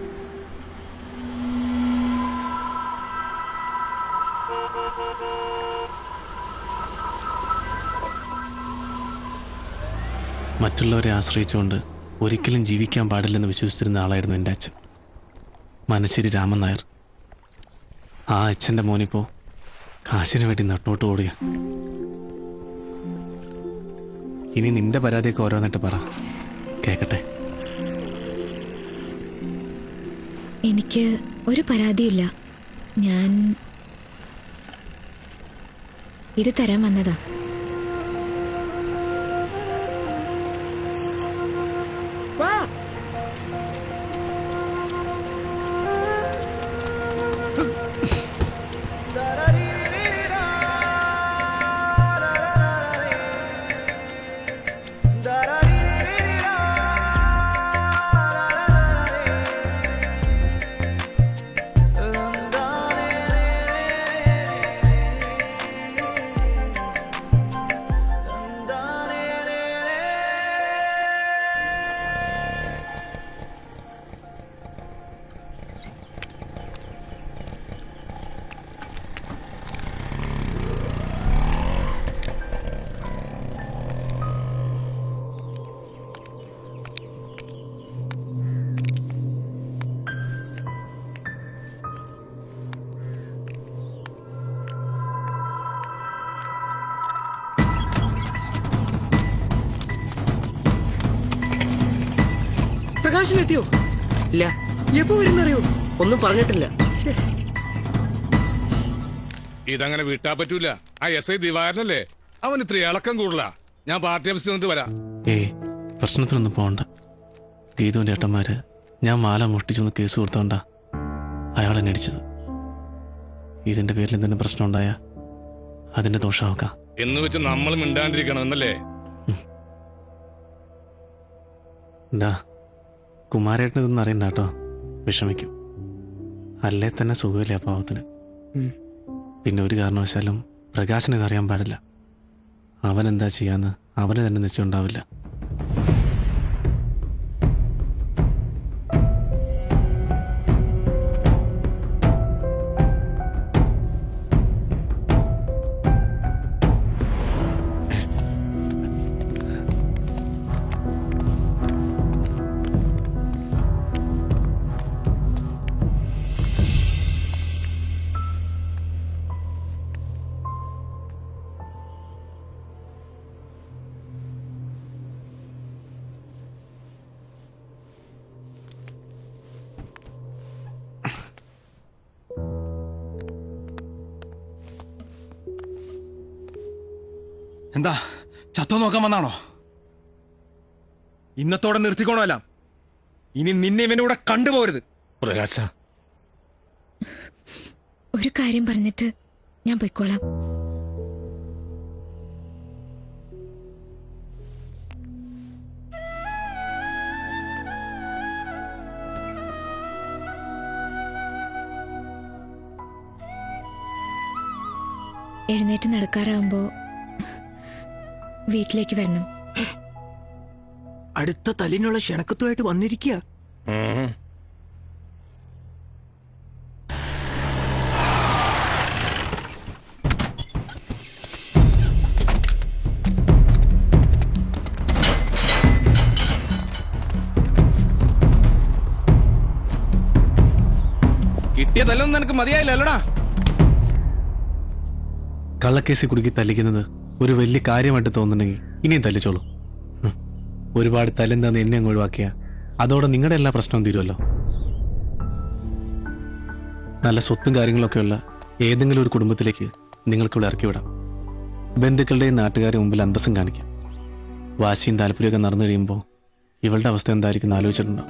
മറ്റുള്ളവരെ ആശ്രയിച്ചുകൊണ്ട് ഒരിക്കലും ജീവിക്കാൻ പാടില്ലെന്ന് വിശ്വസിച്ചിരുന്ന ആളായിരുന്നു എൻ്റെ അച്ഛൻ മനശ്ശേരി രാമൻ നായർ ആ അച്ഛൻ്റെ മോനിപ്പോ കാശിന് വേണ്ടി നട്ടോട്ട് ഓടുക ഇനി നിന്റെ പരാതിയൊക്കെ ഓരോന്നിട്ട് പറ കേക്കട്ടെ എനിക്ക് ഒരു പരാതിയില്ല ഞാൻ ഇത് തരാൻ വന്നതാ വാ പ്രകാശനെത്തിയോ ഇല്ല എപ്പോ വരുന്നറിയോ ഒന്നും പറഞ്ഞിട്ടില്ല ഇതങ്ങനെ വിട്ടാ പറ്റൂല ആ എസ് ഐ ദിവാരനല്ലേ അവൻ ഇത്ര ഇളക്കം കൂടുതലാ ഞാൻ പാർട്ടി ഓഫീസിൽ നിന്നിട്ട് വരാം ഏയ് പ്രശ്നത്തിനൊന്നും പോകണ്ട ഗീതുവിന്റെ ഏട്ടന്മാര് ഞാൻ മാല മോഷ്ടിച്ചെന്ന് കേസ് കൊടുത്തോണ്ടാ അയാൾ എന്നെ അടിച്ചത് ഇതിന്റെ പേരിൽ എന്തെങ്കിലും പ്രശ്നം ഉണ്ടായ അതിന്റെ ദോഷമാക്കാം എന്ന് വെച്ച് നമ്മൾ മിണ്ടാണ്ടിരിക്കണം എന്നല്ലേ എന്താ കുമാരേട്ടൻ ഇതൊന്നും അറിയണ്ട കേട്ടോ വിഷമിക്കും അല്ലേ തന്നെ സുഖമില്ല ആ പാവത്തിന് പിന്നെ ഒരു കാരണവശാലും പ്രകാശന് ഇതറിയാൻ പാടില്ല അവൻ എന്താ ചെയ്യാന്ന് അവന് തന്നെ നിശ്ചയം ഉണ്ടാവില്ല എന്താ ചത്തോ നോക്കാൻ വന്നാണോ ഇന്നത്തോടെ നിർത്തിക്കോണമല്ല ഇനി നിന്നെ ഇവന്റെ കൂടെ കണ്ടുപോകരുത് പ്രകാശ ഒരു കാര്യം പറഞ്ഞിട്ട് ഞാൻ പൊയ്ക്കോളാം എഴുന്നേറ്റ് നടക്കാറാവുമ്പോ വീട്ടിലേക്ക് വരണം അടുത്ത തല്ലിനുള്ള ക്ഷണക്കത്തുമായിട്ട് വന്നിരിക്കുക കിട്ടിയതല്ലൊന്നും നിനക്ക് മതിയായില്ലല്ലോടാ കള്ളക്കേസിൽ കുടുക്കി തല്ലിക്കുന്നത് ഒരു വലിയ കാര്യമായിട്ട് തോന്നുന്നുണ്ടെങ്കിൽ ഇനിയും തല്ലിച്ചോളൂ ഹും. ഒരുപാട് തല്ലും തന്ന് എന്നെ അങ്ങ് ഒഴിവാക്കിയ അതോടെ നിങ്ങളുടെ എല്ലാ പ്രശ്നവും തീരുമല്ലോ നല്ല സ്വത്തും കാര്യങ്ങളൊക്കെ ഉള്ള ഏതെങ്കിലും ഒരു കുടുംബത്തിലേക്ക് നിങ്ങൾക്കിവിടെ ഇറക്കി വിടാം ബന്ധുക്കളുടെയും നാട്ടുകാരുടെ മുമ്പിൽ അന്തസ്സം കാണിക്കാം വാശിയും താല്പര്യമൊക്കെ നടന്നു കഴിയുമ്പോൾ ഇവളുടെ അവസ്ഥ എന്തായിരിക്കും എന്ന് ആലോചിച്ചിട്ടുണ്ടോ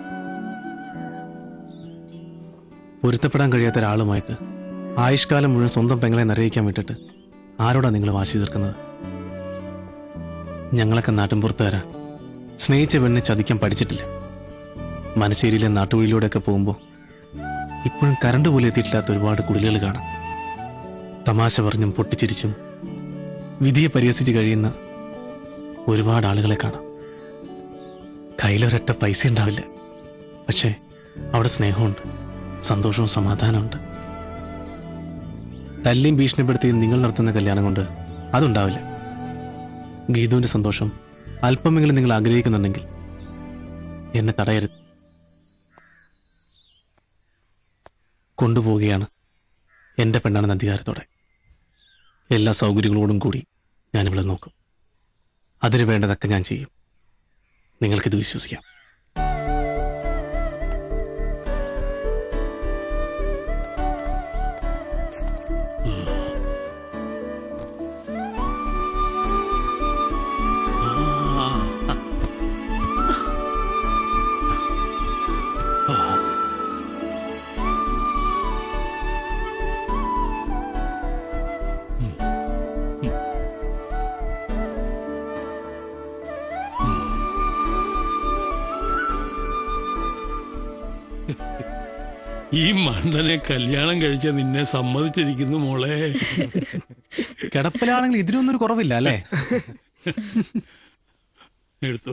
പൊരുത്തപ്പെടാൻ കഴിയാത്ത ഒരാളുമായിട്ട് ആയുഷ്കാലം മുഴുവൻ സ്വന്തം പെങ്ങളെ നിറയിക്കാൻ വിട്ടിട്ട് ആരോടാ നിങ്ങൾ വാശി തീർക്കുന്നത് ഞങ്ങളൊക്കെ നാട്ടിൻപുറത്തുകാരാ സ്നേഹിച്ച പെണ്ണെ ചതിക്കാൻ പഠിച്ചിട്ടില്ല മനശ്ശേരിയിലെ നാട്ടുവഴിയിലൂടെയൊക്കെ പോകുമ്പോൾ ഇപ്പോഴും കരണ്ട് പോലും എത്തിയിട്ടില്ലാത്ത ഒരുപാട് കുടിലുകൾ കാണാം തമാശ പറഞ്ഞും പൊട്ടിച്ചിരിച്ചും വിധിയെ പരിഹസിച്ച് കഴിയുന്ന ഒരുപാട് ആളുകളെ കാണാം കയ്യിലൊരൊറ്റ പൈസ ഉണ്ടാവില്ല പക്ഷേ അവിടെ സ്നേഹമുണ്ട് സന്തോഷവും സമാധാനമുണ്ട് തല്ലിയും ഭീഷണിപ്പെടുത്തിയും നിങ്ങൾ നടത്തുന്ന കല്യാണം കൊണ്ട് അതുണ്ടാവില്ല ഗീതുവിന്റെ സന്തോഷം അല്പമെങ്കിലും നിങ്ങൾ ആഗ്രഹിക്കുന്നുണ്ടെങ്കിൽ എന്നെ തടയരുത് കൊണ്ടുപോവുകയാണ് എൻ്റെ പെണ്ണാണെന്ന അധികാരത്തോടെ എല്ലാ സൗകര്യങ്ങളോടും കൂടി ഞാനിവിടെ നോക്കും അതിന് വേണ്ടതൊക്കെ ഞാൻ ചെയ്യും നിങ്ങൾക്കിത് വിശ്വസിക്കാം ഈ മണ്ടനെ കല്യാണം കഴിച്ച നിന്നെ സമ്മതിച്ചിരിക്കുന്നു മോളെ കിടപ്പിലാണെങ്കിൽ ഇതിനൊന്നും ഒരു കുറവില്ല അല്ലേ എടുത്തു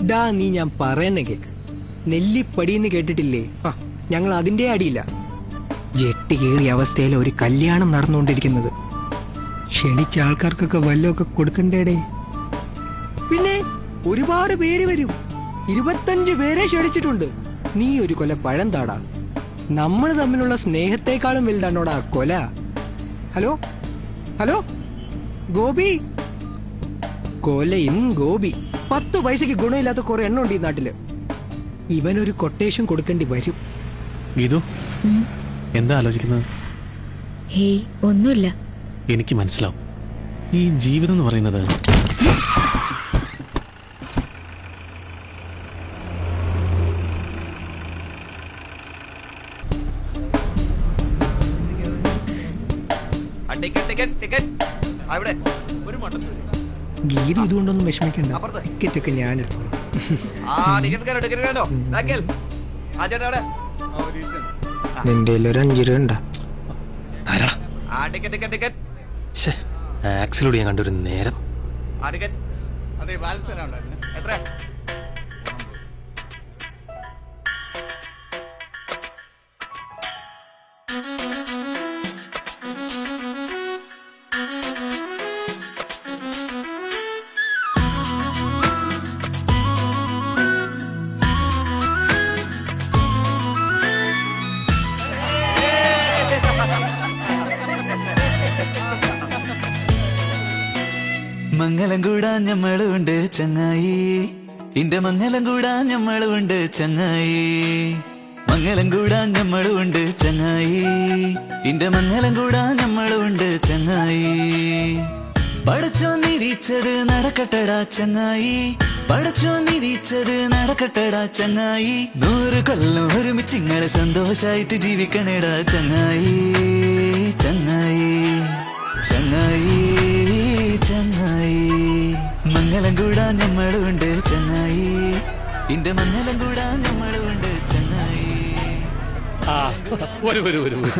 ഡാ നീ ഞാൻ പറയുന്ന കേക്ക് നെല്ലിപ്പടി എന്ന് കേട്ടിട്ടില്ലേ ആ ഞങ്ങൾ അതിന്റെ അടിയില്ല ജെട്ടി കയറിയ അവസ്ഥയിൽ ഒരു കല്യാണം നടന്നുകൊണ്ടിരിക്കുന്നത് ക്ഷണിച്ച ആൾക്കാർക്കൊക്കെ വല്ലതൊക്കെ കൊടുക്കണ്ടേടേ പിന്നെ ഒരുപാട് പേര് വരും ഇരുപത്തഞ്ച് പേരെ ക്ഷണിച്ചിട്ടുണ്ട് നീ ഒരു കൊല പഴം താടാ നമ്മൾ തമ്മിലുള്ള സ്നേഹത്തെക്കാളും വലുതാണോടാ കൊല ഹലോ ഹലോ ഗോപി കൊലയും ഗോപി പത്ത് പൈസക്ക് ഗുണമില്ലാത്ത കുറെ എണ്ണം ഉണ്ട് ഈ നാട്ടില് ഇവനൊരു കൊട്ടേഷൻ കൊടുക്കേണ്ടി വരും ഗീതു എന്താ ആലോചിക്കുന്നത് ഹേയ് ഒന്നുമില്ല എനിക്ക് മനസ്സിലാവും ഈ ജീവിതം എന്ന് പറയുന്നത് ടിക്കറ്റ് ടിക്കറ്റ് ടിക്കറ്റ് അവിടെ ഒരു മട്ടൻ ഗീത ഇതുകൊണ്ടൊന്നും വിഷമിക്കണ്ട ടിക്കറ്റ് ഒക്കെ ഞാൻ എടുത്തോളാം ആ ടിക്കറ്റ് കയറോ ടിക്കറ്റ് കയറോ ബാക്കിൽ ആ ചേട്ടാ അവിടെ നിന്റെ ഒരു അഞ്ചു രൂപ ഉണ്ടാ ആ ടിക്കറ്റ് ടിക്കറ്റ് ടിക്കറ്റ് ആക്സിലോട് ഞാൻ കണ്ടൊരു നേരം ആ ടിക്കറ്റ് അതെ ബാലൻസ് എത്ര മംഗലം കൂടാൻ ഞമ്മളുണ്ട് ചങ്ങായി ഇന്റെ മംഗലം കൂടാൻ ഞമ്മളുണ്ട് ചങ്ങായി മംഗലം കൂടാൻ ഞമ്മളുണ്ട് ചങ്ങായി ഇന്റെ മംഗലം കൂടാൻ ഞമ്മളുണ്ട് ചങ്ങായി പഠിച്ചോ നിരീച്ചത് നടക്കട്ടടാ ചങ്ങായി പഠിച്ചോ നിരീച്ചത് നടക്കട്ടടാ ചങ്ങായി നൂറ് കൊല്ലം ഒരുമിച്ച് ഇങ്ങളെ സന്തോഷായിട്ട് ജീവിക്കണേടാ ചങ്ങായി ചങ്ങായി ചങ്ങായി ചങ്ങായി മംഗലം കൂടാൻ ഞമ്മളുണ്ട് ചങ്ങായി ഇന്റെ മംഗലം കൂടാൻ ഞമ്മളുണ്ട് ചങ്ങായി ആ വരൂ വരൂ വരൂ വരൂ.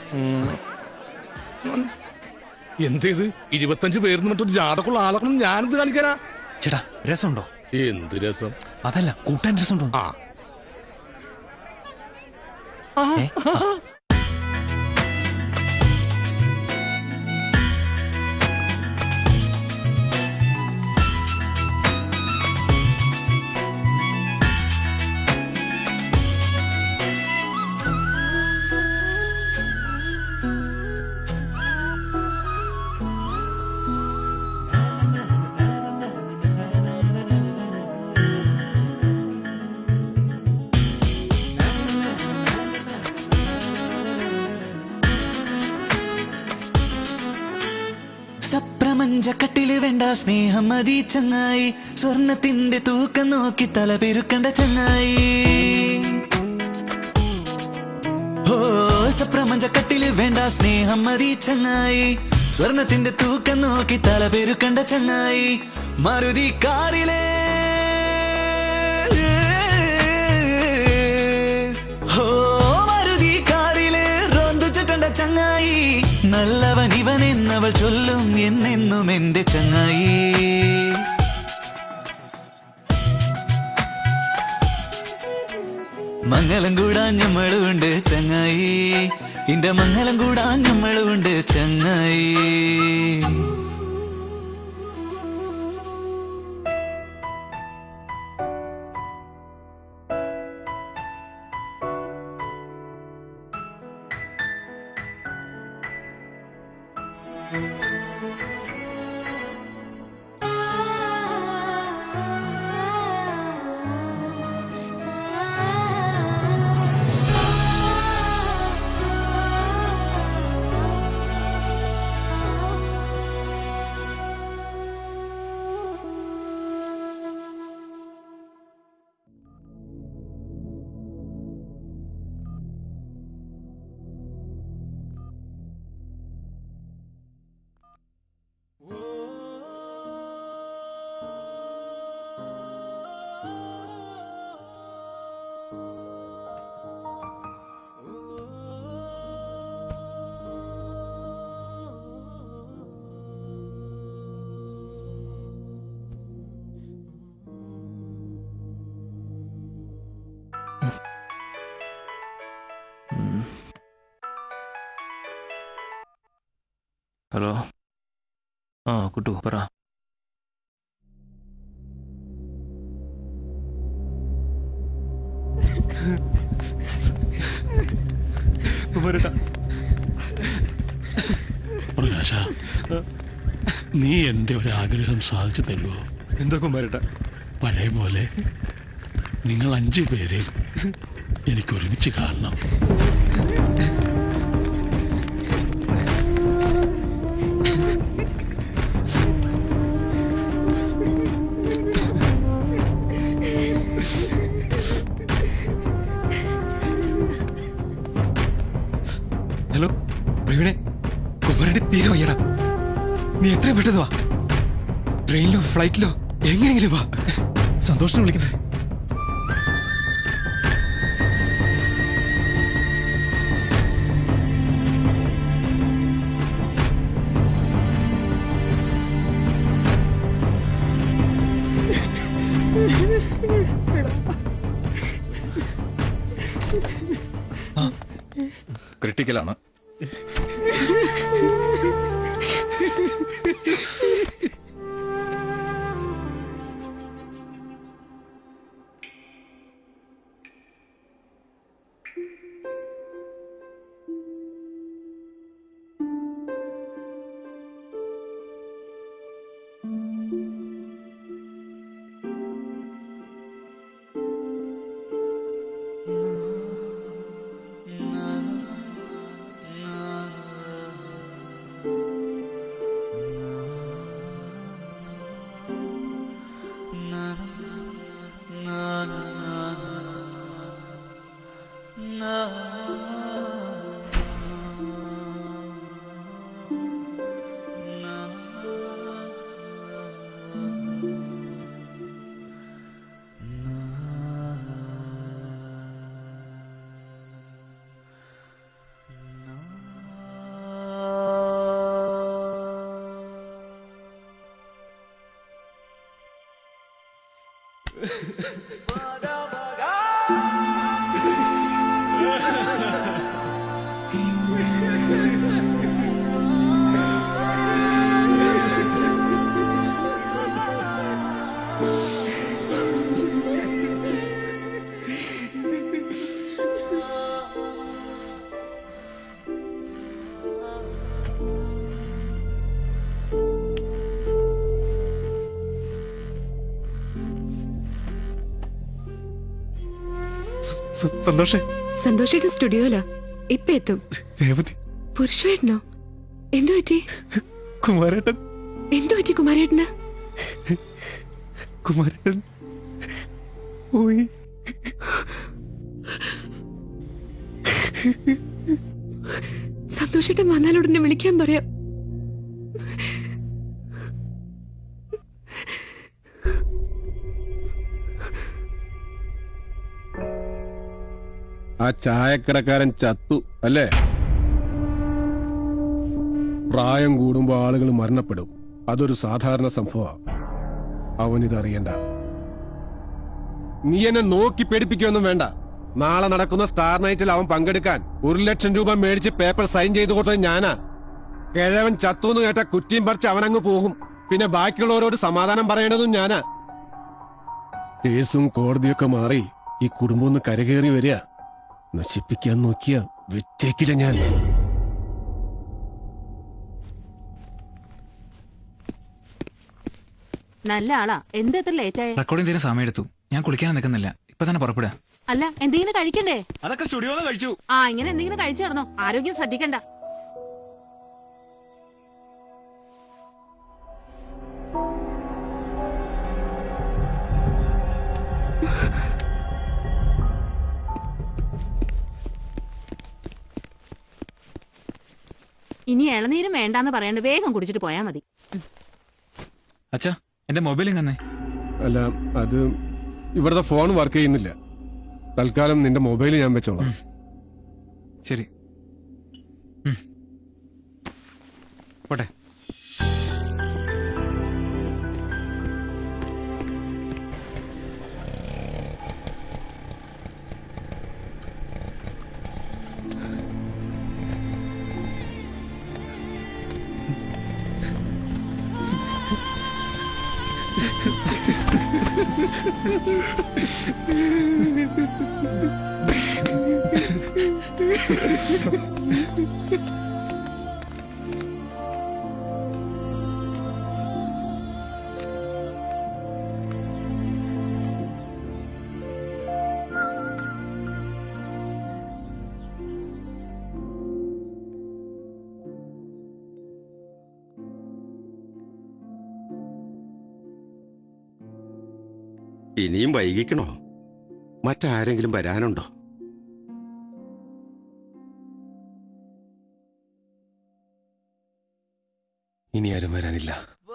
എന്തേത് ഇരുപത്തഞ്ച് പേരിന്ന് മറ്റൊരു ജാടക്കുള്ള ആളൊക്കെ ഞാനെന്ത് കാണിക്കാനാ ചേട്ടാ രസമുണ്ടോ എന്ത് രസം അതല്ല കൂട്ടാൻ രസമുണ്ടോ ആ സപ്രമഞ്ചക്കട്ടില് വേണ്ട സ്നേഹം മതി ചങ്ങായി സ്വർണത്തിന്റെ തൂക്കം നോക്കി തല പെരുക്കണ്ട ചങ്ങായി ഓ സപ്രമഞ്ചക്കട്ടില് വേണ്ട സ്നേഹം മതി ചങ്ങായി സ്വർണത്തിന്റെ തൂക്കം നോക്കി തല പെരുക്കണ്ട ചങ്ങായി മരുതി കാറിലേ ഓ മരുതി കാറിലെ റോന്തു ചുറ്റണ്ട ചങ്ങായി നല്ലവൻ ഇവൻ എന്നവൾ ചൊല്ലും എന്നെന്നും എന്റെ ചങ്ങായി മംഗലം കൂടാൻ ഞമ്മളുണ്ട് ചങ്ങായി ഇന്റെ മംഗലം കൂടാൻ ഞമ്മളുണ്ട് ചങ്ങായി ഹലോ ആ കുട്ടു പറ പ്രകാശ നീ എന്റെ ഒരു ആഗ്രഹം സാധിച്ചു തരുമോ എന്താ കുമാരേട്ട പഴയ പോലെ നിങ്ങൾ അഞ്ചു പേരെ എനിക്ക് ഒരുമിച്ച് കാണണം ഹലോ പ്രവീണെ കുമാരന്റെ തീരെ വയ്യടാ നീ എത്രയും പെട്ടെന്ന് വാ ട്രെയിനിലോ ഫ്ലൈറ്റിലോ എങ്ങനെയെങ്കിലും വാ സന്തോഷം വിളിക്കുന്നത് ക്രിട്ടിക്കലാണ് സന്തോഷേ സന്തോഷേട്ടൻ സ്റ്റുഡിയോയിലാ ഇപ്പൊ എത്തും രേവതി പുരുഷേട്ടനോ എന്തു പറ്റി കുമാരേട്ടൻ എന്തു പറ്റി കുമാരേട്ടന് കുമാരേട്ടൻ പോയി സന്തോഷേട്ടൻ വന്നാലുടനെ വിളിക്കാൻ പറയാം ആ ചായക്കടക്കാരൻ ചത്തു അല്ലേ പ്രായം കൂടുമ്പോ ആളുകൾ മരണപ്പെടും അതൊരു സാധാരണ സംഭവം അവനിതറിയണ്ട നീ എന്നെ നോക്കി പേടിപ്പിക്കൊന്നും വേണ്ട നാളെ നടക്കുന്ന സ്റ്റാർ നൈറ്റിൽ അവൻ പങ്കെടുക്കാൻ ഒരു ലക്ഷം രൂപ മേടിച്ച് പേപ്പർ സൈൻ ചെയ്തു കൊടുത്തത് ഞാനാ കിഴവൻ ചത്തൂന്ന് കേട്ട കുറ്റിയും പറിച്ച് അവനങ്ങ് പോകും പിന്നെ ബാക്കിയുള്ളവരോട് സമാധാനം പറയേണ്ടതും ഞാനാ കേസും കോടതിയൊക്കെ മാറി ഈ കുടുംബം ഒന്ന് കരകയറി വരിക നശിപ്പിക്കാൻ നോക്കിയ വെച്ചേക്കില്ല ഞാൻ നല്ല ആളാ എന്താ എത്ര ലേറ്റ് ആയ റെക്കോർഡിംഗ് തീരെ സമയം എടുത്തു ഞാൻ കുളിക്കാൻ നിൽക്കുന്നില്ല ഇപ്പൊ തന്നെ പുറപ്പെടുക അല്ല എന്തെങ്കിലും കഴിക്കണ്ടേ അതൊക്കെ സ്റ്റുഡിയോന്ന് കഴിച്ചു ആ ഇങ്ങനെ എന്തെങ്കിലും കഴിച്ചു കിടന്നോ ആരോഗ്യം ശ്രദ്ധിക്കണ്ട ഇനി ഇളനീരും വേണ്ടാന്ന് പറയണ്ട വേഗം കുടിച്ചിട്ട് പോയാ മതി അച്ഛാ എന്റെ മൊബൈലും തന്നെ അല്ല അത് ഇവിടുത്തെ ഫോൺ വർക്ക് ചെയ്യുന്നില്ല തൽക്കാലം നിന്റെ മൊബൈൽ ഞാൻ വെച്ചോളാം ശരി ഉം. പോട്ടെ ഇനിയും വൈകിക്കണോ മറ്റാരെങ്കിലും വരാനുണ്ടോ ഇനി ആരും വരാനില്ല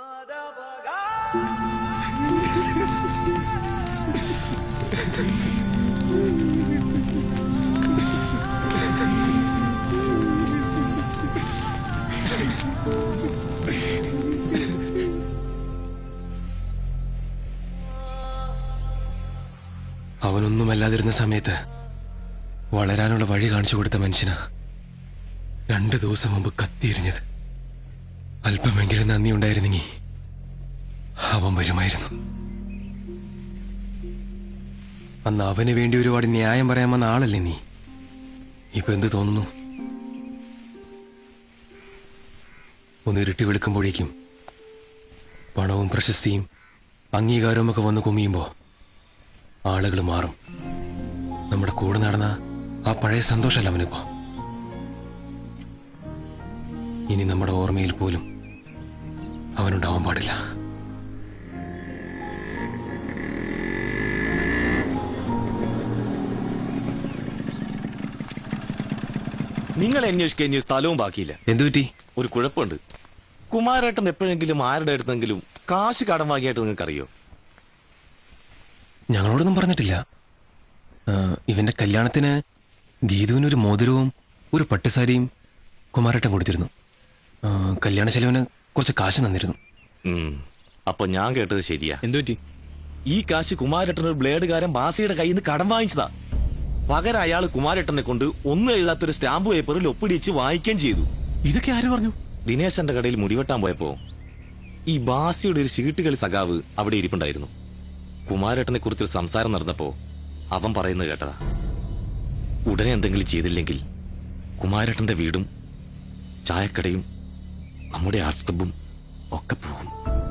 അവനൊന്നുമല്ലാതിരുന്ന സമയത്ത് വളരാനുള്ള വഴി കാണിച്ചു കൊടുത്ത മനുഷ്യനാ രണ്ടു ദിവസം മുമ്പ് കത്തിയെരിഞ്ഞത് അല്പമെങ്കിലും നന്ദി ഉണ്ടായിരുന്നെങ്കിൽ അവൻ വരുമായിരുന്നു അന്ന് അവന് വേണ്ടി ഒരുപാട് ന്യായം പറയാൻ വന്ന ആളല്ലേ നീ ഇപ്പൊ എന്ത് തോന്നുന്നു ഒന്ന് ഇരുട്ടി വെളുക്കുമ്പോഴേക്കും പണവും പ്രശസ്തിയും അംഗീകാരവും ഒക്കെ വന്ന് കുമിയുമ്പോ ആളുകൾ മാറും നമ്മുടെ കൂടെ നടന്ന ആ പഴയ സന്തോഷമല്ല അവനിപ്പോ ഇനി നമ്മുടെ ഓർമ്മയിൽ പോലും അവനുണ്ടാവാൻ പാടില്ല നിങ്ങൾ അന്വേഷിക്കാൻ ഇനി സ്ഥലവും ബാക്കിയില്ല എന്തു പറ്റി ഒരു കുഴപ്പമുണ്ട് കുമാരേട്ടൻ എപ്പോഴെങ്കിലും ആരുടെ അടുത്തെങ്കിലും കാശ് കടം വാങ്ങിയായിട്ട് നിങ്ങൾക്ക് അറിയോ ഞങ്ങളോടൊന്നും പറഞ്ഞിട്ടില്ല ആ, ഇവന്റെ കല്യാണത്തിന് ഗീതുവിന് ഒരു മോതിരവും ഒരു പട്ടുസാരിയും കുമാരേട്ടൻ കൊടുത്തിരുന്നു ആ, കല്യാണ ചെലവിന് കുറച്ച് കാശ് തന്നിരുന്നു ഉം. അപ്പൊ ഞാൻ കേട്ടത് ശരിയാ എന്തുപറ്റി ഈ കാശ് കുമാരേട്ടൻ ഒരു ബ്ലേഡുകാരൻ ബാസിയുടെ കയ്യിൽ നിന്ന് കടം വാങ്ങിച്ചതാ പകരം അയാൾ കുമാരേട്ടനെ കൊണ്ട് ഒന്നും എഴുതാത്തൊരു സ്റ്റാമ്പ് പേപ്പറിൽ ഒപ്പിടിച്ച് വായിക്കുകയും ചെയ്തു ഇതൊക്കെ ആര് പറഞ്ഞു ദിനേശന്റെ കടയിൽ മുടിവെട്ടാൻ പോയപ്പോ ഈ ബാസിയുടെ ഒരു ചീട്ടുകളി സഖാവ് അവിടെ ഇരിപ്പുണ്ടായിരുന്നു കുമാരേട്ടനെ കുറിച്ചൊരു സംസാരം നടന്നപ്പോ അവൻ പറയുന്നത് കേട്ടതാ ഉടനെ എന്തെങ്കിലും ചെയ്തില്ലെങ്കിൽ കുമാരേട്ടന്റെ വീടും ചായക്കടയും നമ്മുടെ ആർട്സ് ക്ലബും ഒക്കെ പോകും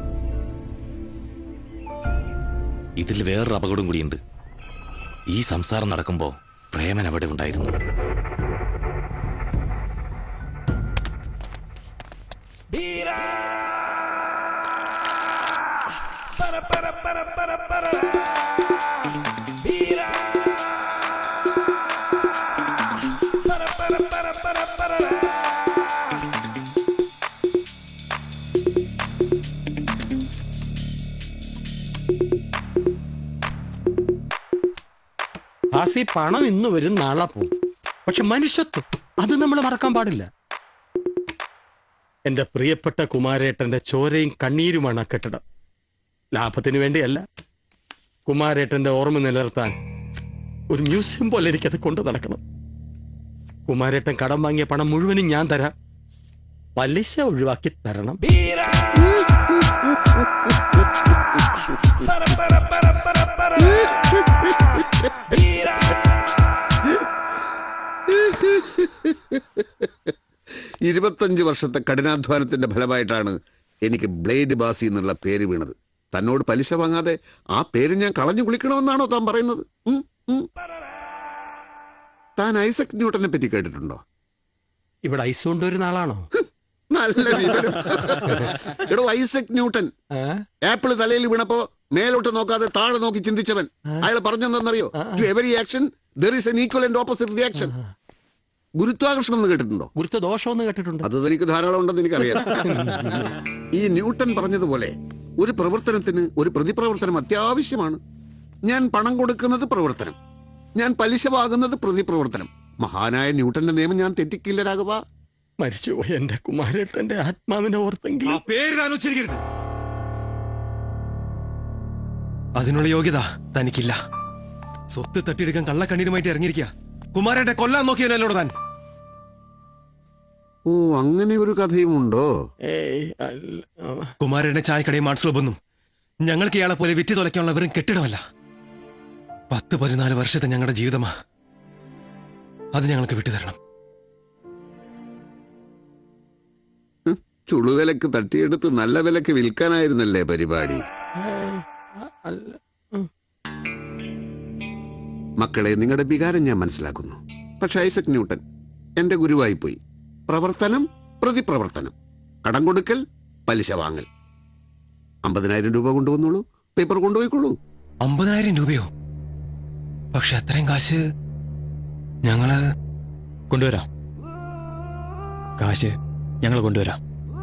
ഇതിൽ വേറൊരു അപകടം കൂടിയുണ്ട് ഈ സംസാരം നടക്കുമ്പോ പ്രേമൻ അവിടെ ഉണ്ടായിരുന്നു ആസി പണം ഇന്ന് വരും നാളെ പോകും പക്ഷെ മനുഷ്യത്വം അത് നമ്മൾ മറക്കാൻ പാടില്ല എന്റെ പ്രിയപ്പെട്ട കുമാരേട്ടന്റെ ചോരയും കണ്ണീരുമാണ് ആ കെട്ടിടം ലാഭത്തിന് വേണ്ടിയല്ല കുമാരേട്ടന്റെ ഓർമ്മ നിലനിർത്താൻ ഒരു മ്യൂസിയം പോലെ എനിക്കത് കൊണ്ടു നടക്കണം കുമാരേട്ടൻ കടം വാങ്ങിയ പണം മുഴുവനും ഞാൻ തരാം പലിശ ഒഴിവാക്കി തരണം ഇരുപത്തഞ്ച് വർഷത്തെ കഠിനാധ്വാനത്തിന്റെ ഫലമായിട്ടാണ് എനിക്ക് ബ്ലേഡ് ബാസി എന്നുള്ള പേര് വീണത് തന്നോട് പലിശ വാങ്ങാതെ ആ പേര് ഞാൻ കളഞ്ഞു കുളിക്കണമെന്നാണോ താൻ പറയുന്നത് ഉം, ഉം. താൻ ഐസക് ന്യൂട്ടനെ പറ്റി കേട്ടിട്ടുണ്ടോ ഇവിടെ ഐസ് കൊണ്ടുവരുന്ന ആളാണോ നല്ല വിവരം എടോ ഐസക് ന്യൂട്ടൻ ആപ്പിള് തലയിൽ വീണപ്പോ മേലോട്ട് നോക്കാതെ താഴെ നോക്കി ചിന്തിച്ചവൻ അയാൾ പറഞ്ഞെന്തെന്നറിയോ to every action there is an equal and opposite reaction ഗുരുത്വാകർഷണം എന്ന് കേട്ടിട്ടുണ്ടോ ഗുരുത്വ ദോഷമെന്ന് കേട്ടിട്ടുണ്ട് അത് എനിക്ക് ധാരാളം ഉണ്ടെന്ന് എനിക്കറിയാം ഈ ന്യൂട്ടൻ പറഞ്ഞതുപോലെ ഒരു പ്രവർത്തനത്തിന് ഒരു പ്രതിപ്രവർത്തനം അത്യാവശ്യമാണ് ഞാൻ പണം കൊടുക്കുന്നത് പ്രവർത്തനം ഞാൻ പലിശ വാങ്ങുന്നത് പ്രതിപ്രവർത്തനം മഹാനായ ന്യൂട്ടന്റെ നിയമം ഞാൻ തെറ്റിക്കില്ല രാഘവ മരിച്ചുപോയ എന്റെ കുമാരേട്ടന്റെ ആത്മാവിനെ ഓർത്തെങ്കിൽ പേര് താൻ ഉച്ചരിക്കരുത് അതിനുള്ള യോഗ്യത തനിക്കില്ല സ്വത്ത് തട്ടിയെടുക്കാൻ കള്ളക്കണ്ണീരുമായിട്ട് ഇറങ്ങിയിരിക്കുക കുമാരേട്ടെ കൊല്ലാൻ നോക്കിയവനല്ലോട് താൻ ഓ അങ്ങനെ ഒരു കഥയും ഉണ്ടോ ഏയ് അല്ല കുമാരന്റെ ചായക്കടയും ആർട്സ് ക്ലബൊന്നും ഞങ്ങൾക്ക് ഇയാളെ പോലെ വിറ്റി തുലയ്ക്കാനുള്ള വെറും കെട്ടിടമല്ല പത്ത് പതിനാല് വർഷത്തെ ഞങ്ങളുടെ ജീവിതമാ അത് ഞങ്ങൾക്ക് വിട്ടുതരണം ചുളുവിലക്ക് തട്ടിയെടുത്ത് നല്ല വിലക്ക് വിൽക്കാനായിരുന്നല്ലേ പരിപാടി മക്കളെ നിങ്ങളുടെ വികാരം ഞാൻ മനസ്സിലാക്കുന്നു പക്ഷെ ഐസക് ന്യൂട്ടൻ എന്റെ ഗുരുവായി പോയി പ്രവർത്തനം പ്രതിപ്രവർത്തനം കടം കൊടുക്കൽ പലിശ വാങ്ങൽ അമ്പതിനായിരം രൂപ കൊണ്ടുവന്നോളൂ പേപ്പർ കൊണ്ടുപോയിക്കോളൂ അമ്പതിനായിരം രൂപയോ പക്ഷെ അത്രയും കാശ് ഞങ്ങള് കൊണ്ടുവരാം കാശ് ഞങ്ങൾ കൊണ്ടുവരാം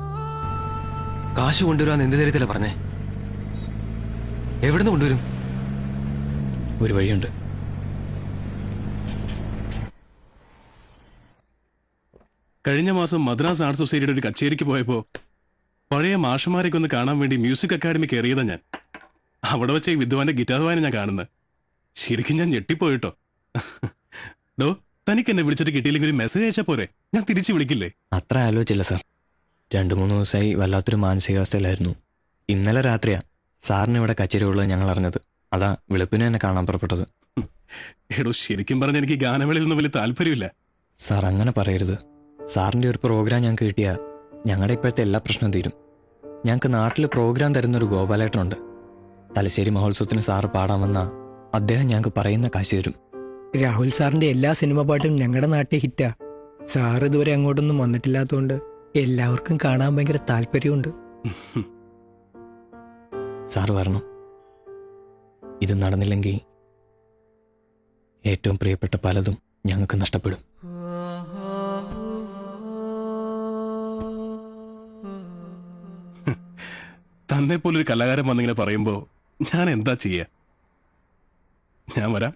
കാശ് കൊണ്ടുവരാൻ എന്ത് തരത്തില പറഞ്ഞേ എവിടുന്ന് കൊണ്ടുവരും ഒരു വഴിയുണ്ട് കഴിഞ്ഞ മാസം മദ്രാസ് ആർട്ട് സൊസൈറ്റിയുടെ ഒരു കച്ചേരിക്ക് പോയപ്പോ പഴയ മാഷന്മാരെയൊക്കെ ഒന്ന് കാണാൻ വേണ്ടി മ്യൂസിക് അക്കാദമി കയറിയതാ ഞാൻ അവിടെ വെച്ച ഈ വിദ്വാന്റെ ഗിറ്റാർ വായന ഞാൻ കാണുന്നത് ശരിക്കും ഞാൻ ഞെട്ടിപ്പോയിട്ടോ ഡോ തനിക്ക് എന്നെ വിളിച്ചിട്ട് കിട്ടിയില്ലെങ്കിൽ ഒരു മെസ്സേജ് അയച്ചാ പോരെ ഞാൻ തിരിച്ചു വിളിക്കില്ലേ അത്ര ആലോചിച്ചില്ല സാർ രണ്ടു മൂന്ന് ദിവസമായി വല്ലാത്തൊരു മാനസികാവസ്ഥയിലായിരുന്നു ഇന്നലെ രാത്രിയാ സാറിന് ഇവിടെ കച്ചേരി ഉള്ളത് ഞങ്ങൾ അറിഞ്ഞത് അതാ വെളുപ്പിന് എന്നെ കാണാൻ പുറപ്പെട്ടത് എടോ ശരിക്കും പറഞ്ഞ എനിക്ക് ഗാനമേളയിൽ ഒന്നും വലിയ താല്പര്യമില്ല സാർ അങ്ങനെ പറയരുത് സാറിൻ്റെ ഒരു പ്രോഗ്രാം ഞങ്ങൾക്ക് കിട്ടിയാൽ ഞങ്ങളുടെ ഇപ്പോഴത്തെ എല്ലാ പ്രശ്നവും തീരും ഞങ്ങൾക്ക് നാട്ടിൽ പ്രോഗ്രാം തരുന്നൊരു ഗോപാലേട്ടനുണ്ട് തലശ്ശേരി മഹോത്സവത്തിന് സാറ് പാടാമെന്ന അദ്ദേഹം ഞങ്ങൾക്ക് പറയുന്ന കാശ് തരും രാഹുൽ സാറിന്റെ എല്ലാ സിനിമ പാട്ടും ഞങ്ങളുടെ നാട്ടിൽ ഹിറ്റാ സാർ ഇതുവരെ അങ്ങോട്ടൊന്നും വന്നിട്ടില്ലാത്തതുകൊണ്ട് എല്ലാവർക്കും കാണാൻ ഭയങ്കര താല്പര്യമുണ്ട് സാറ് വരണം ഇത് നടന്നില്ലെങ്കിൽ ഏറ്റവും പ്രിയപ്പെട്ട പലതും ഞങ്ങൾക്ക് നഷ്ടപ്പെടും തന്നെ പോലൊരു കലാകാരൻ വന്നിങ്ങനെ പറയുമ്പോ ഞാൻ എന്താ ചെയ്യാ ഞാൻ വരാം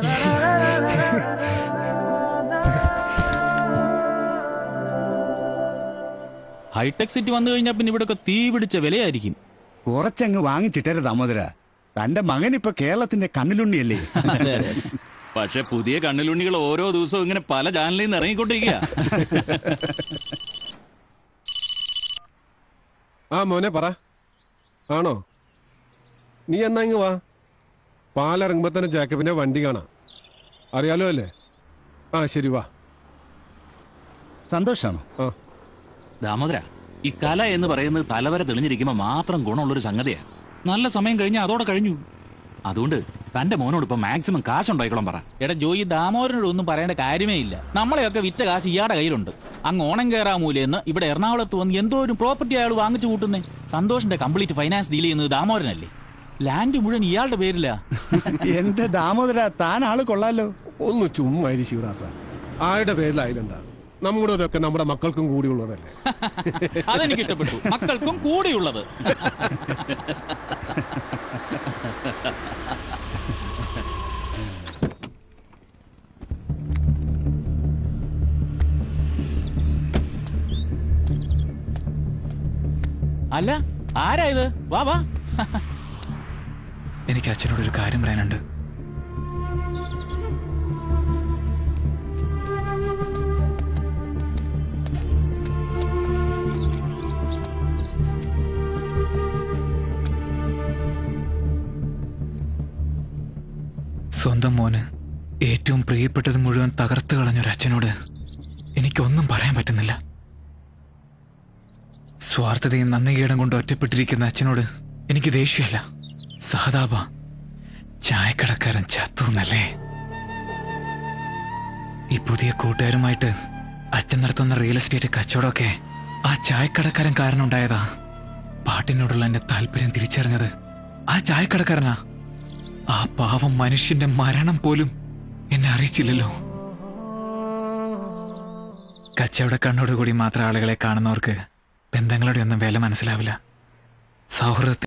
ഹൈടെക് സിറ്റി വന്നു കഴിഞ്ഞാൽ പിന്നെ ഇവിടെ തീ പിടിച്ച വിലയായിരിക്കും കുറച്ചങ്ങ് വാങ്ങിച്ചിട്ടരുത് ദാമോദര തന്റെ മകൻ ഇപ്പൊ കേരളത്തിന്റെ കണ്ണിലുണ്ണിയല്ലേ പക്ഷെ പുതിയ കണ്ണിലുണ്ണികൾ ഓരോ ദിവസവും ഇങ്ങനെ പല ചാനലിൽ നിന്ന് ഇറങ്ങിക്കൊണ്ടിരിക്കുക ആ മോനെ പറ ആണോ നീ എന്നാ ഇങ്ങ് വാ പാലിറങ്ങുമ്പോ തന്നെ ജാക്കബിന്റെ വണ്ടി കാണാം അറിയാലോ അല്ലേ ആ ശരി വാ സന്തോഷാണോ ആ ദാമോദര ഈ കല എന്ന് പറയുന്നത് തലവരെ തെളിഞ്ഞിരിക്കുമ്പോൾ മാത്രം ഗുണമുള്ളൊരു സംഗതിയാണ് നല്ല സമയം കഴിഞ്ഞാൽ അതോടെ കഴിഞ്ഞു അതുകൊണ്ട് തന്റെ മോനോട് ഇപ്പൊ മാക്സിമം കാശ് ഉണ്ടായിക്കോളം പറ എടാ ജോയി ദാമോദരനോട് ഒന്നും പറയേണ്ട കാര്യമേ ഇല്ല നമ്മളെയൊക്കെ വിറ്റ കാശ് ഇയാടെ കയ്യിലുണ്ട് അങ്ങ് ഓണം കയറാമൂലെന്ന് ഇവിടെ എറണാകുളത്ത് വന്ന് എന്തോ ഒരു പ്രോപ്പർട്ടി അയാൾ വാങ്ങിച്ചു കൂട്ടുന്നേ സന്തോഷിന്റെ കംപ്ലീറ്റ് ഫൈനാൻസ് ഡീൽ ചെയ്യുന്നത് ദാമോദരനല്ലേ ലാൻഡ് മുഴുവൻ ഇയാളുടെ പേരിലാ എന്റെ ദാമോദര താൻ ആള് കൊള്ളാലോ ഒന്ന് ചുമ്മാ ഇരി ശിവദാസ ആരുടെ പേരിലായാലെന്താ നമ്മുടെ ഇതൊക്കെ നമ്മുടെ മക്കൾക്കും കൂടി ഉള്ളതല്ലേ അതെനിക്ക് ഇഷ്ടപ്പെട്ടു മക്കൾക്കും കൂടിയുള്ളത് അല്ല ആരാ ഇത് വാ വാ എനിക്ക് അച്ഛനോട് ഒരു കാര്യം പറയാനുണ്ട് സ്വന്തം മോന് ഏറ്റവും പ്രിയപ്പെട്ടത് മുഴുവൻ തകർത്ത് കളഞ്ഞൊരു അച്ഛനോട് എനിക്കൊന്നും പറയാൻ പറ്റുന്നില്ല സ്വാർത്ഥതയും നന്ദികേടും കൊണ്ട് ഒറ്റപ്പെട്ടിരിക്കുന്ന അച്ഛനോട് എനിക്ക് ദേഷ്യമല്ല സഹതാപ ചായക്കടക്കാരൻ ചത്തു എന്നല്ലേ ഈ പുതിയ കൂട്ടുകാരുമായിട്ട് അച്ഛൻ നടത്തുന്ന റിയൽ എസ്റ്റേറ്റ് കച്ചവടമൊക്കെ ആ ചായക്കടക്കാരൻ കാരണം ഉണ്ടായതാ പാട്ടിനോടുള്ള എന്റെ താല്പര്യം തിരിച്ചറിഞ്ഞത് ആ ചായക്കടക്കാരനാ ആ പാവം മനുഷ്യന്റെ മരണം പോലും എന്നെ അറിയിച്ചില്ലല്ലോ കച്ചവട കണ്ണോടുകൂടി മാത്രം ആളുകളെ കാണുന്നവർക്ക് ബന്ധങ്ങളുടെ ഒന്നും വില മനസ്സിലാവില്ല സൗഹൃദത്തിൽ